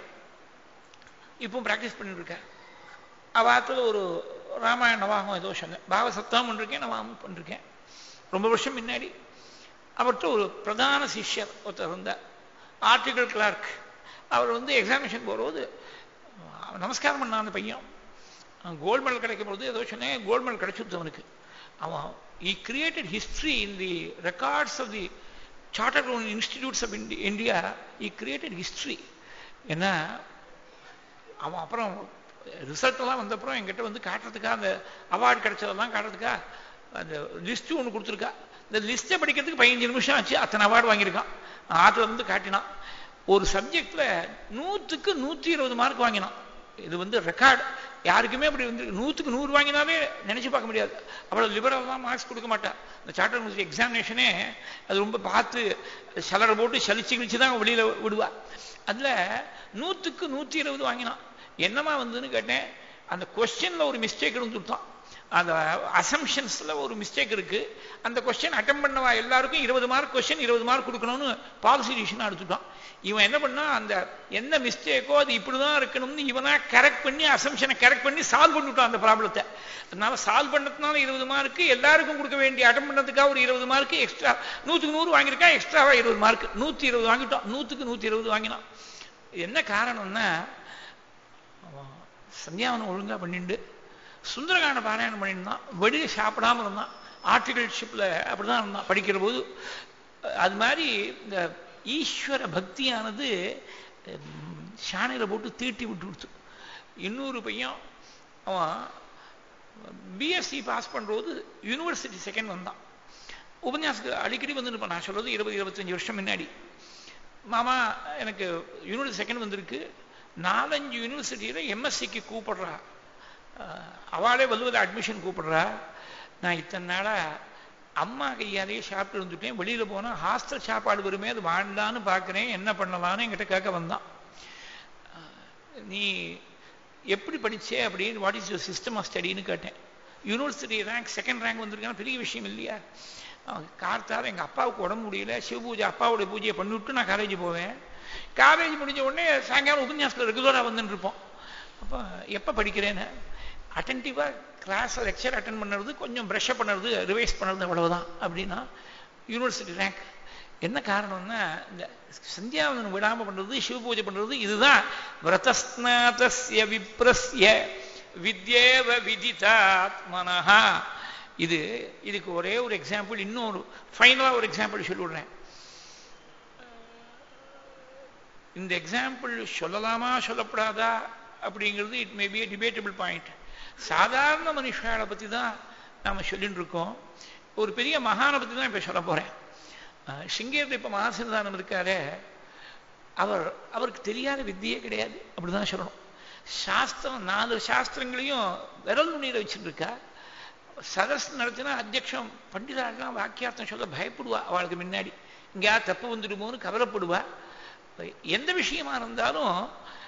இப்போ ப்ராக்டிஸ் பண்ணிட்டு இருக்கேன் அவாத்தில் ஒரு ராமாயண நவாகம் ஏதோ சொன்னேன் பாவ சத்தம் பண்ணிருக்கேன் நவாகம் பண்ணிருக்கேன் ரொம்ப வருஷம் முன்னாடி அவர்கிட்ட ஒரு பிரதான சிஷ்யர் ஒருத்தர் இருந்தார் ஆர்டிகல் கிளார்க் அவர் வந்து எக்ஸாமினேஷன் போகும்போது நமஸ்காரம் பண்ணான் அந்த பையன் கோல்டு மெடல் கிடைக்கும் போது ஏதோ சொன்னேன் கோல்டு மெடல் கிடைச்சிருது அவனுக்கு அவன் he created history in the records of the chartered institutes of இண்டி இந்தியா ஈ கிரியேட்டட் ஹிஸ்ட்ரி ஏன்னா அவன் அப்புறம் ரிசல்ட் எல்லாம் வந்தப்புறம் என்கிட்ட வந்து காட்டுறதுக்காக அந்த அவார்டு கிடைச்சதெல்லாம் காட்டுறதுக்கா அந்த லிஸ்ட் ஒன்று கொடுத்துருக்கா இந்த லிஸ்ட்டை படிக்கிறதுக்கு பதினஞ்சு நிமிஷம் ஆச்சு அத்தனை அவார்டு வாங்கியிருக்கான் ஆற்றுல வந்து காட்டினான் ஒரு சப்ஜெக்ட்ல நூற்றுக்கு நூற்றி இருபது மார்க் வாங்கினான் இது வந்து ரெக்கார்டு யாருக்குமே அப்படி வந்து நூற்றுக்கு நூறு வாங்கினாவே நினைச்சு பார்க்க முடியாது அவ்வளோ லிபரல்லாம் மார்க்ஸ் கொடுக்க மாட்டான் இந்த சார்ட்டர் யூனிவர்சிட்டி எக்ஸாமினேஷனே அது ரொம்ப பார்த்து சலரை போட்டு சலிச்சு கிழிச்சு தான் வெளியில விடுவா அதுல நூற்றுக்கு நூற்றி இருபது வாங்கினான் என்னமா வந்ததுன்னு கேட்டேன் அந்த கொஸ்டின்ல ஒரு மிஸ்டேக் இருந்துட்டான் அந்த அசம்ஷன்ஸ்ல ஒரு மிஸ்டேக் இருக்கு அந்த கொஸ்டின் அட்டம் பண்ணவா எல்லாருக்கும் இருபது மார்க் கொஸ்டின் இருபது மார்க் கொடுக்கணும்னு பாலிசி டிசிஷன் எடுத்துட்டான் இவன் என்ன பண்ணா அந்த என்ன மிஸ்டேக்கோ அது இப்படிதான் இருக்கணும்னு இவனா கரெக்ட் பண்ணி அசம்ஷனை கரெக்ட் பண்ணி சால்வ் பண்ணிவிட்டான் அந்த ப்ராப்ளத்தை அதனால சால்வ் பண்ணதுனால இருபது மார்க் எல்லாருக்கும் கொடுக்க வேண்டிய அட்டம் பண்ணதுக்காக ஒரு இருபது மார்க் எக்ஸ்ட்ரா நூற்றுக்கு நூறு வாங்கியிருக்கான் எக்ஸ்ட்ராவா இருபது மார்க் நூற்றி இருபது வாங்கிட்டோம் நூற்றுக்கு நூற்றி இருபது வாங்கினான் என்ன காரணம்னா சந்தியாவனம் ஒழுங்கா பண்ணிண்டு சுந்தரகாண்ட பாராயணம் பண்ணியிருந்தான் வெளியே சாப்பிடாம இருந்தான் ஆர்டிகல்ஷிப்பில் அப்படிதான் இருந்தான் படிக்கிற போது அது மாதிரி இந்த ஈஸ்வர பக்தியானது சாணையில் போட்டு தீட்டி விட்டு கொடுத்து இன்னொரு பையன் அவன் பிஎஸ்சி பாஸ் பண்ணும்போது யூனிவர்சிட்டி செகண்ட் வந்தான் உபன்யாசத்துக்கு அடிக்கடி வந்துருப்பான் நான் சொல்றது இருபது இருபத்தஞ்சு வருஷம் முன்னாடி மாமா எனக்கு யூனிவர்சிட்டி செகண்ட் வந்திருக்கு நாலஞ்சு யூனிவர்சிட்டியில் எம்எஸ்சிக்கு கூப்பிடுறா அவளே வலுவில் அட்மிஷன் கூப்பிடுறா நான் இத்தனை நாளாக அம்மா கையாலேயே சாப்பிட்டு இருந்துட்டேன் வெளியில் போனால் ஹாஸ்டல் சாப்பாடு வருமே அது வாண்டான்னு பார்க்குறேன் என்ன பண்ணலான்னு என்கிட்ட கேட்க வந்தான் நீ எப்படி படிச்சே அப்படின்னு what is your system of ஸ்டடின்னு கேட்டேன் யூனிவர்சிட்டி ரேங்க் செகண்ட் ரேங்க் வந்திருக்கான பெரிய விஷயம் இல்லையா கார்த்தால் எங்கள் அப்பாவுக்கு உடம்பு முடியல சிவ பூஜை அப்பாவுடைய பூஜையை பண்ணிவிட்டு நான் காலேஜ் போவேன் காலேஜ் முடிஞ்ச உடனே சாயங்காலம் உபன்யாசத்தில் ரெகுலராக வந்துட்டு இருப்போம் அப்போ எப்போ படிக்கிறேன்னு அட்டன்டிவாக கிளாஸ் லெக்சர் அட்டன் பண்ணுறது கொஞ்சம் ப்ரெஷ்அப் பண்ணுறது ரிவைஸ் பண்ணுறது அவ்வளவுதான் அப்படின்னா யூனிவர்சிட்டி ரேங்க் என்ன காரணம்னா இந்த சந்தியாவந்தனம் விடாமல் பண்ணுறது சிவ பூஜை பண்ணுறது இதுதான் விரதஸ்நாதஸ்ய விப்ரஸ்ய வித்யேவ விதிதாத்மனஹா இது இதுக்கு ஒரே ஒரு எக்ஸாம்பிள் இன்னொரு ஃபைனலாக ஒரு எக்ஸாம்பிள் சொல்லிவிடுறேன் இந்த எக்ஸாம்பிள் சொல்லலாமா சொல்லப்படாதா அப்படிங்கிறது it may be a debatable point சாதாரண மனுஷாலை பற்றி தான் நாம் சொல்லிட்டு இருக்கோம் ஒரு பெரிய மகானை பற்றி தான் இப்போ சொல்ல போகிறேன் சிங்கேரில் இப்போ மகாசன்தானம் இருக்காரே அவர் அவருக்கு தெரியாத வித்தியே கிடையாது அப்படிதான் சொல்லணும் சாஸ்திரம் நாலு சாஸ்திரங்களையும் விரல் நுண்ணியில் வச்சுட்டு இருக்கா சதஸ் நடத்தினா அத்தியக்ஷம் பண்டிதாலாம் வாக்கியார்த்தம் சொல்ல பயப்படுவா அவளுக்கு முன்னாடி இங்கேயா தப்பு வந்துடுமோன்னு கவலைப்படுவா எந்த விஷயமா இருந்தாலும்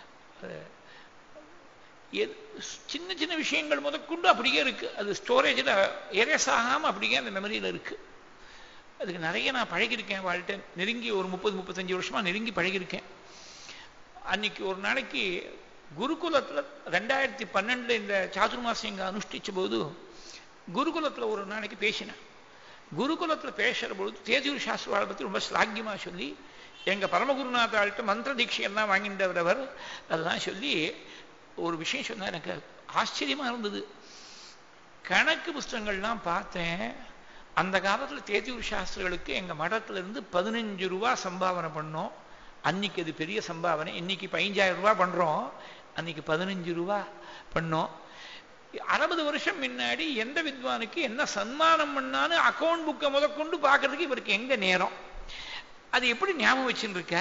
சின்ன சின்ன விஷயங்கள் முதற்கொண்டு அப்படியே இருக்கு அது ஸ்டோரேஜில் எரேஸ் ஆகாமல் அப்படியே அந்த மெமரியில் இருக்கு அதுக்கு நிறைய நான் பழகிருக்கேன் வாழ்க்கை நெருங்கி ஒரு முப்பது முப்பத்தஞ்சு வருஷமா நெருங்கி பழகிருக்கேன் அன்னைக்கு ஒரு நாளைக்கு குருகுலத்தில் ரெண்டாயிரத்தி பன்னெண்டுல இந்த சாதுர்மாசம் இங்கே அனுஷ்டிச்ச போது குருகுலத்தில் ஒரு நாளைக்கு பேசினேன் குருகுலத்தில் பேசுகிற பொழுது தேதியூர் சாஸ்திரவாளை பற்றி ரொம்ப ஸ்லாக்கியமாக சொல்லி எங்கள் பரமகுருநாத்தாள்கிட்ட மந்திர தீட்சையெல்லாம் வாங்கின்றவர் அதெல்லாம் சொல்லி ஒரு விஷயம் சொன்னார் எனக்கு ஆச்சரியமாக இருந்தது கணக்கு புஸ்தகங்கள்லாம் பார்த்தேன் அந்த காலத்தில் தேதியூர் சாஸ்திரிகளுக்கு எங்கள் மடத்திலிருந்து பதினஞ்சு ரூபா சம்பாவனை பண்ணோம் அன்னைக்கு அது பெரிய சம்பாவனை இன்னைக்கு பதினஞ்சாயிரம் ரூபா பண்ணுறோம் அன்னைக்கு பதினஞ்சு ரூபா பண்ணோம் அறுபது வருஷம் முன்னாடி எந்த வித்வானுக்கு என்ன சன்மானம் பண்ணான்னு அக்கௌண்ட் புக்கை முதற்கொண்டு பார்க்கறதுக்கு இவருக்கு எங்க நேரம் அது எப்படி ஞாபகம் வச்சுன்னு இருக்க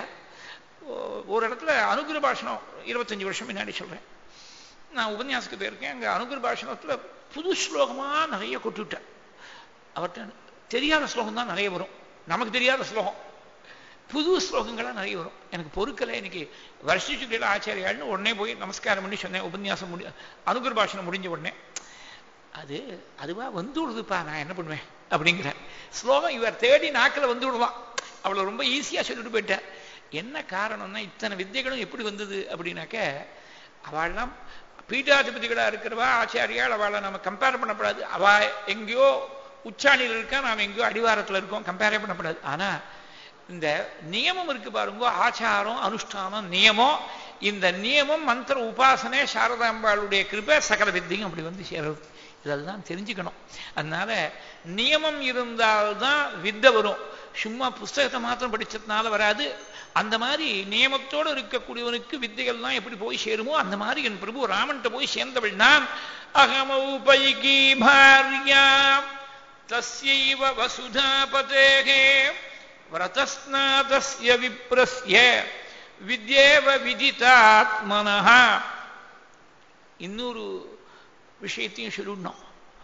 ஒரு இடத்துல அனுகிர பாஷணம் இருபத்தஞ்சு வருஷம் முன்னாடி சொல்றேன் நான் உபன்யாசத்துக்கு போயிருக்கேன் அங்கே அனுகிர பாஷணத்தில் புது ஸ்லோகமாக நிறைய கொட்டுவிட்டேன் அவர்கிட்ட தெரியாத ஸ்லோகம் தான் நிறைய வரும் நமக்கு தெரியாத ஸ்லோகம் புது ஸ்லோகங்களாக நிறைய வரும் எனக்கு பொறுக்கலை இன்னைக்கு வருஷச்சுக்கையில் ஆச்சாரியாள்னு உடனே போய் நமஸ்காரம் பண்ணி சொன்னேன் உபன்யாசம் முடி அனுகிர பாஷணம் முடிஞ்ச உடனே அது அதுவா வந்து விடுதுப்பா நான் என்ன பண்ணுவேன் அப்படிங்கிற ஸ்லோகம் இவர் தேடி நாக்கில் வந்து விடுவான் அவளை ரொம்ப ஈஸியாக சொல்லிட்டு போயிட்டார் என்ன காரணம்னா இத்தனை வித்தைகளும் எப்படி வந்தது அப்படின்னாக்க அவள்லாம் பீட்டாதிபதிகளாக இருக்கிறவா ஆச்சாரியால் அவளை நம்ம கம்பேர் பண்ணப்படாது அவ எங்கேயோ உச்சாணியில் இருக்கா நாம் எங்கேயோ அடிவாரத்தில் இருக்கோம் கம்பேரே பண்ணப்படாது ஆனால் இந்த நியமம் இருக்கு பாருங்க ஆச்சாரம் அனுஷ்டானம் நியமம் இந்த நியமம் மந்திர உபாசனை சாரதாம்பாளுடைய கிருபை சகல வித்தையும் அப்படி வந்து சேருது இதெல்லாம் தெரிஞ்சுக்கணும் அதனால நியமம் இருந்தால்தான் வித்தை வரும் சும்மா புஸ்தகத்தை மாத்திரம் படிச்சதுனால வராது அந்த மாதிரி நியமத்தோடு இருக்கக்கூடியவனுக்கு வித்தைகள்லாம் எப்படி போய் சேருமோ அந்த மாதிரி என் பிரபு ராமன்ட்ட போய் சேர்ந்தவள் நான் அகமௌபைகி பாரியா தஸ்யைவ வசுதாபதேகே விரதஸ்நாதஸ்ய விப்ரஸ்ய வித்யேவ விதிதாத்மனஹ இன்னொரு விஷயத்தையும் சொல்லிடணும்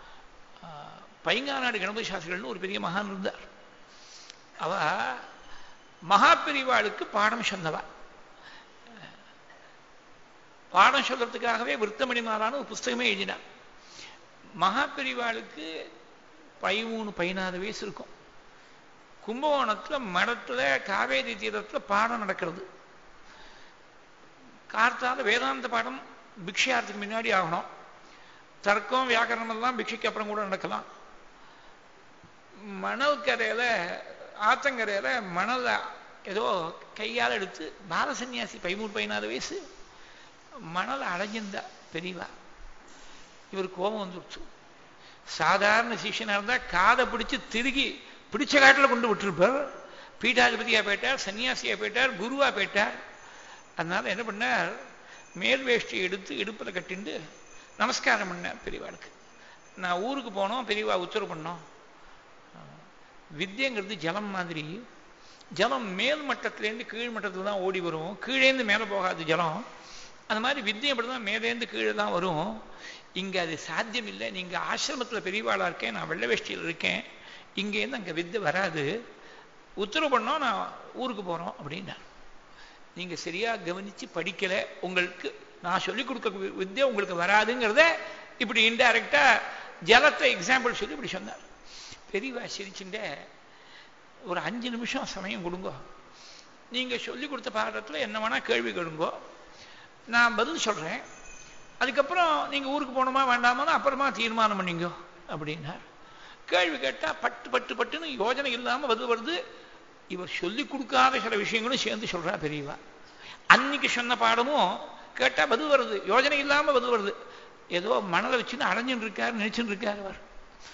பைங்காநாடு கணபதி சாஸ்திரிகள்னு ஒரு பெரிய மகான் இருந்தார் அவ மகாபிரிவாளுக்கு பாடம் சொன்னவா பாடம் சொல்றதுக்காகவே விருத்தமணி மாறான ஒரு புஸ்தகமே எழுதினார் மகாபெரிவாளுக்கு பதிமூணு பதினாறு வயசு இருக்கும் கும்பகோணத்தில் மடத்தில் காவேரி தீரத்தில் பாடம் நடக்கிறது கார்த்தால வேதாந்த பாடம் பிக்ஷையாரத்துக்கு முன்னாடி ஆகணும் தர்க்கம் வியாக்கரணம் எல்லாம் பிக்ஷைக்கு அப்புறம் கூட நடக்கலாம் மணல் கரையில் ஆத்தங்கரையில் மணலை ஏதோ கையால் எடுத்து பாலசன்னியாசி பதிமூணு பதினாறு வயசு மணலை அடைஞ்சிருந்தா பெரியவா இவர் கோபம் வந்துடுச்சு சாதாரண சிஷியனாக இருந்தால் காதை பிடிச்சு திருகி பிடிச்ச காட்டில் கொண்டு விட்டுருப்பார் பீட்டாதிபதியாக போயிட்டார் சன்னியாசியாக போயிட்டார் குருவா போயிட்டார் அதனால என்ன பண்ணார் மேல் வேஷ்டி எடுத்து இடுப்பில் கட்டிண்டு நமஸ்காரம் பண்ணார் பெரியவாளுக்கு நான் ஊருக்கு போனோம் பெரியவா உத்தரவு பண்ணோம் வித்தியங்கிறது ஜலம் மாதிரி ஜலம் மேல் மட்டத்திலேருந்து கீழ் மட்டத்தில் தான் ஓடி வரும் கீழேந்து மேலே போகாது ஜலம் அந்த மாதிரி வித்தியம் அப்படி தான் மேலேருந்து கீழே தான் வரும் இங்கே அது சாத்தியம் இல்லை நீங்கள் ஆசிரமத்தில் பெரியவாளாக இருக்கேன் நான் வெள்ளை வேஷ்டியில் இருக்கேன் இங்கேருந்து அங்கே வித்தை வராது உத்தரவு பண்ணோம் நான் ஊருக்கு போகிறோம் அப்படின்னார் நீங்கள் சரியாக கவனித்து படிக்கலை உங்களுக்கு நான் சொல்லிக் கொடுக்க வித்தியை உங்களுக்கு வராதுங்கிறத இப்படி இன்டைரக்டாக ஜலத்தை எக்ஸாம்பிள் சொல்லி இப்படி சொன்னார் பெரியவா சிரிச்சுட்டே ஒரு அஞ்சு நிமிஷம் சமயம் கொடுங்க நீங்கள் சொல்லி கொடுத்த பாடத்தில் என்ன வேணால் கேள்வி கேளுங்கோ நான் பதில் சொல்கிறேன் அதுக்கப்புறம் நீங்கள் ஊருக்கு போகணுமா வேண்டாமான்னு அப்புறமா தீர்மானம் பண்ணிங்கோ அப்படின்னார் கேள்வி கேட்டால் பட்டு பட்டு பட்டுன்னு யோஜனை இல்லாமல் பதில் வருது இவர் சொல்லி கொடுக்காத சில விஷயங்களும் சேர்ந்து சொல்கிறா பெரியவா அன்னைக்கு சொன்ன பாடமும் கேட்டால் பதில் வருது யோஜனை இல்லாமல் பதில் வருது ஏதோ மணலை வச்சுன்னு அடைஞ்சுன்னு இருக்கார் நினைச்சுன்னு இருக்கார் அவர்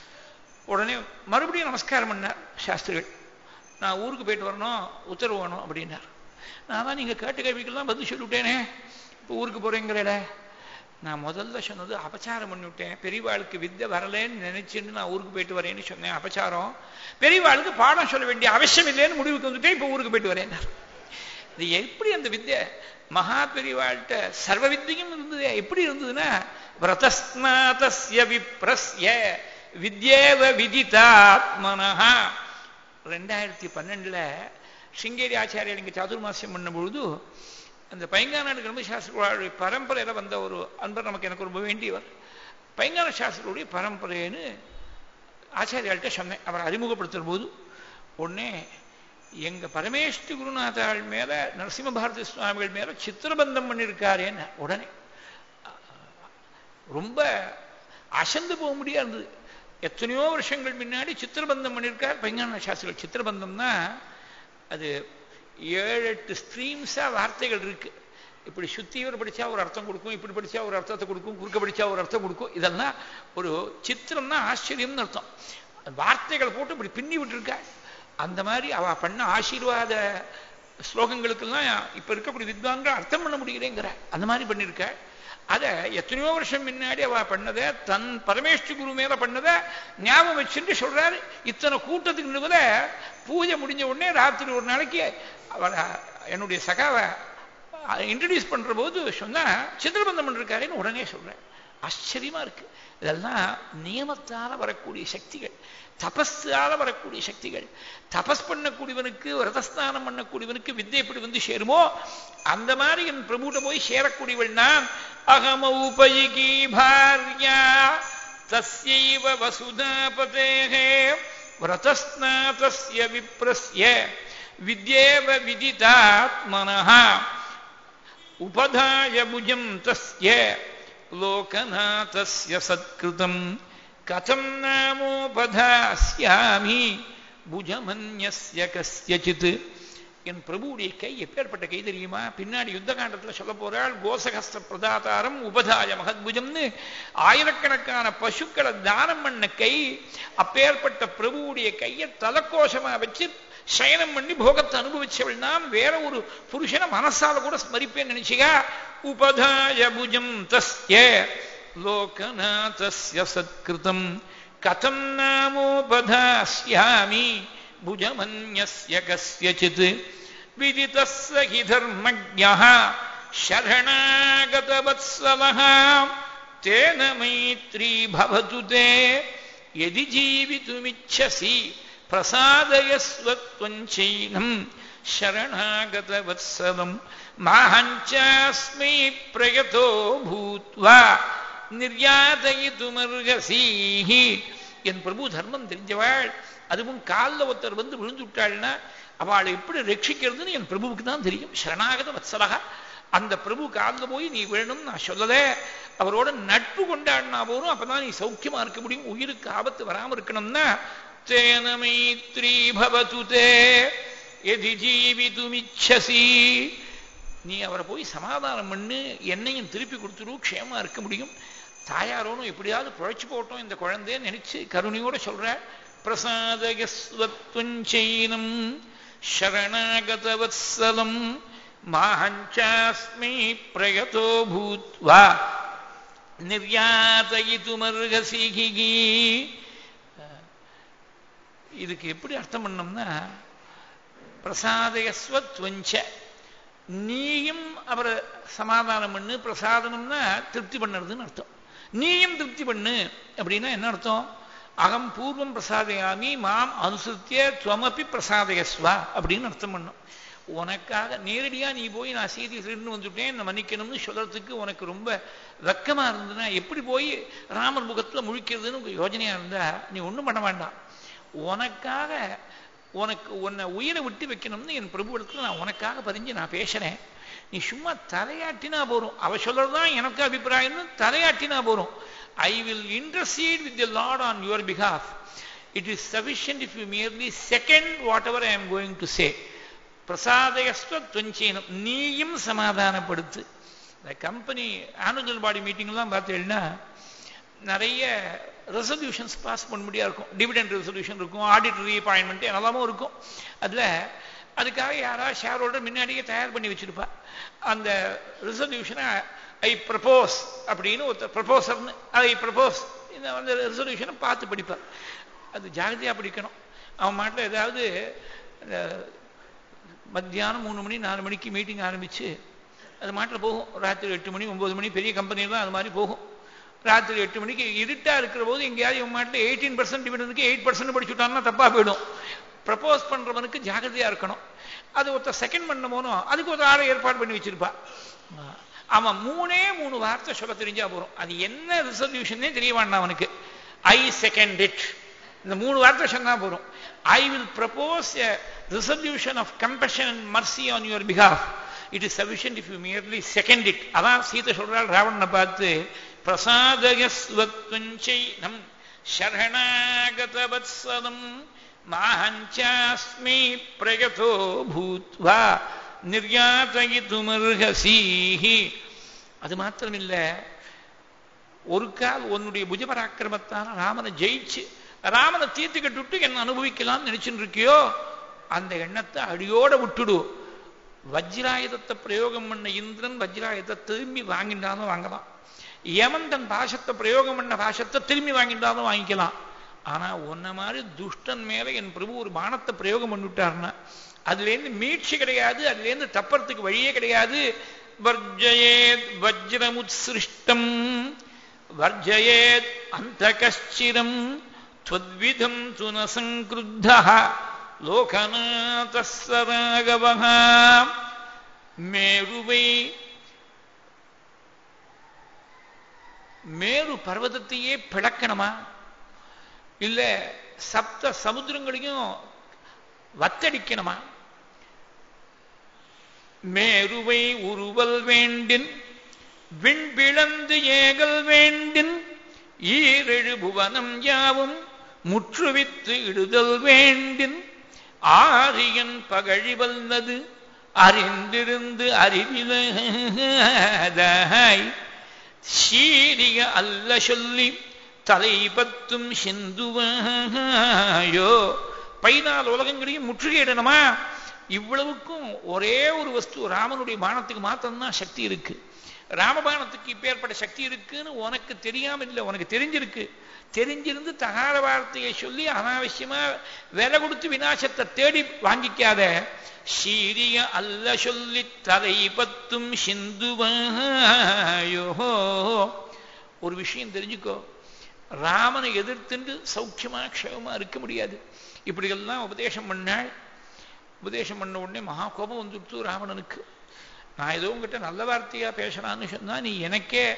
உடனே மறுபடியும் நமஸ்காரம் பண்ணார் சாஸ்திரிகள் நான் ஊருக்கு போயிட்டு வரணும் உத்தரவு வேணும் அப்படின்னார் நான் தான் நீங்கள் கேட்ட கேள்விக்கெல்லாம் பதில் சொல்லிவிட்டேனே இப்போ ஊருக்கு போகிறேங்கிறல நான் முதல்ல சொன்னது அபச்சாரம் பண்ணிவிட்டேன் பெரியவாளுக்கு வித்தை வரலேன்னு நினைச்சுன்னு நான் ஊருக்கு போயிட்டு வரேன்னு சொன்னேன் அபச்சாரம் பெரியவாளுக்கு பாடம் சொல்ல வேண்டிய அவசியம் இல்லைன்னு முடிவுக்கு வந்துட்டேன் இப்போ ஊருக்கு போயிட்டு வரேன்னார் இது எப்படி அந்த வித்தை மகா பெரியவாழ்கிட்ட சர்வ வித்தியும் இருந்தது எப்படி இருந்ததுன்னா விரதஸ்நாதஸ்ய விப்ரஸ்ய வித்யேவ விதிதாத்மனஹா ரெண்டாயிரத்தி பன்னெண்டுல சிங்கேரி ஆச்சாரியர் இங்கே சாதுர்மாசியம் பண்ணும் பொழுது அந்த பைங்கானாடு கர்ம சாஸ்திரிகளுடைய பரம்பரையில் வந்த ஒரு அன்பர் நமக்கு எனக்கு ரொம்ப வேண்டியவர் பைங்கான சாஸ்திரிகளுடைய பரம்பரைன்னு ஆச்சாரியாள்கிட்ட சொன்னேன் அவர் அறிமுகப்படுத்துகிற போது உடனே எங்க பரமேஷ்டி குருநாதாள் மேல நரசிம்ம பாரதி சுவாமிகள் மேல சித்திரபந்தம் பண்ணியிருக்காரேன்னு உடனே ரொம்ப அசந்து போக முடியாது எத்தனையோ வருஷங்கள் முன்னாடி சித்திரபந்தம் பண்ணியிருக்கார் பைங்கான சாஸ்திரிகள் சித்திரபந்தம்னா அது ஏழு எட்டு ஸ்ட்ரீம்ஸா வார்த்தைகள் இருக்கு இப்படி சுத்திவர் படிச்சா ஒரு அர்த்தம் கொடுக்கும் இப்படி படிச்சா ஒரு அர்த்தத்தை கொடுக்கும் குறுக்க படிச்சா ஒரு அர்த்தம் கொடுக்கும் இதெல்லாம் ஒரு சித்திரம்னா ஆச்சரியம்னு அர்த்தம் வார்த்தைகள் போட்டு இப்படி பின்னி விட்டுருக்கா அந்த மாதிரி அவ பண்ண ஆசீர்வாத ஸ்லோகங்களுக்கெல்லாம் இப்ப இருக்கக்கூடிய வித்வான்கள் அர்த்தம் பண்ண முடியலேங்கிற அந்த மாதிரி பண்ணியிருக்க அதை எத்தனையோ வருஷம் முன்னாடி அவ பண்ணதை தன் பரமேஷ்டி குரு மேல பண்ணதை ஞாபகம் வச்சுட்டு சொல்றாரு இத்தனை கூட்டத்துக்கு நிறுவத பூஜை முடிஞ்ச உடனே ராத்திரி ஒரு நாளைக்கு அவரை என்னுடைய சகாவை இன்ட்ரடியூஸ் பண்ற போது சொன்னா சித்திரபந்தம் பண்ணிருக்காருன்னு உடனே சொல்றேன் ஆச்சரியமா இருக்கு இதெல்லாம் நியமத்தால வரக்கூடிய சக்திகள் தபஸால வரக்கூடிய சக்திகள் தபஸ் பண்ணக்கூடியவனுக்கு விரதஸ்தானம் பண்ணக்கூடியவனுக்கு வித்தை எப்படி வந்து சேருமோ அந்த மாதிரி என் பிரபுட்ட போய் சேரக்கூடியவள் நான் அகமௌபயிகி பாரியா தஸ்யைவ வசுதாபதேகே விரதஸ்நாதஸ்ய விப்ரஸ்ய வித்யேவ விதிதாத்மனः உபதாய புஜம் தஸ்ய லோகநாதஸ்ய சத்கிருதம் கதம் நாமோபதாஸ்யாமி புஜமன்யஸ்ய கஸ்யசித் என் பிரபுடைய கை எப்பேற்பட்ட கை தெரியுமா பின்னாடி யுத்த காண்டத்தில் சொல்ல போறாள் கோசகஸ்த பிரதாதாரம் உபதாய மகத்புஜம்னு ஆயிரக்கணக்கான பசுக்களை தானம் பண்ண கை அப்பேற்பட்ட பிரபுவுடைய கையை தலக்கோஷமா வச்சு சயனம் பண்ணி போகத்தை அனுபவிச்சவள் நான் வேற ஒரு புருஷனை மனசால கூட ஸ்மரிப்பேன்னு நினைச்சியா உபதாய புஜம் தஸ்ய லோகநாதஸ்ய சத்கிருதம் கதம் நாமோபதாஸ்யாமி புஜமன்யஸ்ய கஸ்யசித் விதிதஸ்ஸ ஹி தர்மஜ்ஞः शरणागतवत्सलः तेन मैत्री भवतु ते यदि जीवितुमिच्छसि प्रसादयस्वत्वञ्चैनम् शरणागतवत्सलम् माहञ्चास्मै प्रयतो भूत्वा நிர்யாதயிதுமர்கசீஹி என் பிரபு தர்மம் தெரிஞ்சவாள் அதுவும் காலில் ஒருத்தர் வந்து விழுந்து விட்டாள்னா அவளை எப்படி ரட்சிக்கிறதுன்னு என் பிரபுவுக்கு தான் தெரியும் சரணாகத வத்சலகா அந்த பிரபு காலில் போய் நீ வேணும் நான் சொல்லல அவரோட நட்பு கொண்டாடினா போதும் அப்பதான் நீ சௌக்கியமா இருக்க முடியும் உயிருக்கு ஆபத்து வராம இருக்கணும்னா தேன மைத்ரி பவது தே எதி ஜீவிதுமிச்சசி நீ அவரை போய் சமாதானம் பண்ணு என்னையும் திருப்பி கொடுத்துரு க்ஷேமா இருக்க முடியும் தாயாரோனும் எப்படியாவது புழைச்சு போட்டோம் இந்த குழந்தைய நினைச்சு கருணையோட சொல்ற பிரசாதயஸ்வத்வஞ்சைனம் சரணாகதவத்சலம் மாஹஞ்சாஸ்மி பிரயதோ பூத்வா நிர்யாதயிதுமர்கசிகி இதுக்கு எப்படி அர்த்தம் பண்ணோம்னா பிரசாதயஸ்வத்வஞ்ச நீயும் அவரை சமாதானம் பண்ணு பிரசாதனம்னா திருப்தி பண்ணுறதுன்னு அர்த்தம் நீயும் திருப்தி பண்ணு அப்படின்னா என்ன அர்த்தம் அகம் பூர்வம் பிரசாதயாமி மாம் அனுசரித்திய துவமப்பி பிரசாதயஸ்வா அப்படின்னு அர்த்தம் பண்ணும் உனக்காக நேரடியாக நீ போய் நான் சீதி திருன்னு வந்துட்டேன் என்னை மன்னிக்கணும்னு சொல்றதுக்கு உனக்கு ரொம்ப வெக்கமா இருந்ததுன்னா எப்படி போய் ராமர் முகத்தில் முழிக்கிறதுன்னு யோஜனையா இருந்தா நீ ஒன்றும் பண்ண வேண்டாம் உனக்காக உனக்கு உன்னை உயிரை விட்டு வைக்கணும்னு என் பிரபு இடத்துல நான் உனக்காக பதிஞ்சு நான் பேசுறேன் நீ சும்மா தலையாட்டினா போறோம் அவ சொல்றதுதான் எனக்கு அபிப்பிராயம்னு தலையாட்டினா போறோம் I will intercede with the lord on your பிகாஃப் it is sufficient if you merely second whatever I am going to say பிரசாதயஸ்வ துவஞ்சீனம் நீயும் சமாதானப்படுத்து இந்த கம்பெனி ஆனுவல் பாடி மீட்டிங்லாம் பார்த்தீங்கன்னா நிறைய ரெசல்யூஷன்ஸ் பாஸ் பண்ண முடியா இருக்கும் டிவிடெண்ட் ரெசல்யூஷன் இருக்கும் ஆடிட்டரி அப்பாயின்மெண்ட் எல்லாமும் இருக்கும் அதில் அதுக்காக யாராவது ஷேர் ஹோல்டர் முன்னாடியே தயார் பண்ணி வச்சிருப்பா அந்த ரெசல்யூஷனை ஐ ப்ரப்போஸ் அப்படின்னு ஒருத்தர் ப்ரப்போசர்னு ஐ ப்ரப்போஸ் இந்த அந்த ரெசல்யூஷனை பார்த்து படிப்பார் அது ஜாகிரதையாக படிக்கணும் அவன் மாட்டில் ஏதாவது மத்தியானம் மூணு மணி நாலு மணிக்கு மீட்டிங் ஆரம்பித்து அது மாட்டில் போகும் ராத்திரி எட்டு மணி ஒம்பது மணி பெரிய கம்பெனிலாம் அது மாதிரி போகும் ராத்திரி எட்டு மணிக்கு இருட்டா இருக்கிற போது எங்கேயாவது இவன் மாட்டில் எயிட்டீன் பர்சன்ட் டிவிடனுக்கு எயிட் பர்சன்ட் படிச்சுட்டான்னா தப்பா போயிடும் ப்ரப்போஸ் பண்றவனுக்கு ஜாகிரதையா இருக்கணும் அது ஒருத்தர் செகண்ட் பண்ண போனோம் அதுக்கு ஒரு ஆளை ஏற்பாடு பண்ணி வச்சிருப்பா அவன் மூணே மூணு வார்த்தை சொல்ல தெரிஞ்சா போறோம் அது என்ன ரிசல்யூஷனே தெரிய வேண்டாம் அவனுக்கு ஐ செகண்ட் இட் இந்த மூணு வார்த்தை சொன்னா போறோம் I will propose a resolution of compassion and mercy on your பிகாஃப் it is sufficient if you merely second it அதான் சீதை சொல்றாள் ராவணனை பார்த்து பிரசாதயஸ்வத்வஞ்சைனம் சரணாகதவத்சலம் மாஹஞ்சாஸ்மி பிரயதோ பூத்வா நிர்யாதயிதுமர்ஹசீஹி அது மாத்திரமில்ல ஒரு கால் உன்னுடைய புஜபராக்கிரமத்தான ராமனை ஜெயிச்சு ராமனை தீர்த்து கட்டுட்டு என்ன அனுபவிக்கலாம்னு நினைச்சுட்டு இருக்கியோ அந்த எண்ணத்தை அடியோட விட்டுடு வஜ்ராயுதத்தை பிரயோகம் பண்ண இந்திரன் வஜ்ராயுதத்தை திரும்பி வாங்கிட்டாலும் வாங்கலாம் யமன் தன் பாசத்தை பிரயோகம் பண்ண பாசத்தை திரும்பி வாங்கிட்டாலும் வாங்கிக்கலாம் ஆனா உன்ன மாதிரி துஷ்டன் மேல என் பிரபு ஒரு பானத்தை பிரயோகம் பண்ணிவிட்டார்னா அதுலேருந்து மீட்சி கிடையாது அதுலேருந்து தப்பறதுக்கு வழியே கிடையாது வர்ஜயேத் வஜ்ரமுத்சிருஷ்டம் வர்ஜயேத் அந்த கஷ்டிரம் त्वद्विधम् तु न सङ्क्रुद्धः लोकनाथस्वरागवः மேருவை மேரு பர்வதத்தையே பிளக்கணுமா இல்ல சப்த சமுத்திரங்களையும் வத்தடிக்கணுமா மேருவை உருவல் வேண்டின் விண்பிளந்து ஏகல் வேண்டின் ஈரெழு புவனம் யாவும் முற்றுவித்து இடுதல் வேண்டின் ஆரியன் பகழி வல்லது அறிந்திருந்து அறிவிலாய் சீரிய அல்ல சொல்லி தலை பத்தும் சிந்துவாயோ பைனால் உலகங்களையும் முற்றுகையிடணுமா இவ்வளவுக்கும் ஒரே ஒரு வஸ்து ராமனுடைய பானத்துக்கு மாத்திரம்தான் சக்தி இருக்கு ராமபானத்துக்கு இப்பேற்பட்ட சக்தி இருக்குன்னு உனக்கு தெரியாம இல்லை உனக்கு தெரிஞ்சிருக்கு தெரிஞ்சிருந்து தகாத வார்த்தையை சொல்லி அனாவசியமா விலை கொடுத்து விநாசத்தை தேடி வாங்கிக்காத சீரிய அல்ல சொல்லி தலை பத்தும் சிந்துவாயோ ஒரு விஷயம் தெரிஞ்சுக்கோ ராமனை எதிர்த்துண்டு சௌக்கியமா க்ஷேமமா இருக்க முடியாது இப்படியெல்லாம் உபதேசம் பண்ணாள் உபதேசம் பண்ண உடனே மகா கோபம் வந்துடுத்து ராவணனுக்கு நான் ஏதோ உங்ககிட்ட நல்ல வார்த்தையா பேசுறான்னு சொன்னா நீ எனக்கே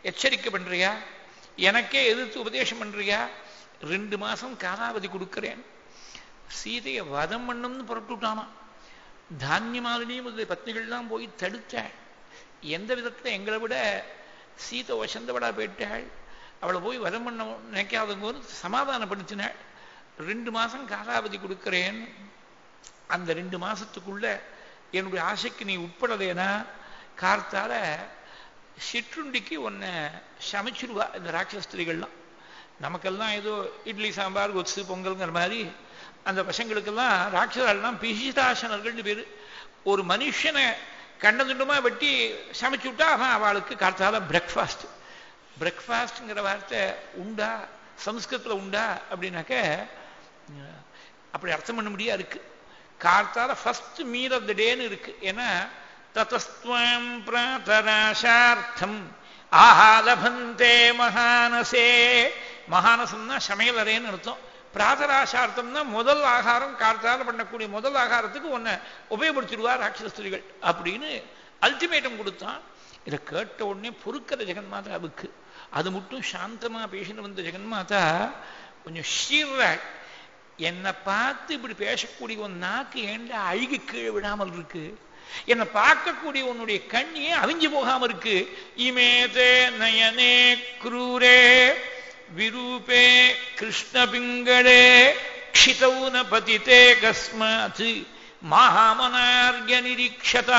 எச்சரிக்கை பண்றியா எனக்கே எதிர்த்து உபதேசம் பண்றியா ரெண்டு மாசம் காலாவதி கொடுக்கிறேன் சீதையை வதம் பண்ணணும்னு புறப்பட்டுட்டானா தானியமாலினியும் முதலிய பத்னிகள்லாம் போய் தடுத்தாள் எந்த விதத்துல எங்களை விட சீதை வசந்தவடா போயிட்டாள் அவளை போய் வதம் பண்ண நினைக்காதவங்க சமாதானப்படுத்தினாள் ரெண்டு மாசம் காலாவதி கொடுக்கிறேன் அந்த ரெண்டு மாசத்துக்குள்ள என்னுடைய ஆசைக்கு நீ உட்படலேனா கார்த்தால சிற்றுண்டிக்கு உன்னை சமைச்சிருவா இந்த ராட்சஸ்திரிகள்லாம் நமக்கெல்லாம் ஏதோ இட்லி சாம்பார் கொத்து பொங்கல்ங்கிற மாதிரி அந்த பசங்களுக்கெல்லாம் ராட்சசர்கள்லாம் பிசிதாசனர்கள்னு பேரு ஒரு மனுஷனை கண்டதுண்டுமா வெட்டி சமைச்சு விட்டா அவன் அவளுக்கு கார்த்தால பிரேக்ஃபாஸ்ட் பிரேக்ஃபாஸ்ட்ங்கிற வார்த்தை உண்டா சம்ஸ்கிருத்தில் உண்டா அப்படின்னாக்க அப்படி அர்த்தம் பண்ண முடியா இருக்கு கார்த்தால ஃபர்ஸ்ட் மீல் ஆஃப் த டேன்னு இருக்கு ஏன்னா ததஸ்துவம் பிராத்தராசார்த்தம் ஆஹாலபந்தே மகானசே மகானசம்னா சமையல் அறைன்னு அர்த்தம் பிராதராசார்த்தம்னா முதல் ஆகாரம் கார்த்தால பண்ணக்கூடிய முதல் ஆகாரத்துக்கு உன்னை உபயோகப்படுத்திடுவா ராட்சஸ்திரிகள் அப்படின்னு அல்டிமேட்டம் கொடுத்தான் இதை கேட்ட உடனே பொறுக்கிற ஜெகன்மாதாவுக்கு அது மட்டும் சாந்தமா பேசின்னு வந்த ஜெகன்மாதா கொஞ்சம் ஷீர்றாள் என்னை பார்த்து இப்படி பேசக்கூடிய உன் நாக்கு ஏண்டா அழுகி கீழே விடாமல் இருக்கு என்னை பார்க்கக்கூடிய உன்னுடைய கண்ணியே அவிஞ்சு போகாம இருக்கு இமேதே நயனே குரூரே விரூபே கிருஷ்ணபிங்களே க்ஷிதௌ ந பதிதே கஸ்மாத் மகாமனார்ய நிரீக்ஷதா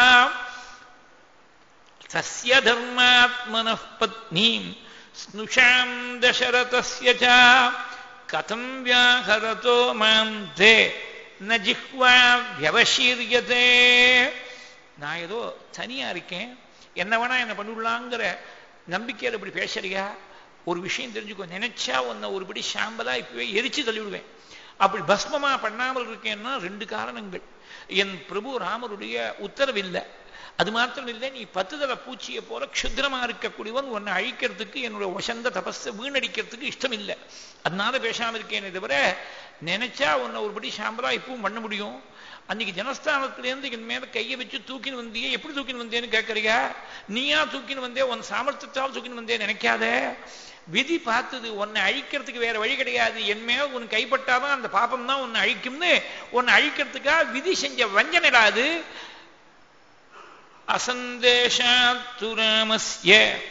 தஸ்ய தர்மாத்மனः பத்னீம் ஸ்னுஷாம் தசரதஸ்ய ச கதம் வியாஹரதோ மாம் தே ந ஜிஹ்வா வியவசீரியதே நான் ஏதோ தனியா இருக்கேன் என்ன வேணா என்ன பண்ணிவிடலாங்கிற நம்பிக்கையில் இப்படி பேசுறியா ஒரு விஷயம் தெரிஞ்சுக்கோ நினைச்சா உன்னை ஒருபடி சாம்பலா இப்பவே எரிச்சு தள்ளிவிடுவேன் அப்படி பஸ்மமா பண்ணாமல் இருக்கேன்னா ரெண்டு காரணங்கள் என் பிரபு ராமருடைய உத்தரவில்லை அது மாத்திரம் இல்லை நீ பத்து தலை பூச்சியை போல க்ஷுத்திரமா இருக்கக்கூடியவன் உன்னை அழிக்கிறதுக்கு என்னுடைய வசந்த தபஸை வீணடிக்கிறதுக்கு இஷ்டம் இல்லை அதனால பேசாம இருக்கேனே தவிர நினைச்சா உன்னை ஒருபடி சாம்பலா இப்பவும் பண்ண முடியும் அன்னைக்கு ஜனஸ்தானத்திலேருந்து என் மேல கையை வச்சு தூக்கின்னு வந்தியே எப்படி தூக்கின்னு வந்தேன்னு கேட்கறியா நீயா தூக்கின்னு வந்தே உன் சாமர்த்தியத்தால் தூக்கின்னு வந்தே நினைக்காத விதி பார்த்தது உன்னை அழிக்கிறதுக்கு வேற வழி கிடையாது என் மேல உன் கைப்பட்டாதான் அந்த பாப்பம் தான் உன்னை அழிக்கும்னு உன்னை அழிக்கிறதுக்காக விதி செஞ்ச வஞ்சனடாது அசந்தேஷாத்து ராமஸ்ய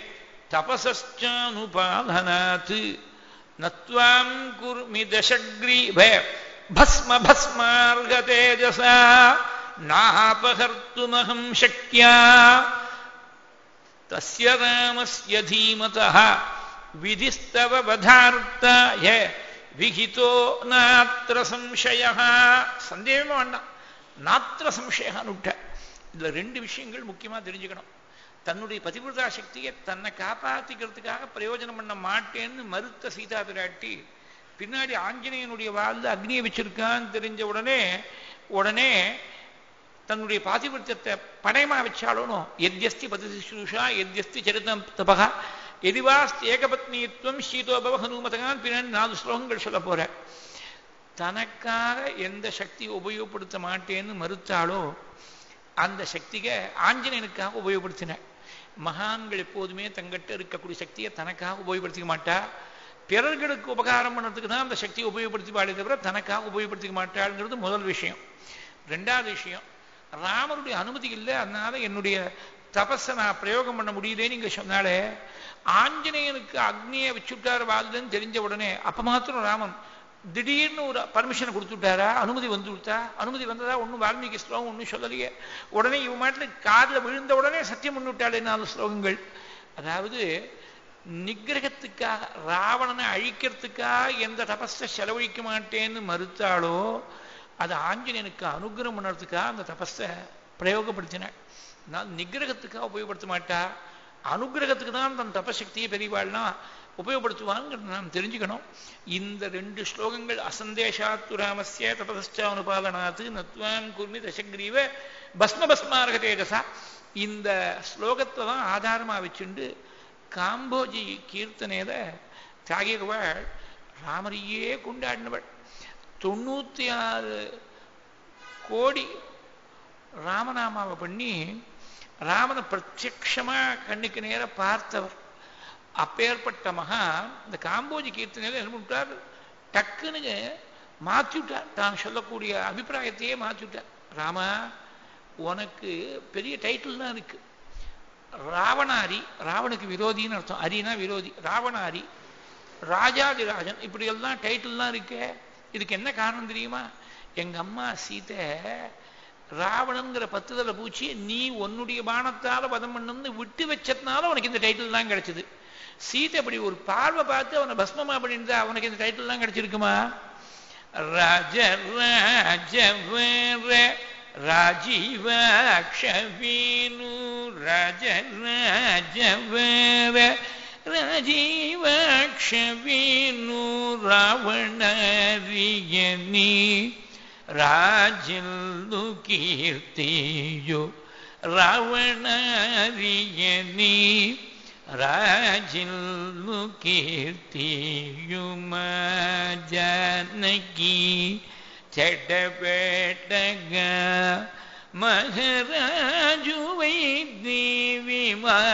தபசானுபாலனாத் நத்வாம் குர்மி தசக்ரீப பஸ்ம பஸ்மார்க தேஜசா நாபகர்த்துமகம் சக்யா தஸ்ய ராமஸ்ய தீமதः விதிஸ்தவ வதார்த்தாய விகிதோ நாத்திர சம்சய சந்தேகமே வேண்டாம் நாத்திர சம்சயான்னு விட்ட இதுல ரெண்டு விஷயங்கள் முக்கியமா தெரிஞ்சுக்கணும் தன்னுடைய பதிவிரதா சக்தியை தன்னை காப்பாத்திக்கிறதுக்காக பிரயோஜனம் பண்ண மாட்டேன்னு மறுத்த சீதா பிராட்டி பின்னாடி ஆஞ்சநேயனுடைய வாழ்ந்து அக்னியை வச்சிருக்கான்னு தெரிஞ்ச உடனே உடனே தன்னுடைய பாதிவிரத்தியத்தை படையமா வச்சாலும் எத்யஸ்தி பதிசுஷா எத்யஸ்தி சரிதம் தபகா எதிவாஸ்தி ஏகபத்னித்துவம் சீதோபவ ஹனுமதகான் பின்னாடி நாலு ஸ்லோகங்கள் சொல்ல போற தனக்காக எந்த சக்தியை உபயோகப்படுத்த மாட்டேன்னு மறுத்தாலோ அந்த சக்தியை ஆஞ்சநேயனுக்காக உபயோகப்படுத்தினார் மகான்கள் எப்போதுமே தங்கிட்ட இருக்கக்கூடிய சக்தியை தனக்காக உபயோகப்படுத்திக்க மாட்டா பிறர்களுக்கு உபகாரம் பண்ணுறதுக்கு தான் அந்த சக்தியை உபயோகப்படுத்திப்பாளே தவிர தனக்காக உபயோகப்படுத்திக்க மாட்டாளுங்கிறது முதல் விஷயம் ரெண்டாவது விஷயம் ராமருடைய அனுமதி இல்லை அதனால என்னுடைய தபஸை நான் பிரயோகம் பண்ண முடியலேன்னு நீங்க சொன்னாலே ஆஞ்சநேயனுக்கு அக்னியை வச்சுட்டார் வாழ்துன்னு தெரிஞ்ச உடனே அப்ப மாத்திரம் ராமன் திடீர்னு ஒரு பர்மிஷனை கொடுத்து விட்டாரா அனுமதி வந்து விட்டா அனுமதி வந்ததா ஒன்றும் வால்மீகி ஸ்லோகம் ஒன்றும் சொல்லலையே உடனே இவன் மாட்டில் காதில் விழுந்த உடனே சத்தியம் பண்ணி விட்டாளே நாலு ஸ்லோகங்கள் அதாவது நிகிரகத்துக்காக ராவணனை அழிக்கிறதுக்காக எந்த தபஸை செலவழிக்க மாட்டேன்னு மறுத்தாளோ அது ஆஞ்சநேயனுக்கு அனுகிரகம் பண்ணுறதுக்காக அந்த தபஸை பிரயோகப்படுத்தினாள் நான் நிகிரகத்துக்காக உபயோகப்படுத்த மாட்டா அனுகிரகத்துக்கு தான் தன் தபசக்தியை பெரியவாள்னா உபயோகப்படுத்துவாங்கிறது நாம் தெரிஞ்சுக்கணும் இந்த ரெண்டு ஸ்லோகங்கள் அசந்தேஷாத்து ராமஸ்ய தபசானுபாலனாத்து நத்வான் குர்மி தசக்ரீவ பஸ்ம பஸ்மாரக தேஜசா இந்த ஸ்லோகத்தை தான் ஆதாரமா வச்சுண்டு காம்போஜி கீர்த்தனையில தியாகிகவாள் ராமரையே கொண்டாடினவள் தொண்ணூத்தி ஆறு கோடி ராமநாமாவை பண்ணி ராமனை பிரத்யக்ஷமா கண்ணுக்கு நேர பார்த்தவர் அப்பேற்பட்ட மகா இந்த காம்போஜி கீர்த்தனையில என்ன பண்ணிட்டார் டக்குன்னு மாற்றி விட்டார் தான் சொல்லக்கூடிய அபிப்பிராயத்தையே மாற்றி விட்டார் ராமா உனக்கு பெரிய டைட்டில் தான் இருக்கு ராவணாரி ராவனுக்கு விரோதின்னு அர்த்தம் அரினா விரோதி ராவணாரி ராஜாதிராஜன் இப்படி எல்லாம் டைட்டில்லாம் இருக்கே இதுக்கு என்ன காரணம் தெரியுமா எங்க அம்மா சீதை ராவணங்கிற பத்துதல பூச்சி நீ உன்னுடைய பானத்தால பதம் பண்ணணும்னு விட்டு வச்சதுனால உனக்கு இந்த டைட்டில் தான் கிடைச்சது சீதை அப்படி ஒரு பார்வை பார்த்து அவனை பஸ்மமா பண்ணியிருந்தா அவனுக்கு இந்த டைட்டில் தான் கிடைச்சிருக்குமா ராஜ ராஜவர ராஜீவாக்ஷவீனு ராஜ ராஜவர ರಾಜೀವಾಕ್ಷವೀನು ರಾವಣರಿಯನಿ ರಾಜಿಲ್ಲು ಕೀರ್ತಿಯು ರಾವಣರಿಯನಿ ರಾಜಿಲ್ಲು ಕೀರ್ತಿಯುಮ ಜಾನಕಿ ಚಟಪೇಟಗ மகராஜு வைத்தீவி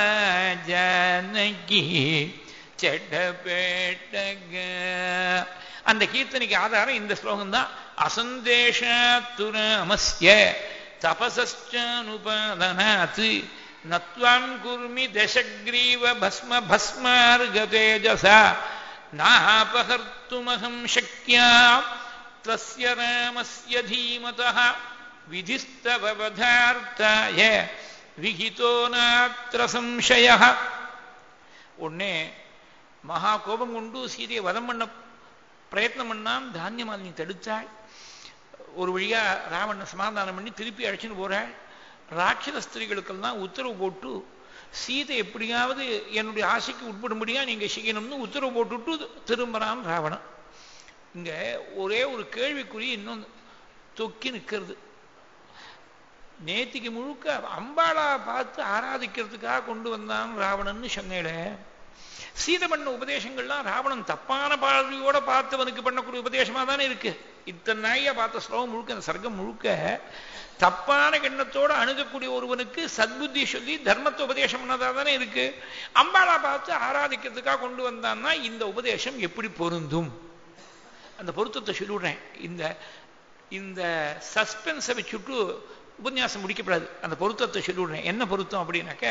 ஜானகி செடபேட்டக அந்த கீர்த்தனைக்கு ஆதாரம் இந்த ஸ்லோகம் தான் அசந்தேஷாத்துராமஸ்ய தபசனுபாதனாத் நத்வாம் குர்மி தசக்ரீவ பஸ்ம பஸ்மார்கதேஜசா நாபகர்த்துமகம் சக்யா தஸ்ய ராமஸ்ய தீமதः விதிஸ்தவதார்த்தாய விகிதோ நாத்திர சம்சய உடனே மகா கோபம் கொண்டு சீதையை வதம் பண்ண பிரயத்னம் பண்ணாம் தானியமாலினி தடுத்தாள் ஒரு வழியா ராவணன் சமாதானம் பண்ணி திருப்பி அழைச்சின்னு போறாள் ராட்சத ஸ்திரீகளுக்கெல்லாம் உத்தரவு போட்டு சீதை எப்படியாவது என்னுடைய ஆசைக்கு உட்படும்படியா நீங்க செய்யணும்னு உத்தரவு போட்டுட்டு திரும்புறான் ராவணன் இங்க ஒரே ஒரு கேள்விக்குறி இன்னும் தொக்கி நிற்கிறது நேத்திக்கு முழுக்க அம்பாளா பார்த்து ஆராதிக்கிறதுக்காக கொண்டு வந்தான் ராவணன்னு சொன்னேட சீதை பண்ண உபதேசங்கள்லாம் ராவணன் தப்பான பார்வையோட பார்த்தவனுக்கு பண்ணக்கூடிய உபதேசமா தானே இருக்கு இத்தனை நாயா பார்த்த ஸ்லோகம் முழுக்க அந்த சர்க்கம் முழுக்க தப்பான எண்ணத்தோட அணுகக்கூடிய ஒருவனுக்கு சத்புத்தி சொல்லி தர்மத்தை உபதேசம் பண்ணதா தானே இருக்கு அம்பாளா பார்த்து ஆராதிக்கிறதுக்காக கொண்டு வந்தான்னா இந்த உபதேசம் எப்படி பொருந்தும் அந்த பொருத்தத்தை சொல்லிவிடுறேன் இந்த இந்த சஸ்பென்ஸை வச்சுட்டு உபன்யாசம் முடிக்கப்படாது அந்த பொருத்தத்தை சொல்லிவிடுறேன் என்ன பொருத்தம் அப்படின்னாக்க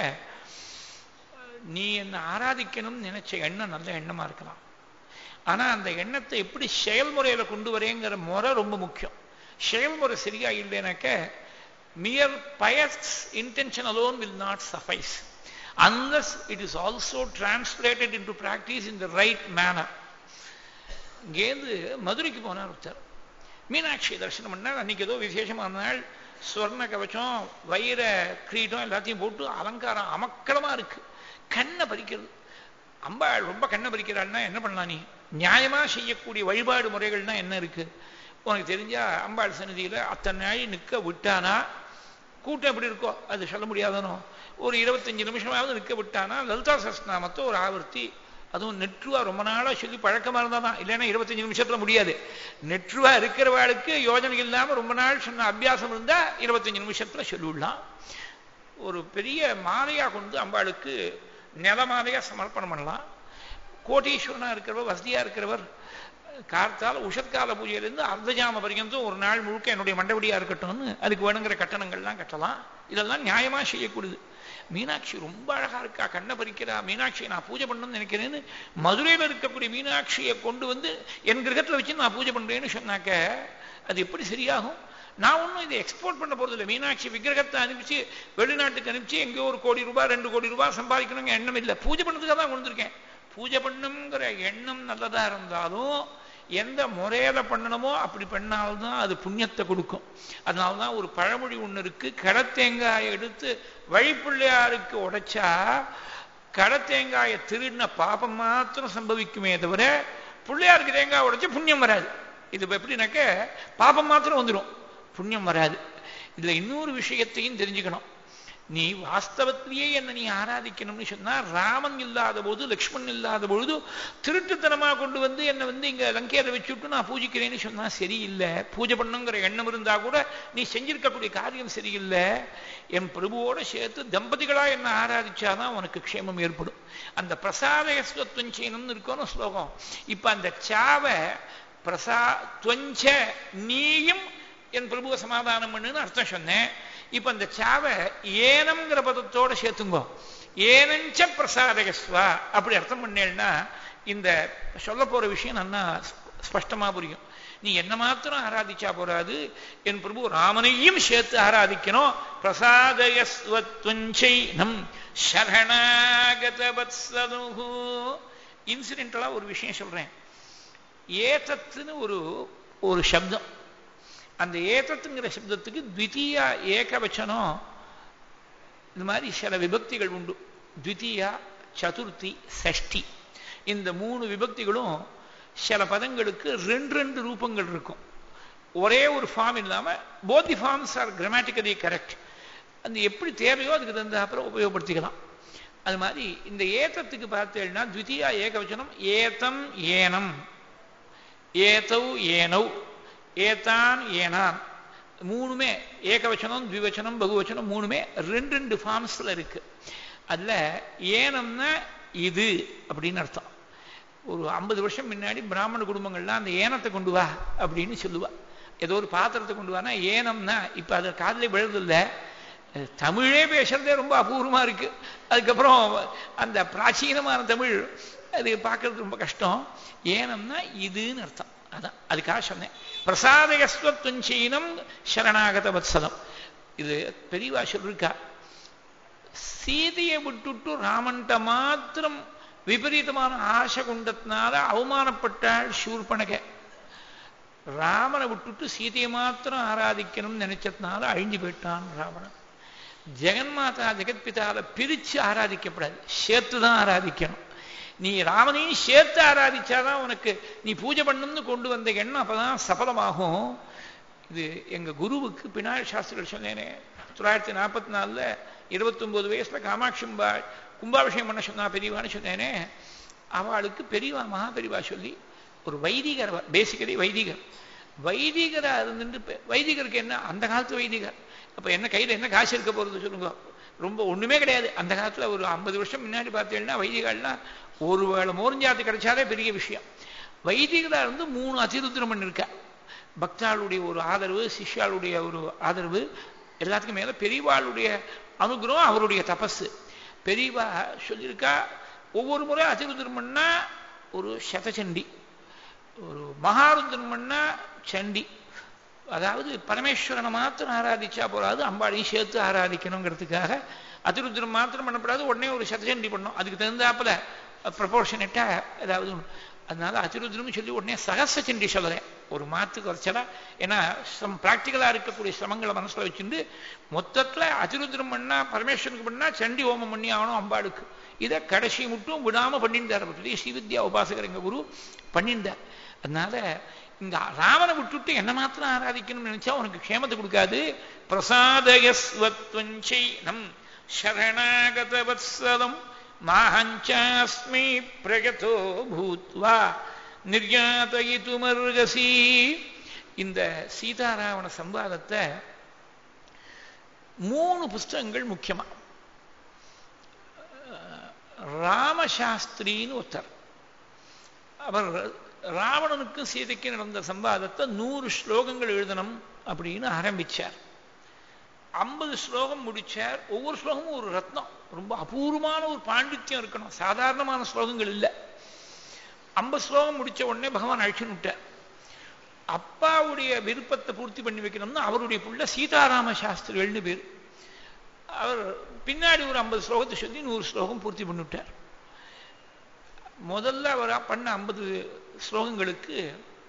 நீ என்னை ஆராதிக்கணும்னு நினைச்ச எண்ணம் நல்ல எண்ணமா இருக்கலாம் ஆனா அந்த எண்ணத்தை எப்படி செயல்முறையில கொண்டு வரேங்கிற முறை ரொம்ப முக்கியம் செயல்முறை சரியா இல்லைனாக்க mere bias intention alone will not suffice unless it is also translated into practice in the right manner இங்கேருந்து மதுரைக்கு போனார் ஒருத்தர் மீனாட்சி தரிசனம் பண்ணால் அன்னைக்கு ஏதோ விசேஷமான நாள் ஸ்வர்ண கவச்சம் வைர கிரீடம் எல்லாத்தையும் போட்டு அலங்காரம் அமக்கலமா இருக்கு கண்ணை பறிக்கிறது அம்பாள் ரொம்ப கண்ணை பறிக்கிறாள்னா என்ன பண்ணலாம் நீ நியாயமா செய்யக்கூடிய வழிபாடு முறைகள்னா என்ன இருக்கு உனக்கு தெரிஞ்சா அம்பாள் சன்னதியில அத்தனை நாள் நிற்க விட்டானா கூட்டம் எப்படி இருக்கோ அது சொல்ல முடியாதனோ ஒரு இருபத்தஞ்சு நிமிஷமாவது நிற்க விட்டானா லலிதா சஸ்நாமத்தை ஒரு ஆவர்த்தி அதுவும் நெற்றுவா ரொம்ப நாளா சொல்லி பழக்கமா இருந்தா தான் இல்லைன்னா இருபத்தஞ்சு நிமிஷத்துல முடியாது நெற்றுவா இருக்கிறவாளுக்கு யோஜனை இல்லாம ரொம்ப நாள் சொன்ன அபியாசம் இருந்தா இருபத்தஞ்சு நிமிஷத்துல சொல்லிவிடலாம் ஒரு பெரிய மாலையா கொண்டு அம்பாளுக்கு நில மாலையா சமர்ப்பணம் பண்ணலாம் கோட்டீஸ்வரனா இருக்கிறவர் வசதியா இருக்கிறவர் கார்த்தால உஷத்கால பூஜையிலிருந்து அர்த்தஜாம பரியந்தம் ஒரு நாள் முழுக்க என்னுடைய மண்டபடியா இருக்கட்டும்னு அதுக்கு வேணுங்கிற கட்டணங்கள்லாம் கட்டலாம் இதெல்லாம் நியாயமா செய்யக்கூடியது மீனாட்சி ரொம்ப அழகா இருக்கா கண்ணை பறிக்கிறா மீனாட்சியை நான் பூஜை பண்ணணும்னு நினைக்கிறேன்னு மதுரையில் இருக்கக்கூடிய மீனாட்சியை கொண்டு வந்து என் கிரகத்தில் வச்சு நான் பூஜை பண்றேன்னு சொன்னாக்க அது எப்படி சரியாகும் நான் ஒன்றும் இதை எக்ஸ்போர்ட் பண்ண போறது இல்லை மீனாட்சி விக்கிரகத்தை அனுப்பிச்சு வெளிநாட்டுக்கு அனுப்பிச்சு எங்கேயோ ஒரு கோடி ரூபாய் ரெண்டு கோடி ரூபாய் சம்பாதிக்கணுங்க எண்ணம் இல்லை பூஜை பண்ணதுக்காக தான் கொண்டிருக்கேன் பூஜை பண்ணுங்கிற எண்ணம் நல்லதா இருந்தாலும் எந்த முறையில பண்ணணுமோ அப்படி பண்ணால்தான் அது புண்ணியத்தை கொடுக்கும் அதனால்தான் ஒரு பழமொழி ஒண்ணு இருக்கு கடத்தேங்காயை எடுத்து வழிப்பிள்ளையாருக்கு உடைச்சா கடத்தேங்காயை திருடின பாபம் மாத்திரம் சம்பவிக்குமே தவிர பிள்ளையாருக்கு தேங்காய் உடைச்சு புண்ணியம் வராது இது எப்படின்னாக்க பாபம் மாத்திரம் வந்துடும் புண்ணியம் வராது இதுல இன்னொரு விஷயத்தையும் தெரிஞ்சுக்கணும் நீ வாஸ்தவத்திலேயே என்ன நீ ஆராதிக்கணும்னு சொன்னா ராமன் இல்லாத போது லக்ஷ்மண் இல்லாத பொழுது திருட்டுத்தனமா கொண்டு வந்து என்னை வந்து இங்க லங்கையில வச்சுட்டு நான் பூஜிக்கிறேன்னு சொன்னா சரியில்லை பூஜை பண்ணுங்கிற எண்ணம் இருந்தா கூட நீ செஞ்சிருக்கக்கூடிய காரியம் சரியில்லை என் பிரபுவோட சேர்த்து தம்பதிகளா என்ன ஆராதிச்சாதான் உனக்கு க்ஷேமம் ஏற்படும் அந்த பிரசாதயஸ்வத்துவம் செய்யணும்னு இருக்கணும் ஸ்லோகம் இப்ப அந்த சாவை பிரசா துவஞ்ச நீயும் என் பிரபுவை சமாதானம் பண்ணுன்னு அர்த்தம் சொன்னேன் இப்ப அந்த சாவை ஏனம்ங்கிற பதத்தோட சேர்த்துங்கோ ஏனஞ்ச பிரசாதகஸ்வா அப்படி அர்த்தம் பண்ணேன்னா இந்த சொல்ல போற விஷயம் நல்லா ஸ்பஷ்டமா புரியும் நீ என்ன மாத்திரம் ஆராதிச்சா போறாது என் பிரபு ராமனையும் சேர்த்து ஆராதிக்கணும் பிரசாதயஸ்வத்வஞ்சை நம் சரணாகதவத்சது இன்சிடென்டலா ஒரு விஷயம் சொல்றேன் ஏதத்துன்னு ஒரு ஒரு சப்தம் அந்த ஏதத்துங்கிற சப்தத்துக்கு த்விதீயா ஏகவச்சனம் இந்த மாதிரி சில விபக்திகள் உண்டு த்விதீயா சதுர்த்தி சஷ்டி இந்த மூணு விபக்திகளும் சில பதங்களுக்கு ரெண்டு ரெண்டு ரூபங்கள் இருக்கும் ஒரே ஒரு ஃபார்ம் இல்லாமல் both the forms are grammatically correct அந்த எப்படி தேவையோ அதுக்கு தகுந்த அப்புறம் உபயோகப்படுத்திக்கலாம் அது மாதிரி இந்த ஏத்தத்துக்கு பார்த்தேன்னா த்விதீயா ஏகவச்சனம் ஏத்தம் ஏனம் ஏதௌ ஏனவ் ஏதான் ஏனான் மூணுமே ஏகவச்சனம் த்விவச்சனம் பகுவச்சனம் மூணுமே ரெண்டு ரெண்டு ஃபார்ம்ஸில் இருக்கு அதில் ஏனம்னா இது அப்படின்னு அர்த்தம் ஒரு ஐம்பது வருஷம் முன்னாடி பிராமண குடும்பங்கள்லாம் அந்த ஏனத்தை கொண்டு வா அப்படின்னு சொல்லுவா ஏதோ ஒரு பாத்திரத்தை கொண்டு வானா ஏனம்னா இப்போ அதை காதலே விழுதில்லை தமிழே பேசுறதே ரொம்ப அபூர்வமாக இருக்கு அதுக்கப்புறம் அந்த பிராச்சீனமான தமிழ் அது பார்க்கறது ரொம்ப கஷ்டம் ஏனம்னா இதுன்னு அர்த்தம் அதான் அதுக்காக சொன்னேன் பிரசாதயஸ்வத்துவஞ்சீனம் சரணாகத வத்சலம் இது பெரியவா சொல்லிருக்கா சீதையை விட்டுட்டு ராமன்ட்ட மாத்திரம் விபரீதமான ஆசை கொண்டதுனால அவமானப்பட்டாள் சூர்பனக ராமனை விட்டுட்டு சீதையை மாத்திரம் ஆராதிக்கணும்னு நினைச்சதுனால அழிஞ்சு போயிட்டான் ராவணன் ஜெகன்மாதா ஜெகத்பிதால பிரிச்சு ஆராதிக்கப்படாது சேர்த்து தான் ஆராதிக்கணும் நீ ராமனையும் சேர்த்து ஆராதிச்சாதான் உனக்கு நீ பூஜை பண்ணணும்னு கொண்டு வந்த எண்ணம் அப்பதான் சபலமாகும் இது எங்க குருவுக்கு பினாய சாஸ்திரிகள் சொன்னேனே தொள்ளாயிரத்தி நாற்பத்தி நாலுல இருபத்தொன்பது வயசுல காமாட்சி கும்பாபிஷேகம் பண்ண சொன்னா பெரியவான்னு சொன்னேனே அவளுக்கு பெரியவா மகா பெரியவா சொல்லி ஒரு வைதிகர் பேசிக்கலி வைதிகர் வைதிகரா இருந்துட்டு வைதிகருக்கு என்ன அந்த காலத்து வைதிகர் அப்ப என்ன கையில என்ன காசு இருக்க போறது சொல்லுங்க ரொம்ப ஒண்ணுமே கிடையாது அந்த காலத்துல ஒரு ஐம்பது வருஷம் முன்னாடி பார்த்தீங்கன்னா வைதிகள்லாம் ஒரு வேளை மோர்ஞ்சாத்து கிடைச்சாலே பெரிய விஷயம் வைதிகரா இருந்து மூணு அதிருத்திரம் பண்ணிருக்கா பக்தாளுடைய ஒரு ஆதரவு சிஷ்யாளுடைய ஒரு ஆதரவு எல்லாத்துக்கும் மேல பெரியவாளுடைய அனுகிரகம் அவருடைய தபஸ் பெரியவா சொல்லியிருக்கா ஒவ்வொரு முறை அதிருத்திரம் பண்ணா ஒரு சதச்சண்டி ஒரு மகாருத்திரம் பண்ணா சண்டி அதாவது பரமேஸ்வரனை மாத்திரம் ஆராதிச்சா போறாது அம்பாளையும் சேர்த்து ஆராதிக்கணுங்கிறதுக்காக அதிருத்திரம் மாத்திரம் பண்ணப்படாது உடனே ஒரு சதச்சண்டி பண்ணும் அதுக்கு தகுந்தாப்புல ப்ரப்போர்ஷனட்டா ஏதாவது அதனால அதிருத்திரம் சொல்லி உடனே சகச சண்டி சொல்லலை ஒரு மாத்து குறைச்சலா ஏன்னா சம் ப்ராக்டிக்கலா இருக்கக்கூடிய சிரமங்களை மனசுல வச்சுட்டு மொத்தத்துல அதிருத்திரம் பண்ணா பரமேஸ்வரனுக்கு பண்ணா சண்டி ஹோமம் பண்ணி ஆகணும் அம்பாளுக்கு இதை கடைசி மட்டும் விடாம பண்ணிட்டார் ஸ்ரீவித்யா உபாசகர் எங்க குரு பண்ணிட்டார் அதனால இந்த ராமனை விட்டுட்டு என்ன மாத்திரம் ஆராதிக்கணும்னு நினைச்சா உனக்கு க்ஷேமத்தை கொடுக்காது பிரசாதயஸ்வத்வஞ்சை நம் சரணாகதவத்சலம் மாஹஞ்சாஸ்மி பிரகதோ பூத்வா நிர்யாதயித்துமர்கசி இந்த சீதாராவண சம்பாதத்தை மூணு புஸ்தகங்கள் முக்கியமா ராமசாஸ்திரின்னு ஒருத்தர் அவர் ராவணனுக்கும் சீதைக்கு நடந்த சம்பாதத்தை நூறு ஸ்லோகங்கள் எழுதணும் அப்படின்னு ஆரம்பிச்சார் ஐம்பது ஸ்லோகம் முடிச்சார் ஒவ்வொரு ஸ்லோகமும் ஒரு ரத்னம் ரொம்ப அபூர்வமான ஒரு பாண்டித்யம் இருக்கணும் சாதாரணமான ஸ்லோகங்கள் இல்லை ஐம்பது ஸ்லோகம் முடிச்ச உடனே பகவான் அழிச்சுன்னு விட்டார் அப்பாவுடைய விருப்பத்தை பூர்த்தி பண்ணி வைக்கணும்னு அவருடைய புள்ள சீதாராம சாஸ்திரிகள்னு பேர் அவர் பின்னாடி ஒரு ஐம்பது ஸ்லோகத்தை சொல்லி நூறு ஸ்லோகம் பூர்த்தி பண்ணிவிட்டார் முதல்ல அவர் பண்ண ஐம்பது ஸ்லோகங்களுக்கு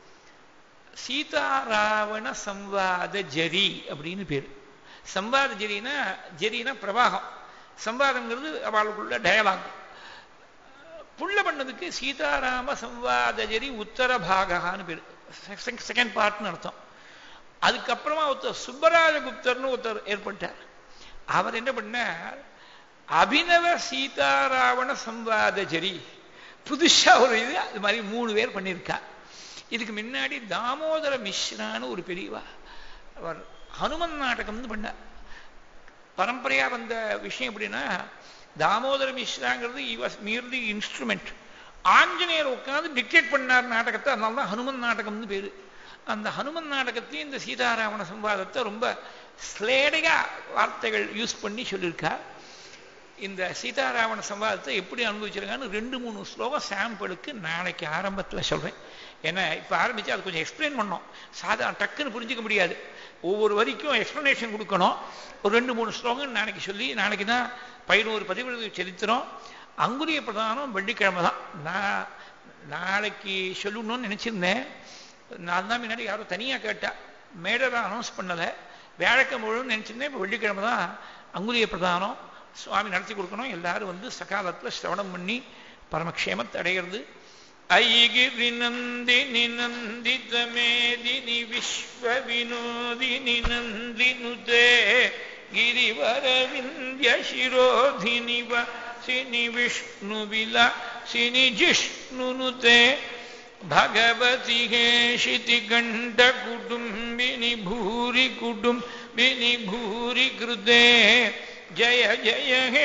சீதாராவண சம்வாத ஜரி அப்படின்னு பேர் சம்வாத ஜரினா ஜரினா பிரவாகம் சம்வாதங்கிறது அவளுக்குள்ள டயலாக் புள்ள பண்ணதுக்கு சீதாராம சம்வாத ஜரி உத்தர பாகான்னு பேர் செகண்ட் பார்ட்னு அர்த்தம் அதுக்கப்புறமா ஒருத்தர் சுப்பராஜகுப்தர்னு ஒருத்தர் ஏற்பட்டார் அவர் என்ன பண்ணார் அபினவ சீதாராவண சம்வாதஜரி புதுசா ஒரு இது அது மாதிரி மூணு பேர் பண்ணியிருக்கா இதுக்கு முன்னாடி தாமோதர மிஸ்ரான்னு ஒரு பெரியவா அவர் ஹனுமன் நாடகம்னு பண்ணார் பரம்பரையா வந்த விஷயம் எப்படின்னா தாமோதர மிஸ்ராங்கிறது வாஸ் மியர்லி இன்ஸ்ட்ருமெண்ட் ஆஞ்சநேயர் உட்காந்து டிக்டேட் பண்ணார் நாடகத்தை அதனால தான் ஹனுமன் நாடகம்னு பேரு அந்த ஹனுமன் நாடகத்தையும் இந்த சீதாராமண சம்வாதத்தை ரொம்ப ஸ்லேடையா வார்த்தைகள் யூஸ் பண்ணி சொல்லியிருக்கா இந்த சீதாராமண சம்வாதத்தை எப்படி அனுபவிச்சிருக்கான்னு ரெண்டு மூணு ஸ்லோகம் சாம்பிளுக்கு நாளைக்கு ஆரம்பத்தில் சொல்றேன் ஏன்னா இப்போ ஆரம்பிச்சு அது கொஞ்சம் எக்ஸ்பிளைன் பண்ணோம் சாதாரண டக்குன்னு புரிஞ்சுக்க முடியாது ஒவ்வொரு வரிக்கும் எக்ஸ்பிளனேஷன் கொடுக்கணும் ஒரு ரெண்டு மூணு ஸ்லோகம் நாளைக்கு சொல்லி நாளைக்கு தான் பதினோரு பதிவு சரித்திரம் அங்குரிய பிரதானம் வெள்ளிக்கிழமை தான் நான் நாளைக்கு சொல்லணும்னு நினச்சிருந்தேன் நான் தான் முன்னாடி யாரும் தனியாக கேட்டா மேடரை அனௌன்ஸ் பண்ணலை வியாழக்கிழமை முழுவதும் நினச்சிருந்தேன் இப்போ வெள்ளிக்கிழமை தான் அங்குரிய பிரதானம் சுவாமி நடத்தி கொடுக்கணும் எல்லாரும் வந்து சகாலத்தில் சிரவணம் பண்ணி பரமக்ஷேமத்தை அடைகிறது ஐகிரி நந்தினி நந்தித மேதினி விஸ்வ வினோதினி நந்தினுதே ಗಿರಿವರ ವಿಂಧ್ಯ ಶಿರೋಧಿನಿ ಸಿನಿ ವಿಷ್ಣು ವಿಲಾಸಿನಿ ಜಿಷ್ಣುನುತೆ ಭಗವತಿ ಹೇ ಶಿತಿ ಗಂಡ ಕುಟುಂಬಿನಿ ಭೂರಿ ಕುಟುಂಬಿನಿ ಭೂರಿ ಕೃತೆ ಜಯ ಜಯ ಹೇ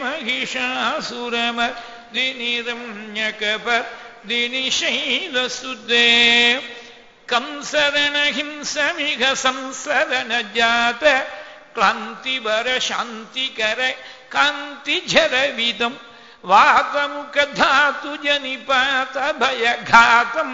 ಮಹಿಷಾಸುರಮರ್ದಿನಿ ರಮ್ಯಕಪರ್ದಿನಿ ಶೈಲಸುತೆ ಕಂಸರಣ ಹಿಂಸಮಿಗ ಸಂಸರಣ ಜಾತ ಕ್ಲಾಂತಿವರ ಶಾಂತಿಕರ ಕಾಂತಿಜರವಿದಂ ವಾತಮುಖಧಾತು ಜನಿಪಾತ ಭಯಘಾತಂ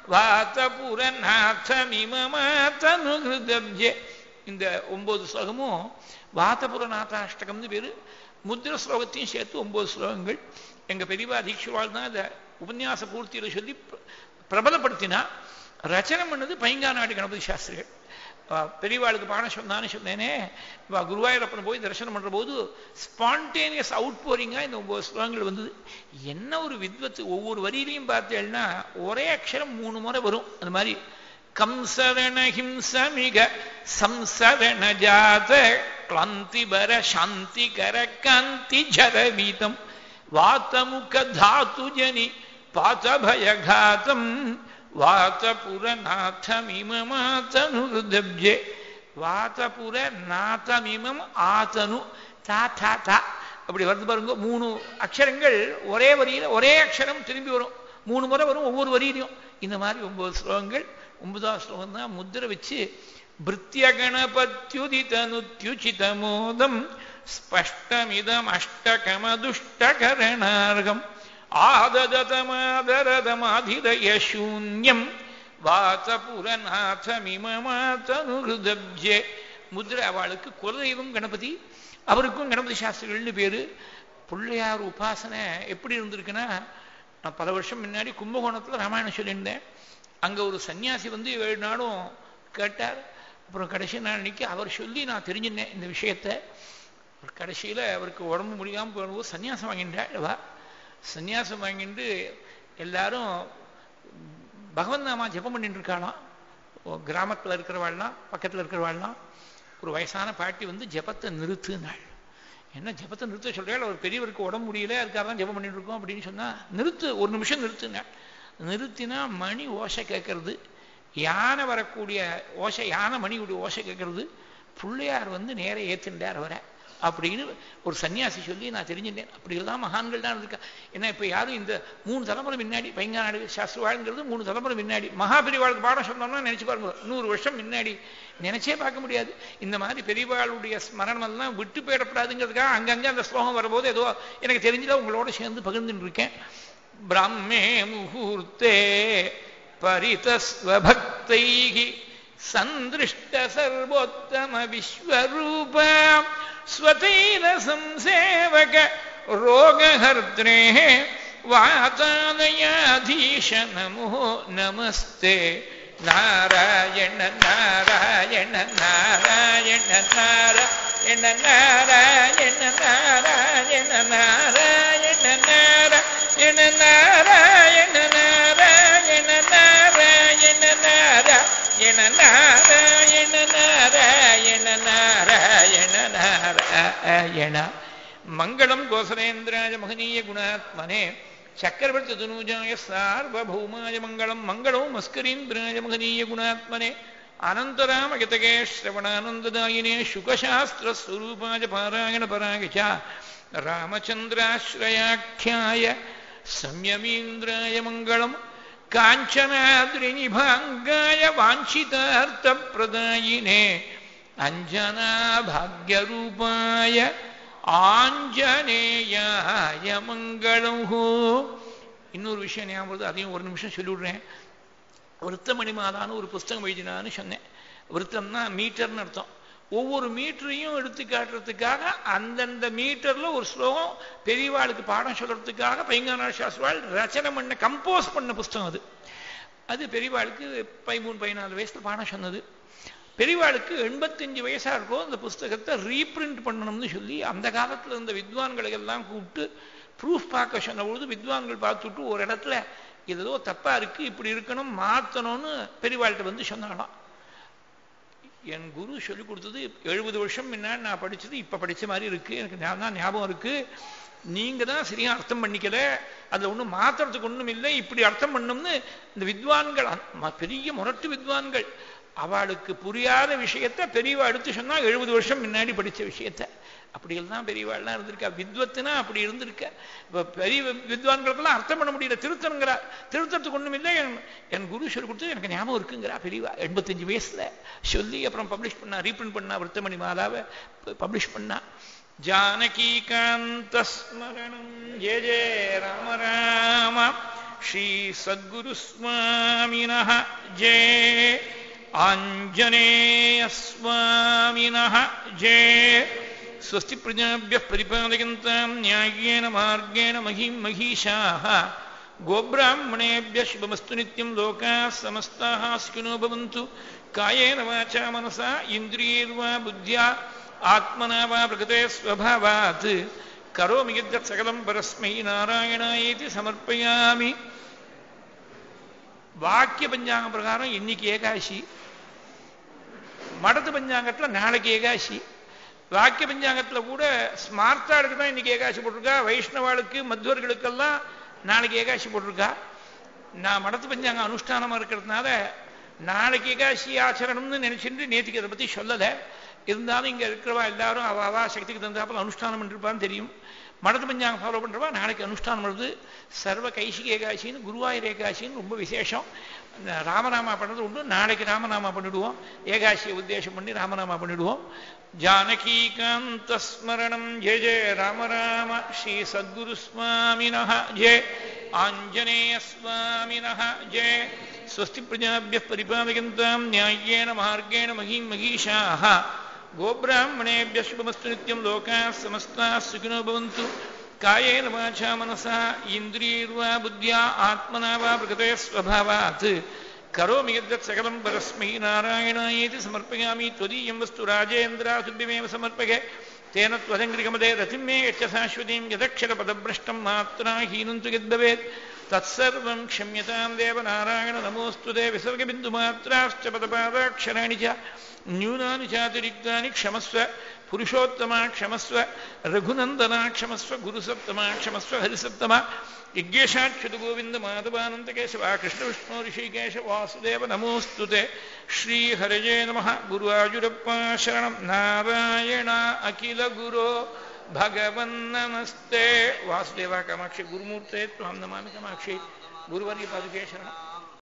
வாத்தபுரநாதமிமமாத்தனு ஹிருதப்ஜே இந்த ஒன்பது ஸ்லோகமும் வாத்தபுரநாதாஷ்டகம்னு பேரு முத்திர ஸ்லோகத்தையும் சேர்த்து ஒன்பது ஸ்லோகங்கள் எங்க பெரியவா தீட்சுவாள் தான் இந்த உபன்யாச பூர்த்தியில சொல்லி பிரபலப்படுத்தினா ரச்சனை பண்ணது பைங்காநாடு கணபதி சாஸ்திரிகள் பெரியவாளுக்கு பாடம் சொன்னான்னு சொன்னேனே குருவாயூரப்பனை போய் தரிசனம் பண்ற போது ஸ்பான்டேனியஸ் அவுட் போரிங்கா இந்த ஒன்பது ஸ்லோகங்கள் வந்தது என்ன ஒரு வித்வத்து ஒவ்வொரு வரியிலையும் பார்த்தேன்னா ஒரே அக்ஷரம் மூணு முறை வரும் அது மாதிரி கம்சரண ஹிம்சமிக சம்சரண ஜாத கிளாந்திபர சாந்திகர காந்தி ஜரவீதம் வாத்தமுக தாத்து ஜனி பாத்தபயகாத்தம் வாத்தபுரநாதமிமமாத்தனுருதப்ஜே வாத்தபுரநாதமிமம் ஆத்தனு தா தா தா அப்படி வருது பாருங்க மூணு அக்ஷரங்கள் ஒரே வரியில ஒரே அக்ஷரம் திரும்பி வரும் மூணு முறை வரும் ஒவ்வொரு வரியிலையும் இந்த மாதிரி ஒன்பது ஸ்லோகங்கள் ஒன்பதாவது ஸ்லோகம் தான் முத்திரை வச்சு பிருத்திய கணபத்யுதிதனுத்யுச்சிதமோதம் ஸ்பஷ்டமிதம் அஷ்டகமதுஷ்டகரணார்கம் ஆததமாதரதமாதிரயசூன்யம் வாத்தபுரநாதமிமமாத்தனுருதப்ஜே முத்ரை அவளுக்கு குலதெய்வம் கணபதி அவருக்கும் கணபதி சாஸ்திரிகள்னு பேரு பிள்ளையார் உபாசனை எப்படி இருந்திருக்குன்னா நான் பல வருஷம் முன்னாடி கும்பகோணத்தில் ராமாயணம் சொல்லியிருந்தேன் அங்கே ஒரு சன்னியாசி வந்து ஏழு நாளும் கேட்டார் அப்புறம் கடைசி நாள் அன்னைக்கு அவர் சொல்லி நான் தெரிஞ்சிருந்தேன் இந்த விஷயத்தை கடைசியில் அவருக்கு உடம்பு முடியாமல் போகும்போது சன்னியாசம் வாங்கிட்டாள் சன்னியாசம் வாங்கிட்டு எல்லாரும் பகவன் நாமா ஜெபம் பண்ணிட்டு இருக்காளாம் கிராமத்தில் இருக்கிறவாள்லாம் பக்கத்தில் இருக்கிறவாள்லாம் ஒரு வயசான பாட்டி வந்து ஜெபத்தை நிறுத்துனாள் என்ன ஜெபத்தை நிறுத்த சொல்றாள் ஒரு பெரியவருக்கு உடம்பு முடியல அதுக்காக தான் ஜெபம் பண்ணிட்டு இருக்கோம் அப்படின்னு சொன்னா நிறுத்து ஒரு நிமிஷம் நிறுத்துனாள் நிறுத்தினா மணி ஓசை கேட்கறது யானை வரக்கூடிய ஓசை யானை மணியுடைய ஓசை கேட்கறது பிள்ளையார் வந்து நேர ஏத்துண்டார் அவரை அப்படின்னு ஒரு சன்னியாசி சொல்லி நான் தெரிஞ்சுட்டேன் அப்படியெல்லாம் மகான்கள் தான் இருக்கா ஏன்னா இப்போ யாரும் இந்த மூணு தலைமுறை முன்னாடி பைங்காநாடு சாஸ்திரவாழ்ங்கிறது மூணு தலைமுறை முன்னாடி மகாபெரிவாளுக்கு பாடம் சொன்னோம்னா நினைச்சு பாருங்க நூறு வருஷம் முன்னாடி நினைச்சே பார்க்க முடியாது இந்த மாதிரி பெரியவாளுடைய ஸ்மரணம் எல்லாம் விட்டு போயிடப்படாதுங்கிறதுக்காக அங்கங்கே அந்த ஸ்லோகம் வரும்போது ஏதோ எனக்கு தெரிஞ்சதை உங்களோட சேர்ந்து பகிர்ந்துட்டு இருக்கேன் பிரம்மே முகூர்த்தே பரிதஸ்வபக்தைகி சந்திருஷ்ட சர்வோத்தம விஸ்வரூப ஸ்வதைர சம்சேவக ரோகஹர்த்ரே வாதாலயாதீஷ நமோ நமஸ்தே நாராயண நாராயண நாராயண நாராயண நாராயண நாராயண நாராயண நாராயண நாராயண நாராயண நாராயண நாராயண நாராயண நாராயண நாராயண நாராயண மங்களம் கோசலேந்திராய மகனீய குணாத்மனே சக்கரவர்த்தி தனூஜாய சார்வபௌமாய மங்களம் மங்களம் மஸ்கரீந்திராய மகனீய குணாத்மனே அனந்தராமகிதகே ஸ்ரவணானந்ததாயினே சுகசாஸ்திரஸ்வரூபாய பாராயண பராய ச ராமச்சந்திராஸ்ரயாख्याय संयमीन्द्राय मङ्गलम् काञ्चनाद्रिनिभाङ्गाय वाञ्छितार्थप्रदायिने अञ्जनाभाग्यरूपाय ஆஞ்சநேயாய மங்களம் இன்னொரு விஷயம் ஞாபகம் வருது அதையும் ஒரு நிமிஷம் சொல்லிவிடுறேன் விருத்தமணி மாதான்னு ஒரு புஸ்தகம் எழுதினான்னு சொன்னேன் விருத்தம்னா மீட்டர்னு அர்த்தம் ஒவ்வொரு மீட்டரையும் எடுத்து காட்டுறதுக்காக அந்தந்த மீட்டர்ல ஒரு ஸ்லோகம் பெரியவாளுக்கு பாடம் சொல்றதுக்காக பைங்கானா சாஸ்திரவாள் ரச்சனை பண்ண கம்போஸ் பண்ண புஸ்தகம் அது அது பெரியவாளுக்கு பதிமூணு பதினாலு வயசுல பாடம் சொன்னது பெரியவாளுக்கு எண்பத்தஞ்சு வயசா இருக்கும் அந்த புஸ்தகத்தை ரீபிரிண்ட் பண்ணணும்னு சொல்லி அந்த காலத்துல இருந்த வித்வான்களை எல்லாம் கூப்பிட்டு ப்ரூஃப் பார்க்க சொன்ன பொழுது வித்வான்கள் பார்த்துட்டு ஒரு இடத்துல இது ஏதோ தப்பா இருக்கு இப்படி இருக்கணும் மாத்தணும்னு பெரியவாள்கிட்ட வந்து சொன்னாலாம் என் குரு சொல்லி கொடுத்தது எழுபது வருஷம் முன்னாடி நான் படிச்சது இப்ப படிச்ச மாதிரி இருக்கு எனக்கு தான் ஞாபகம் இருக்கு நீங்க தான் சரியா அர்த்தம் பண்ணிக்கல அதுல ஒண்ணும் மாத்துறதுக்கு ஒண்ணும் இல்லை இப்படி அர்த்தம் பண்ணணும்னு இந்த வித்வான்கள் பெரிய முரட்டு வித்வான்கள் அவளுக்கு புரியாத விஷயத்த பெரியவா எடுத்து சொன்னா எழுபது வருஷம் முன்னாடி படிச்ச விஷயத்த அப்படியெல்லாம் பெரியவாள்லாம் இருந்திருக்கா வித்வத்துனா அப்படி இருந்திருக்க இப்ப பெரிய வித்வான்களுக்கெல்லாம் அர்த்தம் பண்ண முடியல திருத்தணுங்கிறா திருத்தத்துக்கு ஒண்ணும் இல்லை என் குரு சொல்லி கொடுத்து எனக்கு ஞாபகம் இருக்குங்கிறா பெரியவா எண்பத்தஞ்சு வயசுல சொல்லி அப்புறம் பப்ளிஷ் பண்ணா ரீபிரிண்ட் பண்ணா விருத்தமணி மாதாவை பப்ளிஷ் பண்ணா ஜானகீகாந்தஸ்மரணம் ஜே ஜே ராம ராம ஸ்ரீ சத்குரு சுவாமினः ஜே आञ्जनेयस्वामिनः जे स्वस्ति प्रजाभ्यः परिपालयन्तां न्याय्येन मार्गेण महीं महीषाः गोब्राह्मणेभ्यः शुभमस्तु नित्यं लोकाः समस्ताः स्किनो भवन्तु कायेन वाचा मनसा इन्द्रियैर्वा बुद्ध्या आत्मना वा प्रकृते स्वभावात् करोमि यद्यत् सकलं परस्मै नारायणायेति समर्पयामि வாக்கிய பஞ்சாங்க பிரகாரம் இன்னைக்கு ஏகாசி மடத்து பஞ்சாங்கத்தில் நாளைக்கு ஏகாசி வாக்கிய பஞ்சாங்கத்தில் கூட ஸ்மார்த்தாளுக்கு தான் இன்னைக்கு ஏகாசி போட்டிருக்கா வைஷ்ணவாளுக்கு மத்வர்களுக்கெல்லாம் நாளைக்கு ஏகாசி போட்டிருக்கா நான் மடத்து பஞ்சாங்கம் அனுஷ்டானமாக இருக்கிறதுனால நாளைக்கு ஏகாசி ஆச்சரணம்னு நினைச்சிட்டு நேற்றுக்கு அதை பற்றி சொல்லலை இருந்தாலும் இங்கே இருக்கிறவா எல்லாரும் அவ அவா சக்திக்கு தந்தாப்பில் அனுஷ்டானம் பண்ணிருப்பான்னு தெரியும் மடத்து பஞ்சாங்கம் ஃபாலோ பண்ணுறவா நாளைக்கு அனுஷ்டானம் வருது சர்வ கைசிக ஏகாசின்னு குருவாயூர் ஏகாசின்னு ரொம்ப விசேஷம் ராமநாமா பண்ணுறது உண்டு நாளைக்கு ராமநாமா பண்ணிடுவோம் ஏகாசியை உத்தேசம் பண்ணி ராமநாமா பண்ணிடுவோம் ஜானகீகாந்தஸ்மரணம் ஜெய ஜெய ராம ராம ஸ்ரீ சத்குரு சுவாமின ஜெய ஆஞ்சநேய சுவாமின ஜெய ஸ்வஸ்தி பிரஜாபிய பரிபாலயந்தாம் நியாயேன மார்கேண மகீம் மகீஷாः गोब्राह्मणेभ्यः शुभमस्तु नित्यं लोकाः समस्ताः सुखिनो भवन्तु कायेन वाचा मनसा इन्द्रियैर्वा बुद्ध्या आत्मना वा प्रकृते स्वभावात् करोमि यद्यत् सकलं परस्मै नारायणायेति समर्पयामि त्वदीयं वस्तु राजेन्द्रासुभ्यमेव समर्पये तेन त्वदङ्घ्रिकमदे रतिं मे यच्च शाश्वतीं यदक्षरपदभ्रष्टं मात्रा हीनं तु यद्भवेत् तत्सर्वं क्षम्यतां देव नारायण नमोऽस्तु ते विसर्गबिन्दुमात्राश्च पदपादाक्षराणि च न्यूनानि चातिरिक्तानि क्षमस्व पुरुषोत्तमा क्षमस्व रघुनन्दना क्षमस्व गुरुसप्तमा क्षमस्व हरिसप्तमा यज्ञेशाच्युतगोविन्द माधवानन्दकेशवा कृष्णविष्णु ऋषिकेश वासुदेव नमोऽस्तु ते श्रीहरये नमः गुरुवायुरप्पा शरणं नारायण अखिलगुरो भगवन्नमस्ते वासुदेवा कामाक्षि गुरुमूर्ते त्वां नमामि कामाक्षि गुरुवर्यपादुके शरणम्